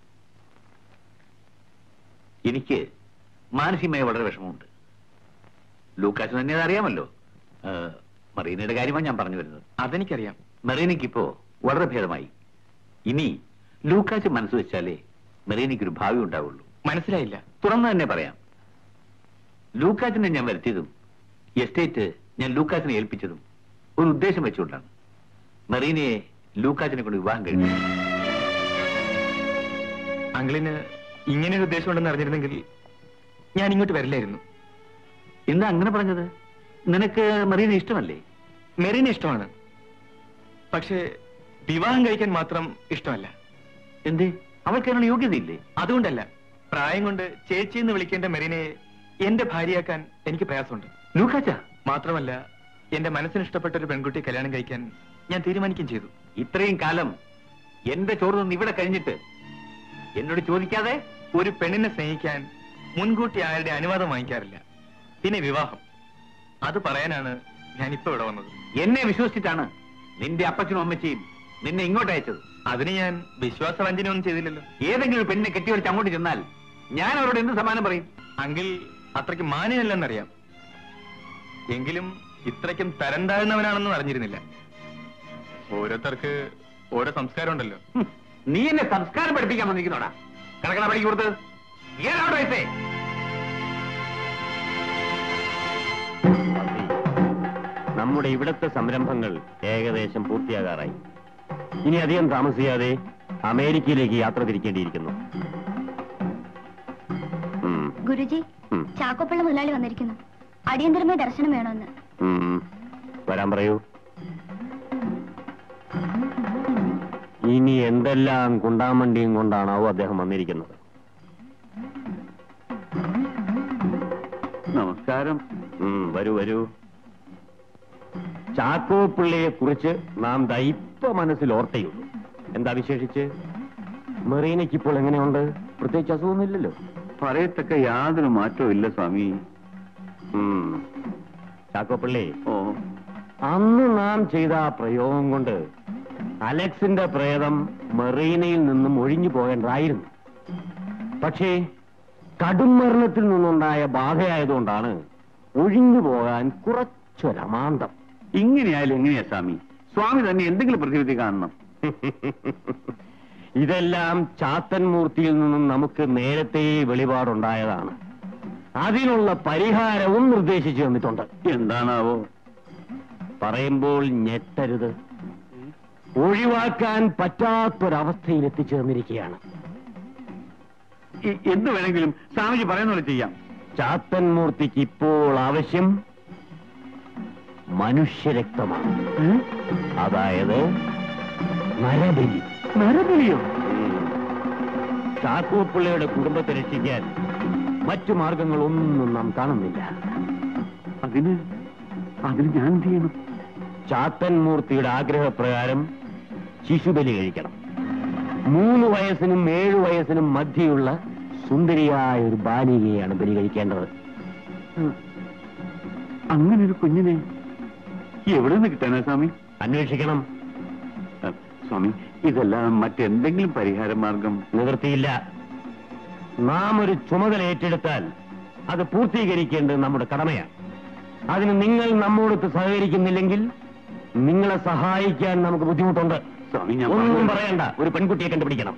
എനിക്ക് മാനസികമായി വളരെ വിഷമമുണ്ട് ലൂക്കാച്ചൻ തന്നെ അതറിയാമല്ലോ ആ, മറീനയുടെ കാര്യമാണ് ഞാൻ പറഞ്ഞു വരുന്നത് അതെനിക്കറിയാം മെറീനയ്ക്കിപ്പോ വളരെ ഭേദമായി ഇനി ലൂക്കാച്ചൻ മനസ്സ് വെച്ചാലേ മെറീനയ്ക്കൊരു ഭാവി ഉണ്ടാവുള്ളൂ മനസ്സിലായില്ല തുറന്നു തന്നെ പറയാം ലൂക്കാച്ചിനെ ഞാൻ വരുത്തിയതും എസ്റ്റേറ്റ് ഞാൻ ലൂക്കാച്ചിനെ ഏൽപ്പിച്ചതും ഒരു ഉദ്ദേശം വെച്ചുകൊണ്ടാണ് മെറീനയെ ലൂക്കാച്ചിനെ കൊണ്ട് വിവാഹം കഴിച്ചു അങ്കിളിന് ഇങ്ങനെ ഒരു ഉദ്ദേശം ഉണ്ടെന്ന് അറിഞ്ഞിരുന്നെങ്കിൽ ഞാൻ ഇങ്ങോട്ട് വരില്ലായിരുന്നു എന്താ അങ്ങനെ പറഞ്ഞത് നിനക്ക് മെറീന ഇഷ്ടമല്ലേ മെറീനെ ഇഷ്ടമാണ് പക്ഷേ വിവാഹം കഴിക്കാൻ മാത്രം ഇഷ്ടമല്ല എന്തേ അവൾക്ക് അതിനുള്ള യോഗ്യതയില്ലേ അതുകൊണ്ടല്ല പ്രായം കൊണ്ട് ചേച്ചി എന്ന് വിളിക്കേണ്ട മെറീനയെ എന്റെ ഭാര്യയാക്കാൻ എനിക്ക് പ്രയാസമുണ്ട് ലൂക്കാച്ച മാത്രമല്ല എന്റെ മനസ്സിന് ഇഷ്ടപ്പെട്ട ഒരു പെൺകുട്ടിയെ കല്യാണം കഴിക്കാൻ ഞാൻ തീരുമാനിക്കുകയും ചെയ്തു ഇത്രയും കാലം എന്റെ ചോറ് നിന്ന് ഇവിടെ കഴിഞ്ഞിട്ട് എന്നോട് ചോദിക്കാതെ ഒരു പെണ്ണിനെ സ്നേഹിക്കാൻ മുൻകൂട്ടി ആരുടെ അനുവാദം വാങ്ങിക്കാറില്ല പിന്നെ വിവാഹം അത് പറയാനാണ് ഞാൻ ഇപ്പൊ ഇവിടെ വന്നത് എന്നെ വിശ്വസിച്ചിട്ടാണ് നിന്റെ അപ്പച്ചനും അമ്മച്ചിയും നിന്നെ ഇങ്ങോട്ട് അയച്ചത് അതിന് ഞാൻ വിശ്വാസവഞ്ചന ഒന്നും ചെയ്തില്ലല്ലോ ഏതെങ്കിലും ഒരു പെണ്ണിനെ കെട്ടിവരിച്ച് അങ്ങോട്ട് ചെന്നാൽ ഞാൻ അവരോട് എന്ത് സമാനം പറയും അങ്കിൽ അത്രയ്ക്ക് മാന്യമല്ലെന്നറിയാം എങ്കിലും ഇത്രയ്ക്കും തരം താഴ്ന്നവനാണെന്നും അറിഞ്ഞിരുന്നില്ല ഓരോരുത്തർക്ക് ഓരോ സംസ്കാരം ഉണ്ടല്ലോ ഹും, നീ എന്നെ സംസ്കാരം പഠിപ്പിക്കാൻ വന്നിരിക്കുന്നോടാ കിടക്കണ പണിക്ക് കൊടുത്ത് ഏതാണ്ട് വയസ്സേ നമ്മുടെ ഇവിടത്തെ സംരംഭങ്ങൾ ഏകദേശം പൂർത്തിയാകാറായി ഇനി അധികം താമസിയാതെ അമേരിക്കയിലേക്ക് യാത്ര തിരിക്കേണ്ടിയിരിക്കുന്നു ഉം, ഗുരുജി ഉം, ചാക്കോപ്പിള്ള മുതലാളി വന്നിരിക്കുന്നു അടിയന്തരമായി ദർശനം വേണമെന്ന് ഉം. വരാൻ പറയൂ ഇനി എന്തെല്ലാം കുണ്ടാമണ്ടിയും കൊണ്ടാണാവോ അദ്ദേഹം വന്നിരിക്കുന്നത് നമസ്കാരം ഉം, വരൂ വരൂ ചാക്കോ പിള്ളയെ കുറിച്ച് നാം ദൈപ്പ മനസ്സിൽ ഓർത്തയുള്ളൂ എന്താ വിശേഷിച്ച് മെറീനയ്ക്ക് ഇപ്പോൾ എങ്ങനെയുണ്ട് പ്രത്യേകിച്ച് അസുഖമൊന്നുമില്ലല്ലോ പറയത്തക്ക യാതൊരു മാറ്റവും ഇല്ല സ്വാമി ഉം. ചാക്കോ പിള്ളേ ഓ അന്ന് നാം ചെയ്ത ആ പ്രയോഗം കൊണ്ട് അലക്സിന്റെ പ്രേതം മെറീനയിൽ നിന്നും ഒഴിഞ്ഞു പോകേണ്ടതായിരുന്നു പക്ഷേ കടും മരണത്തിൽ നിന്നുണ്ടായ ബാധയായതുകൊണ്ടാണ് ഒഴിഞ്ഞു പോകാൻ കുറച്ചൊരമാന്തം ഇങ്ങനെയായാലും എങ്ങനെയാ സ്വാമി സ്വാമി തന്നെ എന്തെങ്കിലും പ്രതിവിധി കാണണം ഇതെല്ലാം ചാത്തൻ മൂർത്തിയിൽ നിന്നും നമുക്ക് നേരത്തെ വെളിപാടുണ്ടായതാണ് അതിനുള്ള പരിഹാരവും നിർദ്ദേശിച്ചു തന്നിട്ടുണ്ട് എന്താണാവോ പറയുമ്പോൾ ഞെട്ടരുത് ഒഴിവാക്കാൻ പറ്റാത്തൊരവസ്ഥയിൽ എത്തിച്ചേർന്നിരിക്കുകയാണ് എ- എന്ത് വേണമെങ്കിലും സ്വാമിജി പറയുന്ന പോലെ ചെയ്യാം ചാത്തൻ മൂർത്തിക്ക് ഇപ്പോൾ ആവശ്യം മനുഷ്യരക്തമാണ് അതായത് നരബലി നരബലിയോ ചാക്കോപ്പിള്ളയുടെ കുടുംബത്തെ രക്ഷിക്കാൻ മറ്റു മാർഗങ്ങളൊന്നും നാം കാണുന്നില്ല അതിന് അതിന് ഞാൻ എന്ത് ചെയ്യണം ചാത്തൻ മൂർത്തിയുടെ ആഗ്രഹപ്രകാരം ശിശുബലി കഴിക്കണം മൂന്ന് വയസ്സിനും ഏഴു വയസ്സിനും മധ്യയുള്ള സുന്ദരിയായ ഒരു ബാലികയാണ് ബലി കഴിക്കേണ്ടത് അങ്ങനെ ഒരു കുഞ്ഞിനെ എവിടെ നിന്ന് കിട്ടാനാ സ്വാമി അന്വേഷിക്കണം അ, സ്വാമി ഇതെല്ലാം മറ്റെന്തെങ്കിലും പരിഹാര മാർഗം നിവൃത്തിയില്ല നാം ഒരു ചുമതല ഏറ്റെടുത്താൽ അത് പൂർത്തീകരിക്കേണ്ടത് നമ്മുടെ കടമയാണ് അതിന് നിങ്ങൾ നമ്മോടൊത്ത് സഹകരിക്കുന്നില്ലെങ്കിൽ നിങ്ങളെ സഹായിക്കാൻ നമുക്ക് ബുദ്ധിമുട്ടുണ്ട് സ്വാമി ഞാൻ ഒന്നും പറഞ്ഞത് പറയണ്ട ഒരു പെൺകുട്ടിയെ കണ്ടുപിടിക്കണം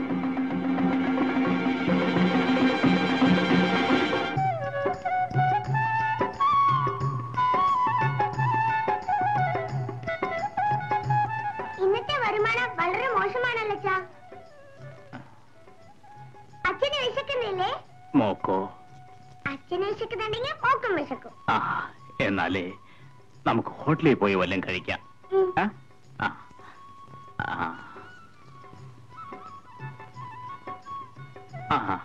ഇന്നത്തെ വരുമാനം വളരെ മോശമാണല്ലോ അച്ഛാ അച്ഛന് വിശക്കുന്നില്ലേ മോക്കോ അച്ഛന് വിശക്കുന്നുണ്ടെങ്കിൽ മോക്കും വിശക്കും ആ എന്നാലേ നമുക്ക് ഹോട്ടലിൽ പോയി വല്ലതും കഴിക്കാം ഉം. ആ? ആ. ആ. ആ.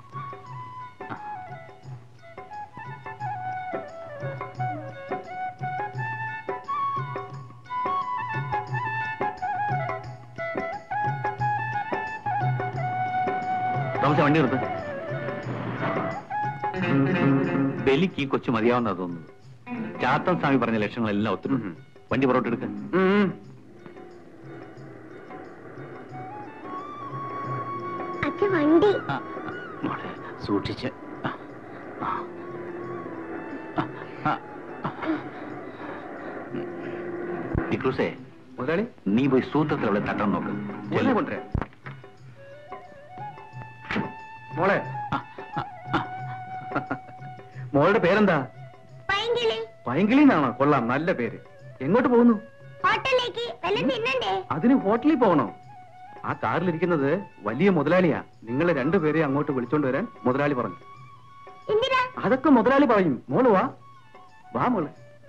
തോമസ് വണ്ടി നിർത്ത് ബലിക്ക് ഈ കൊച്ചു മതിയാവുന്ന തോന്നുന്നു ചാത്തൻ സ്വാമി പറഞ്ഞ ലക്ഷങ്ങളെല്ലാം ഒത്തിട്ടുണ്ട് വണ്ടി പുറകോട്ട് എടുക്ക അച്ഛൻ വണ്ടി മോളെ സൂക്ഷിച്ച് ആ. ആ. ആ. ആ. നിക്രൂസേ മുതലാളി നീ പോയി സൂത്രത്തിൽ അവളെ തട്ടാൻ നോക്ക് എല്ലാം കൊണ്ടുവരാം മോളെ മോളുടെ പേരെന്താ പൈങ്കിളി പൈങ്കിളി എന്നാണോ കൊള്ളാം നല്ല പേര് എങ്ങോട്ട് പോകുന്നു ഹോട്ടലിലേക്ക് വല്ലതും തിന്നണ്ടേ അതിന് ഹോട്ടലിൽ പോകണോ ആ കാറിലിരിക്കുന്നത് വലിയ മുതലാളിയാ നിങ്ങളെ രണ്ടുപേരെ അങ്ങോട്ട് വിളിച്ചോണ്ട് വരാൻ മുതലാളി പറഞ്ഞു എന്തിനാ അതൊക്കെ മുതലാളി പറയും മോള് വാ വാ മോള്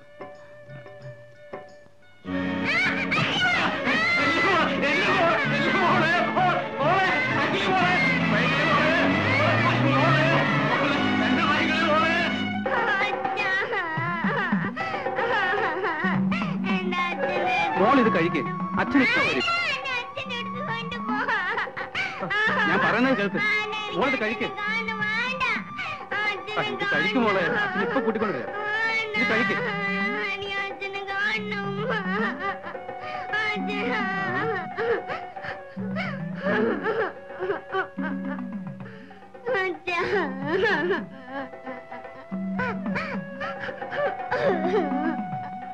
എന്റെ അച്ഛനെ മോൾ ഇത് കഴിക്കേ അച്ഛൻ ഇഷ്ടം വരും എന്റെ അച്ഛൻ്റെ അടുത്ത് കൊണ്ടുപോ. ഞാൻ പറയുന്നത് കേൾക്ക് മോളിത് കഴിക്കേ കാണും, വേണ്ട. അച്ഛനെ ഇത് കഴിക്കും മോളെ അച്ഛൻ ഇപ്പൊ കൂട്ടിക്കൊണ്ട് വരാം ഇത് കഴിക്കേ ഇനി അച്ഛനെ കാണണം. അച്ഛാ.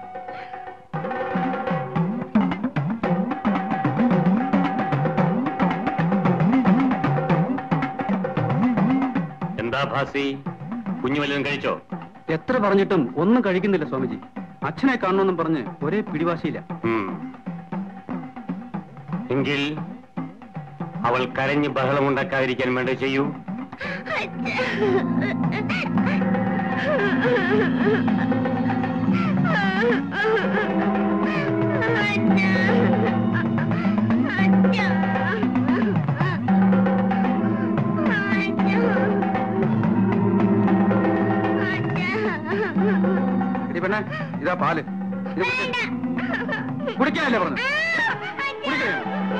എന്താ ഭാസി കുഞ്ഞു വല്ലതും കഴിച്ചോ എത്ര പറഞ്ഞിട്ടും ഒന്നും കഴിക്കുന്നില്ല സ്വാമിജി അച്ഛനെ കാണണമെന്നും പറഞ്ഞ് ഒരേ പിടിവാശിയില്ല ഉം. എങ്കിൽ അവൾ കരഞ്ഞ് ബഹളമുണ്ടാക്കാതിരിക്കാൻ വേണ്ട ചെയ്യൂ എടി പെണ്ണെ ഇതാ പാല് ഇത് കുടിക്ക്. കുടിക്കാനല്ലേ പറഞ്ഞു കുടിക്കണേ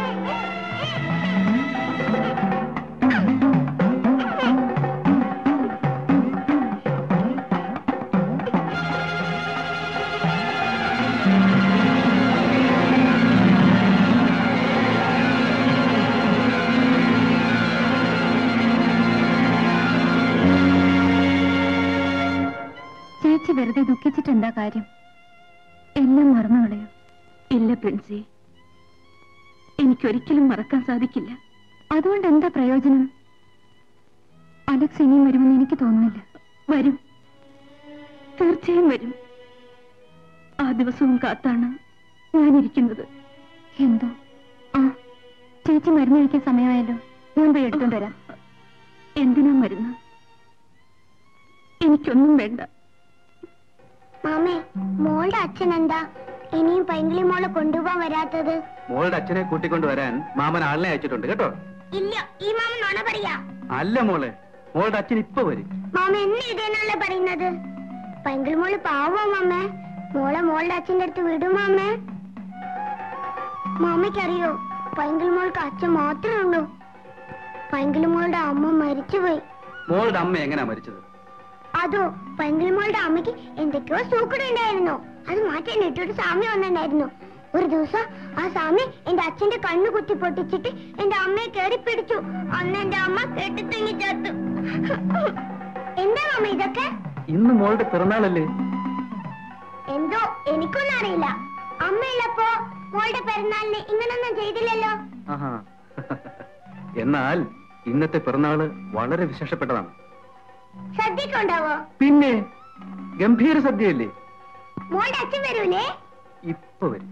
ചേച്ചി വെറുതെ ദുഃഖിച്ചിട്ട് എന്താ കാര്യം എല്ലാം മറന്നു കളയോ ഇല്ല പ്രിൻസി എനിക്കൊരിക്കലും മറക്കാൻ സാധിക്കില്ല അതുകൊണ്ട് എന്താ പ്രയോജനം അലക്സ് ഇനിയും വരുമെന്ന് എനിക്ക് തോന്നുന്നില്ല വരും തീർച്ചയായും വരും ആ ദിവസവും കാത്താണ് ഞാനിരിക്കുന്നത് എന്തോ ആ ചേച്ചി മരുന്ന് കഴിക്കാൻ സമയമായല്ലോ ഞാൻ പോയി എടുത്തോണ്ട് വരാം എന്തിനാ മരുന്ന് എനിക്കൊന്നും വേണ്ട മാമേ മോളുടെ അച്ഛൻ എന്താ ഇനിയും പൈങ്കിളി മോളെ കൊണ്ടുപോകാൻ വരാത്തത് മോളുടെ അച്ഛനെ കൂട്ടിക്കൊണ്ട് വരാൻ മാമൻ ആളിനെ അയച്ചിട്ടുണ്ട് കേട്ടോ ഇല്ല ഈ മാമ നുണ പറയാ അല്ല മോളെ മോളുടെ അച്ഛൻ ഇപ്പൊ വരും മാമ എന്ന് ഇതേനല്ലേ പറയുന്നത് പൈങ്കിളി മോള് പാവോ മാമേ മോളെ മോളുടെ അച്ഛന്റെ അടുത്ത് വിടും മാമേ മാമയ്ക്കറിയോ പൈങ്കിളി മോൾക്ക് അച്ഛൻ മാത്രമേ ഉള്ളൂ പൈങ്കിളി മോളുടെ അമ്മ മരിച്ചുപോയി മോളുടെ അമ്മ എങ്ങനെയാ മരിച്ചത് അതോ പൈങ്കിളി മോളുടെ അമ്മയ്ക്ക് എന്തൊക്കെയോ സൂക്കട് ഉണ്ടായിരുന്നു അത് മാറ്റാൻ ഇട്ടൊരു സ്വാമി വന്നിട്ടുണ്ടായിരുന്നു ഒരു ദിവസം ആ സ്വാമി എന്റെ അച്ഛന്റെ കണ്ണു കുത്തി പൊട്ടിച്ചിട്ട് എന്റെ അമ്മയെ കയറി പിടിച്ചു അന്ന് എന്റെ അമ്മ കെട്ടിത്തങ്ങി ചത്തു എന്താ മാമ ഇതൊക്കെ ഇന്ന് മോളുടെ പിറന്നാളല്ലേ എന്തോ എനിക്കൊന്നും അറിയില്ല അമ്മയുള്ളപ്പോ മോളുടെ പിറന്നാളിന് ഇങ്ങനൊന്നും ചെയ്തില്ലല്ലോ ആഹാ എന്നാൽ ഇന്നത്തെ പിറന്നാള് വളരെ വിശേഷപ്പെട്ടതാണ് സദ്യക്ക് ഉണ്ടാവോ പിന്നെ ഗംഭീര സദ്യയല്ലേ മോളുടെ അച്ഛൻ വരൂലേ ഇപ്പൊ വരും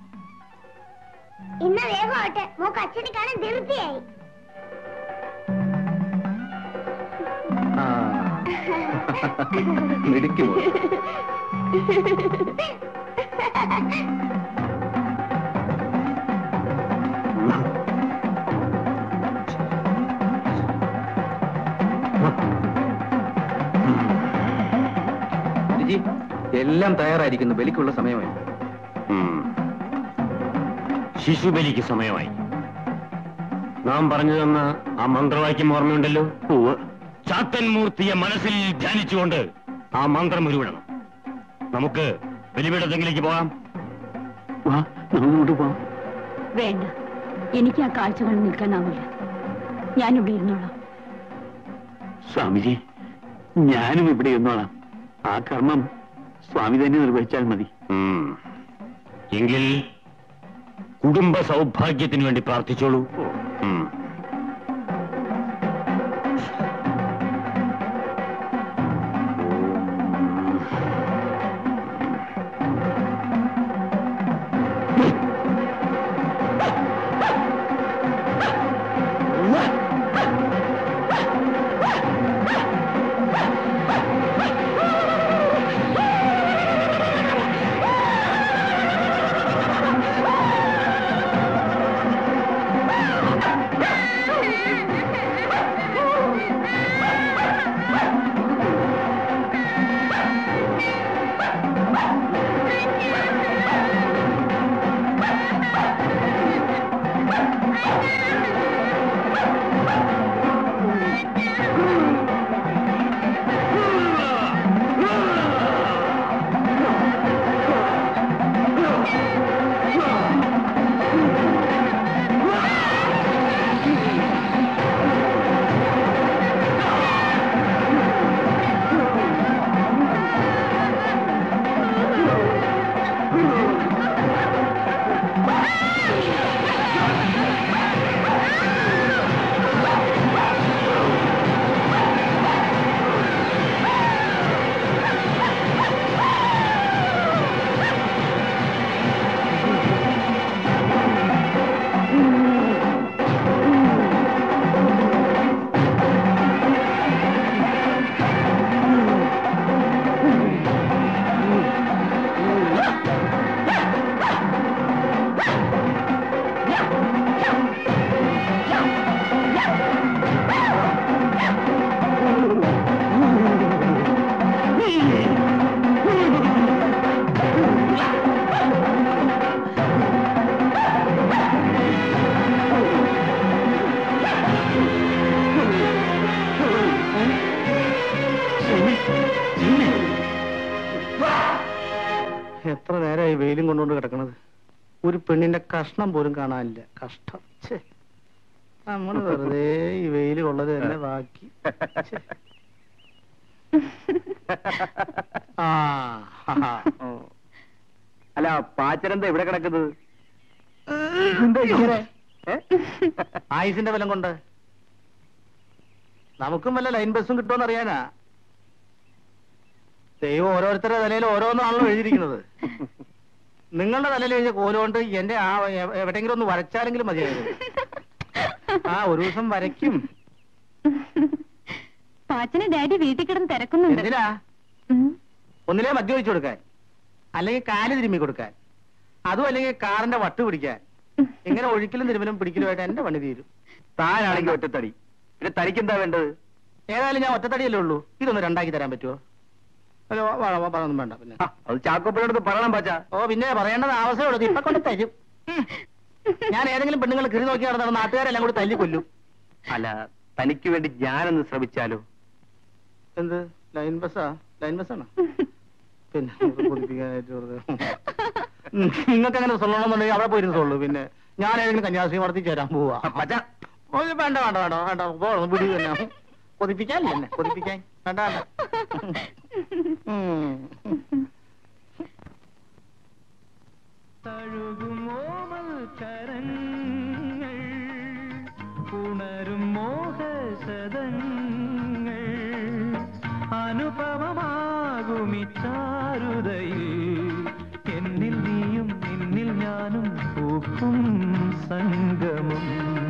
ഇന്ന് വേഗം ആവട്ടെ മോക്ക് അച്ഛനെ കാണാൻ ധൃതിയായി ആ മിടുക്കി മോൾ ലിജി എല്ലാം തയ്യാറായിരിക്കുന്നു ബലിക്കുള്ള സമയമായി ശിശുബലിക്ക് സമയമായി നാം പറഞ്ഞു തന്ന ആ മന്ത്രവാക്യം ഓർമ്മയുണ്ടല്ലോ ചാത്തൻ മൂർത്തിയെ മനസ്സിൽ ധ്യാനിച്ചുകൊണ്ട് ആ മന്ത്രം ഉരുവിടണം നമുക്ക് ബലിപീഠത്തെങ്കിലേക്ക് പോകാം വാ നമ്മോട് പോവാം വേണ്ട എനിക്ക് ആ കാഴ്ചകൾ നിൽക്കാനാവില്ല ഞാനിവിടെ ഇരുന്നോളാം സ്വാമിജി ഞാനും ഇവിടെ ഇരുന്നോളാം ആ കർമ്മം സ്വാമി തന്നെ നിർവഹിച്ചാൽ മതി എങ്കിൽ കുടുംബ സൗഭാഗ്യത്തിന് വേണ്ടി പ്രാർത്ഥിച്ചോളൂ ഉം. എത്ര നേരമായി വെയിലും കൊണ്ടുകൊണ്ട് കിടക്കണത് ഒരു പെണ്ണിന്റെ കഷ്ണം പോലും കാണാനില്ല കഷ്ടം ഛേ നമ്മൾ വെറുതെ ഈ വെയിൽ കൊള്ളത് തന്നെ ബാക്കി ഛേ. ആ ഹാ, ഹാ. അല്ല പാച്ചരെന്താ ഇവിടെ കിടക്കുന്നത് എന്താ ഇങ്ങനെ? ഏ? ആയുസിന്റെ ബലം കൊണ്ട് നമുക്കും വല്ല ലൈൻ ബസ്സും കിട്ടുമെന്ന് അറിയാനാ ദൈവം ഓരോരുത്തരുടെ തലയിൽ ഓരോന്നാണല്ലോ എഴുതിയിരിക്കുന്നത് നിങ്ങളുടെ തലയിൽ എഴുതിയ കോലുകൊണ്ട് എന്റെ ആ എ- എവിടെയെങ്കിലും ഒന്ന് വരച്ചാലെങ്കിലും മതിയായിരുന്നു ആ ഒരു ദിവസം വരയ്ക്കും പാച്ചന് ഡാഡി വീട്ടിൽ കിടന്ന് തിരക്കുന്നുണ്ട് എന്തിനാ ഉം. ഒന്നിലേ മദ്യം ഒഴിച്ചു കൊടുക്കാൻ അല്ലെങ്കിൽ കാല് തിരുമ്മി കൊടുക്കാൻ അതും അല്ലെങ്കിൽ കാറിന്റെ വട്ട് പിടിക്കാൻ ഇങ്ങനെ ഒഴിക്കലും തിരുമ്മലും പിടിക്കലുമായിട്ട് എന്റെ പണി തീരും താനാണെങ്കിൽ ഒറ്റത്തടി പിന്നെ തനിക്ക് എന്താ വേണ്ടത് ഏതായാലും ഞാൻ ഒറ്റത്തടിയല്ലേ ഉള്ളൂ ഇതൊന്ന് രണ്ടാക്കി തരാൻ പറ്റുമോ അല്ല വ- വ- വ- പറയൊന്നും വേണ്ട പിന്നെ ആ, അത് ചാക്കോപ്പനടുത്ത് പറയണം പാച്ച ഓ പിന്നെ പറയേണ്ടത് ആവശ്യമുള്ളത് ഇപ്പൊ കൊണ്ട് തരും ഉം. ഞാൻ ഏതെങ്കിലും പെണ്ണുങ്ങൾ കിറി നോക്കി നടന്ന നാട്ടുകാരെല്ലാം കൂടി തല്ലി കൊല്ലും അല്ല തനിക്ക് വേണ്ടി ഞാനൊന്ന് ശ്രമിച്ചാലോ എന്ത് ലൈൻ ബസ്സാ ലൈൻ ബസ്സാണോ പിന്നെ ഇത് കൊതിപ്പിക്കാനായിട്ട് വെറുതെ നിങ്ങൾക്ക് അങ്ങനെ സൊല്ലണമെന്നുണ്ടെങ്കിൽ അവിടെ പോയിരുന്നു സൊള്ളു പിന്നെ ഞാൻ ഏതെങ്കിലും കന്യാസ്ത്രീ മടത്തി ചേരാൻ പോവാ പച്ച ഓ, വേണ്ട വേണ്ട വേണ്ട വേണ്ട പോകണം വിടി തന്നെ കൊതിപ്പിക്കാനില്ല എന്നെ കൊതിപ്പിക്കാൻ വേണ്ട വേണ്ട ഉം. തഴുകുമോമൽ കരങ്ങൾ ഉണരും മോഹസദങ്ങൾ അനുപമമാകുമി ചാരുതയിൽ എന്നിൽ നീയും നിന്നിൽ ഞാനും പൂക്കും സംഗമം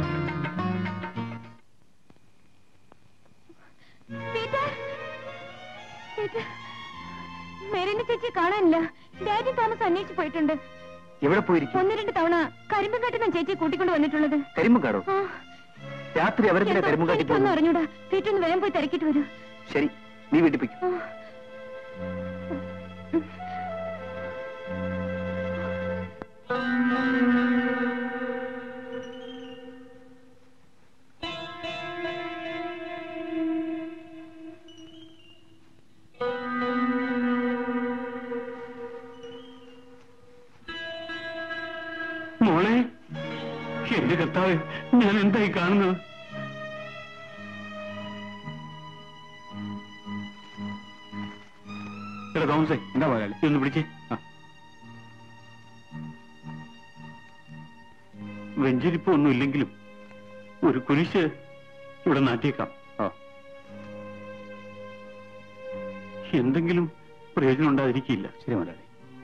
പീറ്റർ പീറ്റർ മെറിന്റെ ചേച്ചി കാണാനില്ല ഡാഡി തോമസ് അന്വേഷിച്ചു പോയിട്ടുണ്ട് എവിടെ പോയിരിക്കും ഒന്ന് രണ്ട് തവണ കരിമ്പുകാട്ടിൽ നിന്ന് ചേച്ചി കൂട്ടിക്കൊണ്ട് വന്നിട്ടുള്ളത് കരിമ്പുകാടോ ആ, രാത്രി അവരെന്തിനാ എന്താ, കരിമ്പുകാട്ടി എനിക്കൊന്നും പോകുന്നത് അറിഞ്ഞൂടാ പീറ്റർ ഒന്ന് വേഗം പോയി തിരക്കിട്ട് വരൂ ശരി നീ വീട്ടിൽ പോയിക്കോ ആ. മോളെ എന്റെ കർത്താവ് ഞാൻ എന്തായി കാണുന്നത് എടാ തോമസേ എന്താ പോയാലേ ഒന്ന് പിടിച്ചേ ആ. വെഞ്ചരിപ്പ് ഒന്നും ഇല്ലെങ്കിലും ഒരു കുരിശ് ഇവിടെ നാട്ടിയേക്കാം ആ. എന്തെങ്കിലും പ്രയോജനം ഉണ്ടാതിരിക്കില്ല ശരി മുതലാളി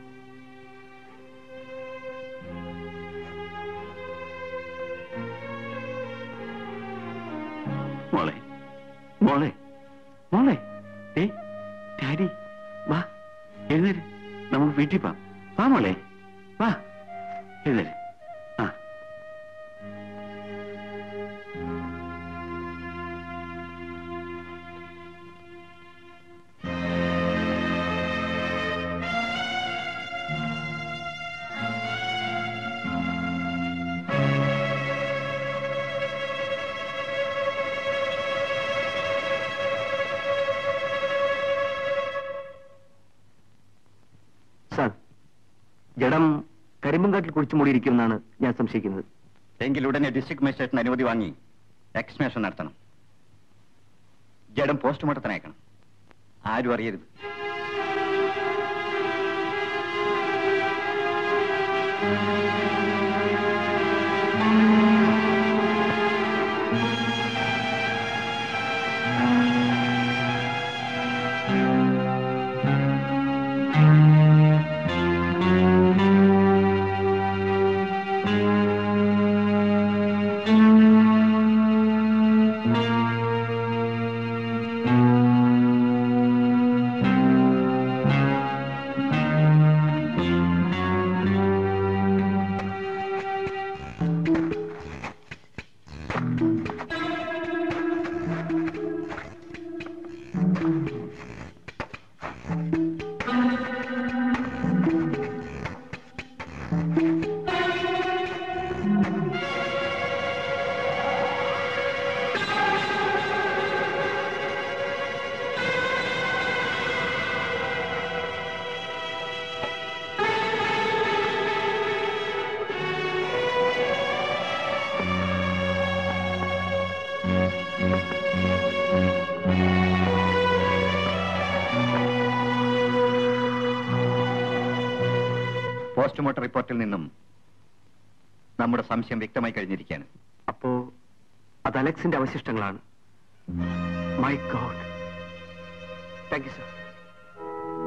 മോളെ മോളെ മോളെ ഏ ഡാഡി വാ എഴുന്നേര് നമുക്ക് വീട്ടിൽ പോവാം വാ മോളെ വാ എഴുന്നേര് ആ സാർ ജഡം കരിമ്പുംകാട്ടിൽ കുഴിച്ചു മൂടിയിരിക്കുമെന്നാണ് ഞാൻ സംശയിക്കുന്നത് എങ്കിൽ ഉടനെ ഡിസ്ട്രിക്ട് മജിസ്ട്രേറ്റിന് അനുമതി വാങ്ങി എക്സ്മേഷൻ നടത്തണം ജഡം പോസ്റ്റ്മോർട്ടത്തിന് അയക്കണം ആരും അറിയരുത് പോസ്റ്റ്മോർട്ടം റിപ്പോർട്ടിൽ നിന്നും നമ്മുടെ സംശയം വ്യക്തമായി കഴിഞ്ഞിരിക്കുകയാണ് അപ്പോ അത് അലക്സിന്റെ അവശിഷ്ടങ്ങളാണ് my God thank you sir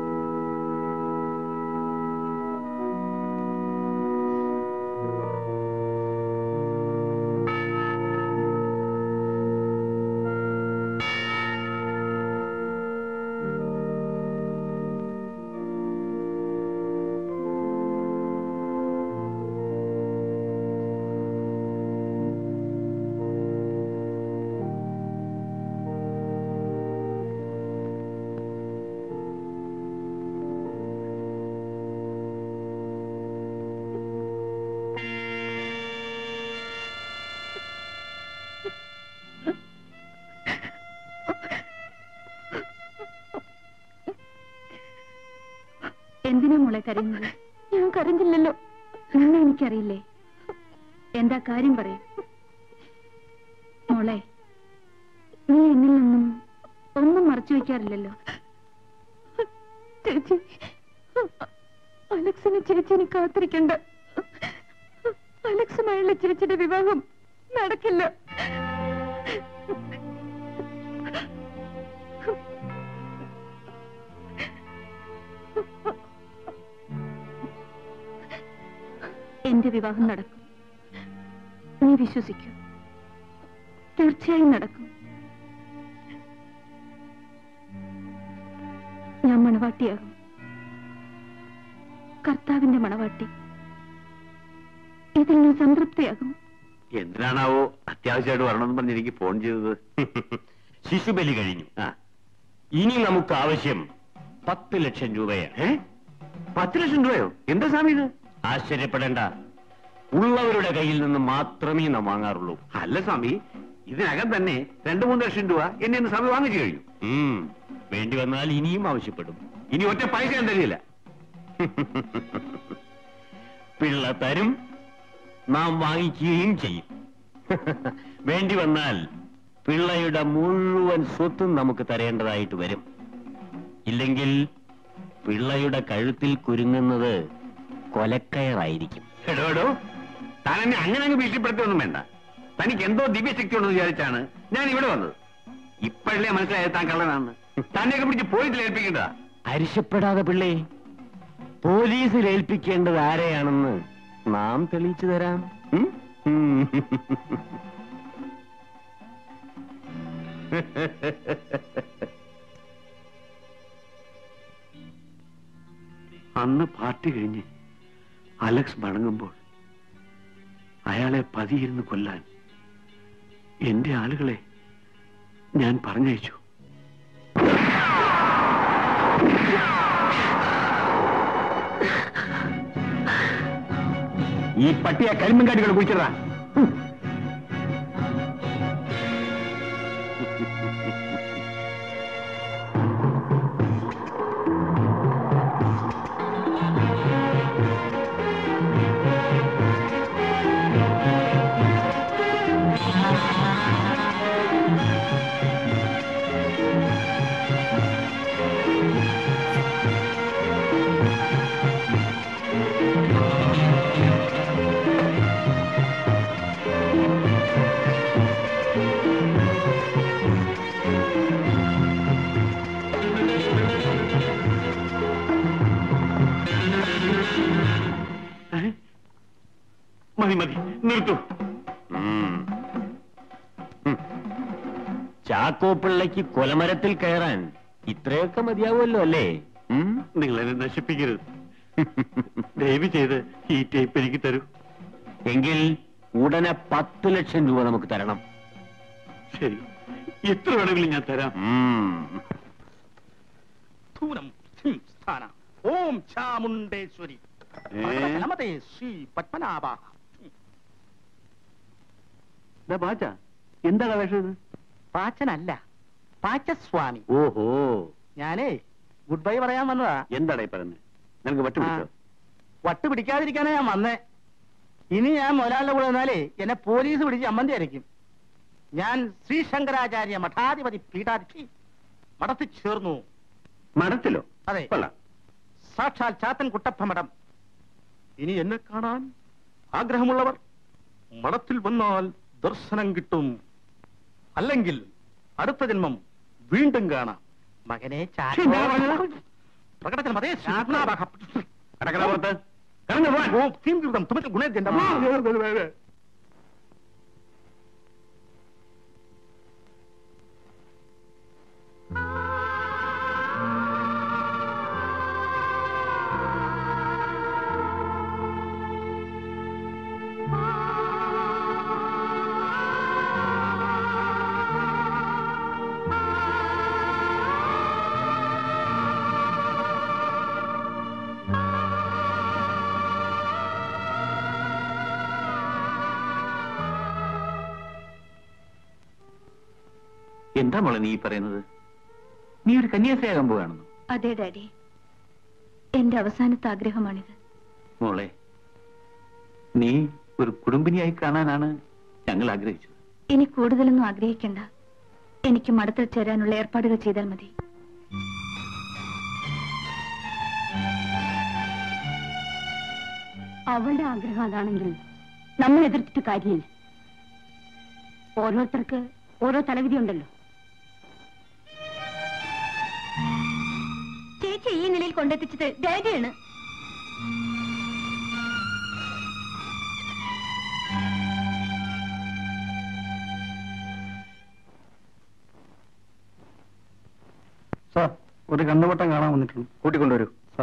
എന്തിനാ മോളെ കരയുന്നത് ഞാൻ കരഞ്ഞില്ലല്ലോ നിന്നെ എനിക്കറിയില്ലേ എന്താ കാര്യം പറയും മോളെ നീ എന്നിൽ നിന്നും ഒന്നും മറച്ചു വെക്കാറില്ലല്ലോ ചേച്ചി അലക്സിന് ചേച്ചിനെ കാത്തിരിക്കണ്ട അലക്സുമായുള്ള ചേച്ചിയുടെ വിവാഹം നടക്കില്ല എന്റെ വിവാഹം നടക്കും നീ വിശ്വസിക്കൂ തീർച്ചയായും നടക്കും ഞാൻ മണവാട്ടിയാകും കർത്താവിന്റെ മണവാട്ടി ഇതിൽ നീ സംതൃപ്തിയാകും എന്തിനാണാവോ അത്യാവശ്യമായിട്ട് വരണമെന്ന് പറഞ്ഞ് എനിക്ക് ഫോൺ ചെയ്തത് ശിശുബലി കഴിഞ്ഞു ഇനി നമുക്ക് ആവശ്യം പത്ത് ലക്ഷം രൂപയാണ് ഏ പത്ത് ലക്ഷം രൂപയോ എന്താ സ്വാമി ഇത് ആശ്ചര്യപ്പെടേണ്ട ഉള്ളവരുടെ കയ്യിൽ നിന്ന് മാത്രമേ നാം വാങ്ങാറുള്ളൂ അല്ല സ്വാമി ഇതിനകം തന്നെ രണ്ടു മൂന്ന് ലക്ഷം രൂപ എന്നെ ഇന്ന് സ്വാമി വാങ്ങിച്ചു കഴിഞ്ഞു ഉം, വേണ്ടി വന്നാൽ ഇനിയും ആവശ്യപ്പെടും ഇനി ഒറ്റ പൈസ ഞാൻ തരില്ല പിള്ള തരും നാം വാങ്ങിക്കുകയും ചെയ്യും വേണ്ടി വന്നാൽ പിള്ളയുടെ മുഴുവൻ സ്വത്തും നമുക്ക് തരേണ്ടതായിട്ട് വരും ഇല്ലെങ്കിൽ പിള്ളയുടെ കഴുത്തിൽ കുരുങ്ങുന്നത് കൊലക്കയറായിരിക്കും എടോ എടോ താൻ എന്നെ അങ്ങനെ അങ്ങ് ഭീഷണിപ്പെടുത്തൊന്നും വേണ്ട തനിക്ക് എന്തോ ദിവ്യശക്തി ഉണ്ടെന്ന് വിചാരിച്ചാണ് ഞാൻ ഇവിടെ വന്നത് ഇപ്പോഴല്ലേ മനസ്സിലായത് താൻ കള്ളനാണെന്ന് തന്നെയൊക്കെ പിടിച്ച് പോലീസിൽ ഏൽപ്പിക്കേണ്ടതാ അരിശപ്പെടാതെ പിള്ളേ പോലീസിൽ ഏൽപ്പിക്കേണ്ടത് ആരെയാണെന്ന് നാം തെളിയിച്ചു തരാം ഉം? ഉം. അന്ന് പാർട്ടി കഴിഞ്ഞ് അലക്സ് മടങ്ങുമ്പോൾ അയാളെ പതിയിരുന്ന് കൊല്ലാൻ എന്റെ ആളുകളെ ഞാൻ പറഞ്ഞയച്ചു ഈ പട്ടിയെ കരിമ്പൻകാട്ടികൾ കുഴിച്ചിടാ ഏ? മതി മതി നിർത്തു ഉം. ഉം. ചാക്കോ പിള്ളയ്ക്ക് കൊലമരത്തിൽ കയറാൻ ഇത്രയൊക്കെ മതിയാവുമല്ലോ അല്ലേ ഉം? നിങ്ങൾ എന്നെ നശിപ്പിക്കരുത് ദയവ് ചെയ്ത് ഈ ടേപ്പ് എനിക്ക് തരൂ എങ്കിൽ ഉടനെ പത്ത് ലക്ഷം രൂപ നമുക്ക് തരണം ശരി എത്ര വേണമെങ്കിലും ഞാൻ തരാം ഉം. ധൂരം സിം സ്ഥാന ഓം ചാമുണ്ടേശ്വരി ഏ? നമതേ ശ്രീ പത്മനാഭ ബാച്ച എന്താണ് വേഷം ഇത് പാച്ചനല്ല പാച്ചസ്വാമി ഓഹോ ഞാനേ ഗുഡ് ബൈ പറയാൻ വന്നതാ എന്താണ് ഈ പറയുന്നത് നിനക്ക് വട്ടു പിടിച്ചോ വട്ട് പിടിക്കാതിരിക്കാനാ ഞാൻ വന്നേ ഇനി ഞാൻ മുതലാളിയുടെ കൂടെ നിന്നാലേ എന്നെ പോലീസ് പിടിച്ച് അമ്മന്തി അരയ്ക്കും ഞാൻ ശ്രീശങ്കരാചാര്യ മഠാധിപതി പീഠാധിപതി മഠത്തിൽ ചേർന്നു മഠത്തിലോ അതെ കൊള്ളാം സാക്ഷാൽ ചാത്തൻ കുട്ടപ്പ മഠം ഇനി എന്നെ കാണാൻ ആഗ്രഹമുള്ളവർ മഠത്തിൽ വന്നാൽ ദർശനം കിട്ടും അല്ലെങ്കിൽ അടുത്ത ജന്മം വീണ്ടും കാണാം മകനെ ഛീ, എന്താ പറഞ്ഞത്? പ്രകടത്തിൽ മതേ ശ്രീനാഭാഗ അടക്കട പുറത്ത് കടന്നു പോവാൻ ഓം തീം കൃതം തുമത്തിൽ ഗുണേദ്യന്റെ എന്താ മോളെ നീ ഈ പറയുന്നത് നീ ഒരു കന്യാസ്ത്രീയാകാൻ പോവാണെന്നോ അതെ ഡാഡി എന്റെ അവസാനത്തെ ആഗ്രഹമാണിത് മോളെ നീ ഒരു കുടുംബിനിയായി കാണാനാണ് ഞങ്ങൾ ആഗ്രഹിച്ചത് ഇനി കൂടുതലൊന്നും ആഗ്രഹിക്കണ്ട എനിക്ക് മഠത്തിൽ ചേരാനുള്ള ഏർപ്പാടുകൾ ചെയ്താൽ മതി അവളുടെ ആഗ്രഹം അതാണെങ്കിൽ നമ്മൾ എതിർത്തിട്ട് കാര്യമില്ല ഓരോരുത്തർക്ക് ഓരോ തലവിധി ഉണ്ടല്ലോ ചേച്ചി ഈ നിലയിൽ കൊണ്ടെത്തിച്ചത് ഡാഡിയാണ് സാർ ഒരു കണ്ണുവട്ടം കാണാൻ വന്നിട്ടുണ്ട് കൂട്ടിക്കൊണ്ടുവരൂ സാർ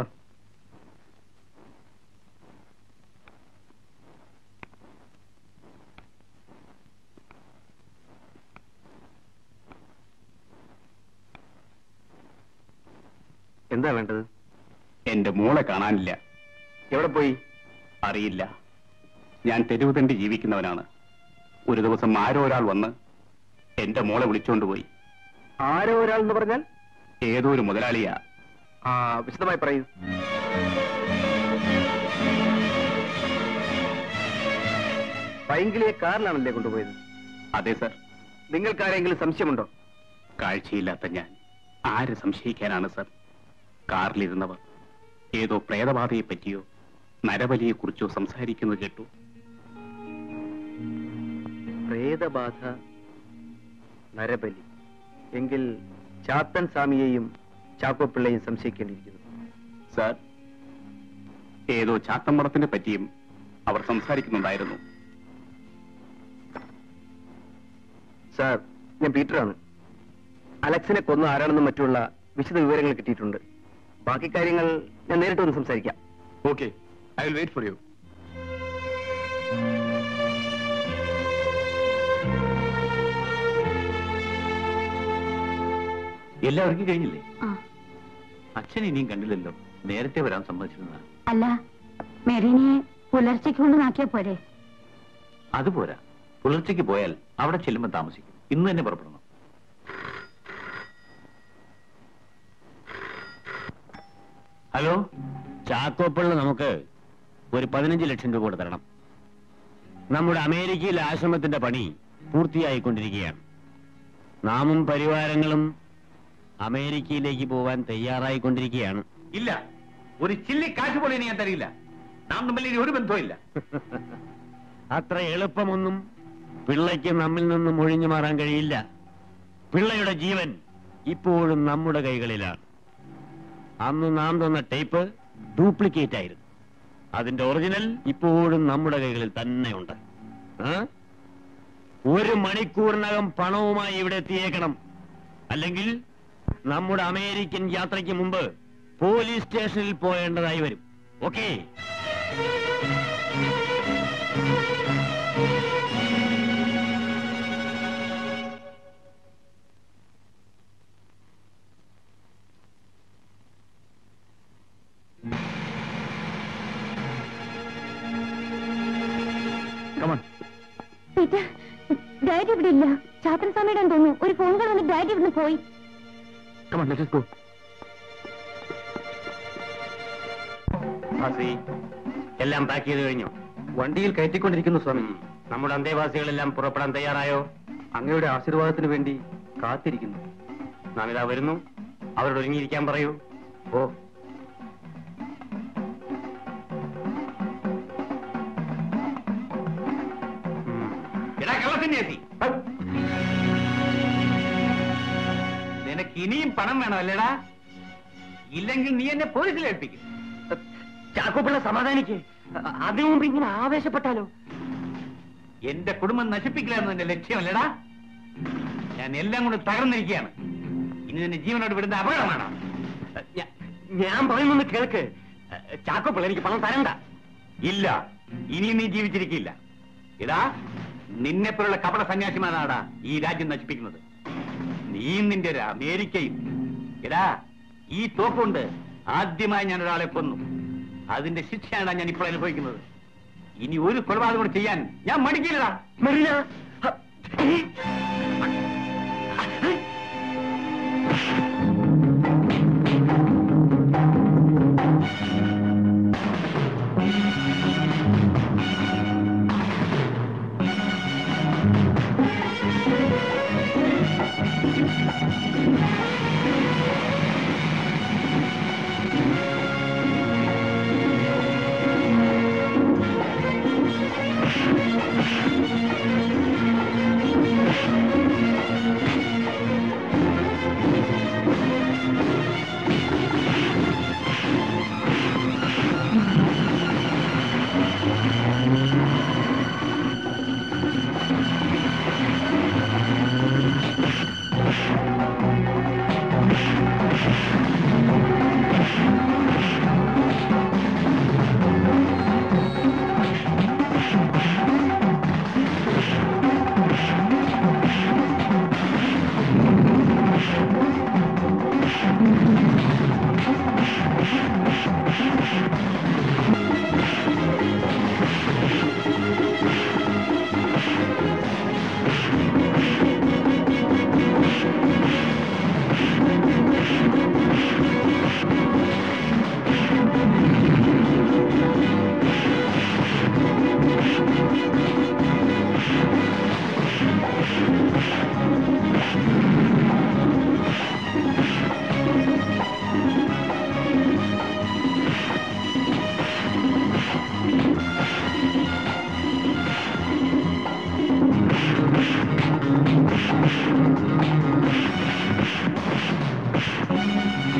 എന്താ വേണ്ടത് എന്റെ മോളെ കാണാനില്ല എവിടെ പോയി അറിയില്ല ഞാൻ തെരുവ് തണ്ടി ജീവിക്കുന്നവനാണ് ഒരു ദിവസം ആരോ ഒരാൾ വന്ന് എന്റെ മോളെ വിളിച്ചുകൊണ്ടുപോയി ആരോ ഒരാൾ എന്ന് പറഞ്ഞാൽ ഏതോ ഒരു മുതലാളിയാ ആ വിശദമായി പറയൂ പൈങ്കിളിയെ കാറിലാണല്ലേ കൊണ്ടുപോയത് അതെ സർ നിങ്ങൾക്കാരെങ്കിലും സംശയമുണ്ടോ കാഴ്ചയില്ലാത്ത ഞാൻ ആര് സംശയിക്കാനാണ് സർ കാറിലിരുന്നവർ ഏതോ പ്രേതബാധയെ പറ്റിയോ നരബലിയെ കുറിച്ചോ സംസാരിക്കുന്നത് കേട്ടു പ്രേതബാധ നരബലി എങ്കിൽ ചാത്തൻ സ്വാമിയെയും ചാക്കോപ്പിള്ളയും സംശയിക്കേണ്ടിയിരിക്കുന്നു സർ ഏതോ ചാത്തമ്പടത്തിനെ പറ്റിയും അവർ സംസാരിക്കുന്നുണ്ടായിരുന്നു സാർ ഞാൻ പീറ്ററാണ് അലക്സിനെ കൊന്ന ആരാണെന്നും മറ്റുള്ള വിശദ വിവരങ്ങൾ കിട്ടിയിട്ടുണ്ട് ബാക്കി കാര്യങ്ങൾ ഞാൻ നേരിട്ട് വന്ന് സംസാരിക്കാം okay I will wait for you എല്ലാവർക്കും കഴിഞ്ഞില്ലേ ആ അച്ഛൻ ഇനിയും കണ്ടില്ലല്ലോ നേരത്തെ വരാൻ സമ്മതിച്ചിരുന്നതാണ് അല്ല മെറീനെ പുലർച്ചയ്ക്ക് കൊണ്ട് നാക്കിയാ പോരെ അതുപോരാ പുലർച്ചയ്ക്ക് പോയാൽ അവിടെ ചെല്ലുമ്പോൾ താമസിക്കും ഇന്ന് തന്നെ പുറപ്പെടണം ഹലോ ചാക്കോപ്പിള്ള നമുക്ക് ഒരു പതിനഞ്ച് ലക്ഷം രൂപ കൂടെ തരണം നമ്മുടെ അമേരിക്കയിലെ ആശ്രമത്തിന്റെ പണി പൂർത്തിയായിക്കൊണ്ടിരിക്കുകയാണ് നാമും പരിവാരങ്ങളും അമേരിക്കയിലേക്ക് പോവാൻ തയ്യാറായിക്കൊണ്ടിരിക്കുകയാണ് ഇല്ല ഒരു ചില്ലി കാശ് പോലെ ഞാൻ തരില്ല നാം തമ്മിൽ ഇനി ഒരു ബന്ധവുമില്ല അത്ര എളുപ്പമൊന്നും പിള്ളയ്ക്ക് നമ്മിൽ നിന്നും ഒഴിഞ്ഞു മാറാൻ കഴിയില്ല പിള്ളയുടെ ജീവൻ ഇപ്പോഴും നമ്മുടെ കൈകളിലാണ് അന്ന് നാം തന്ന ടേപ്പ് ഡ്യൂപ്ലിക്കേറ്റ് ആയിരുന്നു അതിന്റെ ഒറിജിനൽ ഇപ്പോഴും നമ്മുടെ കൈകളിൽ തന്നെയുണ്ട് ആ? ഒരു മണിക്കൂറിനകം പണവുമായി ഇവിടെ എത്തിയേക്കണം അല്ലെങ്കിൽ നമ്മുടെ അമേരിക്കൻ യാത്രയ്ക്ക് മുമ്പ് പോലീസ് സ്റ്റേഷനിൽ പോയേണ്ടതായി വരും ഓക്കേ കമൺ പീറ്റർ ഡാഡി ഇവിടെ ഇല്ല ചാത്തൻ സ്വാമിയുടെ തോന്നുന്നു ഒരു ഫോൺ കോൾ വന്ന് ഡാഡി ഇവിടുന്ന് പോയി കമൺ ലെറ്റ്സ് ഗോ ഭാസി എല്ലാം പാക്ക് ചെയ്ത് കഴിഞ്ഞു വണ്ടിയിൽ കയറ്റിക്കൊണ്ടിരിക്കുന്നു സ്വാമി ഉം. നമ്മുടെ അന്തേവാസികളെല്ലാം പുറപ്പെടാൻ തയ്യാറായോ അങ്ങയുടെ ആശീർവാദത്തിന് വേണ്ടി കാത്തിരിക്കുന്നു നാം ഇതാ വരുന്നു അവരോട് ഒരുങ്ങിയിരിക്കാൻ പറയൂ ഓ ഉം. എടാ കള്ളസന്യാസി നിനക്ക് ഇനിയും പണം വേണം അല്ലേടാ ഇല്ലെങ്കിൽ നീ എന്നെ പോലീസിൽ ഏൽപ്പിക്കും ചാക്കോപ്പിള്ള സമാധാനിക്ക് അതിനു മുമ്പ് ഇങ്ങനെ ആവേശപ്പെട്ടാലോ എന്റെ കുടുംബം നശിപ്പിക്കില്ലാന്ന് എന്റെ ലക്ഷ്യമല്ലടാ ഞാൻ എല്ലാം കൊണ്ട് തകർന്നിരിക്കുകയാണ് ഇനി നിന്റെ ജീവനോട് വിടുന്ന അപകടമാണ് ഞ- ഞാൻ പറയുന്നൊന്ന് കേൾക്ക് ചാക്കോപ്പിള്ള എനിക്ക് പണം തരണ്ട ഇല്ല ഇനി നീ ജീവിച്ചിരിക്കില്ല ഇതാ നിന്നെപ്പോലുള്ള കപട സന്യാസിമാരാടാ ഈ രാജ്യം നശിപ്പിക്കുന്നത് നീയും നിന്റെ ഒരു അമേരിക്കയും ഇടാ ഈ തോക്കുണ്ട് ആദ്യമായി ഞാൻ ഒരാളെ കൊന്നു അതിന്റെ ശിക്ഷയാണ് ഞാൻ ഇപ്പോൾ അനുഭവിക്കുന്നത് ഇനി ഒരു കൊലപാതകം കൂടെ ചെയ്യാൻ ഞാൻ മടിക്കില്ലടാ മെറീന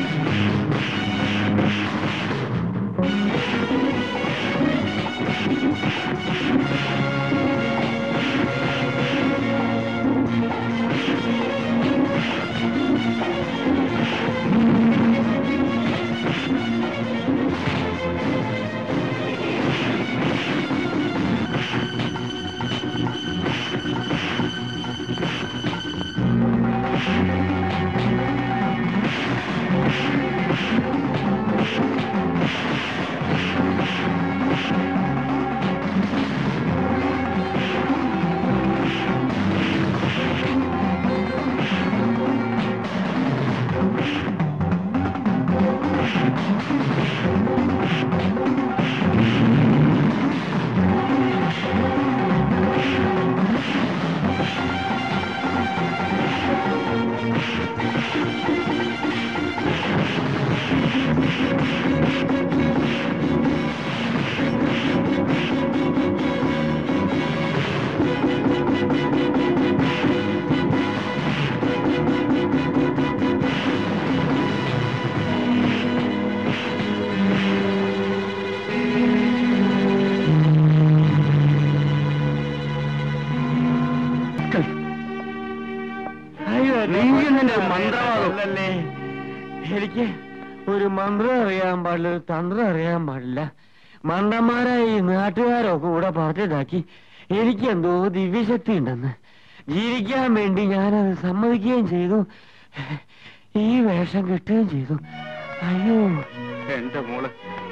മന്ത്രമല്ലേ എനിക്ക് ഒരു മന്ത്രം അറിയാൻ പാടില്ല ഒരു തന്ത്രം അറിയാൻ പാടില്ല മണ്ടന്മാരായി ഈ നാട്ടുകാരൊക്കെ കൂടെ പറഞ്ഞിട്ടാക്കി എനിക്ക് എന്തോ ദിവ്യശക്തി ഉണ്ടെന്ന് ജീവിക്കാൻ വേണ്ടി ഞാനത് സമ്മതിക്കുകയും ചെയ്തു ഈ വേഷം കിട്ടുകയും ചെയ്തു അയ്യോ എന്റെ മോള്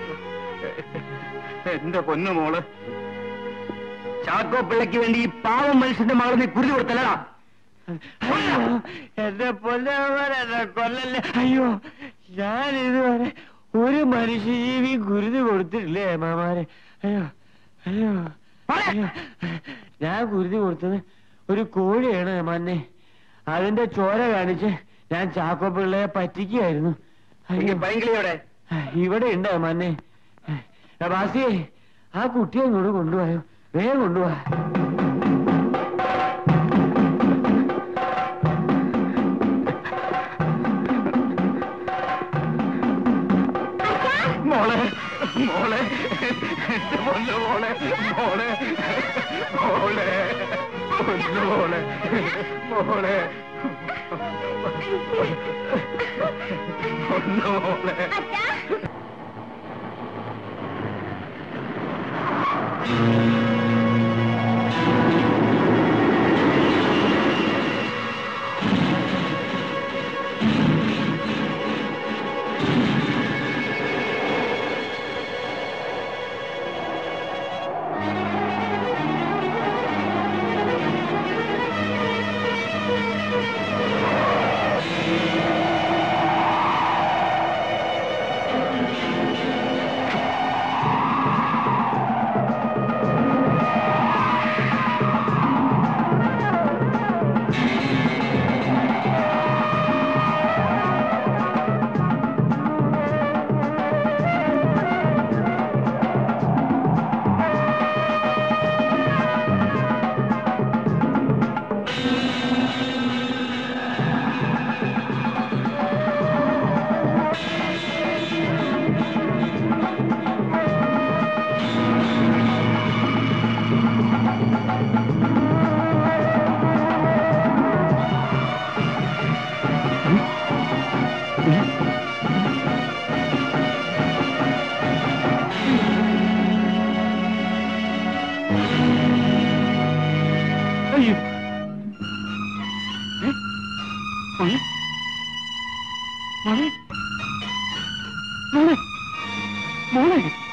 എന്റെ പൊന്നു മോള് ചാക്കോ പിള്ളയ്ക്ക് വേണ്ടി ഈ പാവം മനുഷ്യന്റെ മകളെ നീ കുരുതി കൊടുത്തല്ലടാ അയ്യോ എന്റെ പൊന്നവർ എന്നെ കൊല്ലല്ലേ അയ്യോ ഞാൻ ഇതുവരെ ഒരു മനുഷ്യജീവി കുരുതി കൊടുത്തിട്ടില്ലേ അമ്മമാരെ അയ്യോ അയ്യോ അയ്യോ ഞാൻ കുരുതി കൊടുത്തത് ഒരു കോഴിയാണ് മന്നെ അതിന്റെ ചോര കാണിച്ച് ഞാൻ ചാക്കോ പിള്ളയെ പറ്റിക്കുകയായിരുന്നു അയ്യോ ഭയങ്കരയോടെ ഇവിടെ ഉണ്ട് മന്നെ ബാസിയെ ആ കുട്ടിയെ ഇങ്ങോട്ട് കൊണ്ടുപോയോ വേഗം കൊണ്ടുപോവാ മോളെ മോളെ എന്റെ പൊന്നു മോളെ മോളെ മോളെ പൊന്നു മോളെ മോളെ പൊന്നു മോളെ അയ്യോ ഏ? മോളെ മോളെ മോളെ മോളെ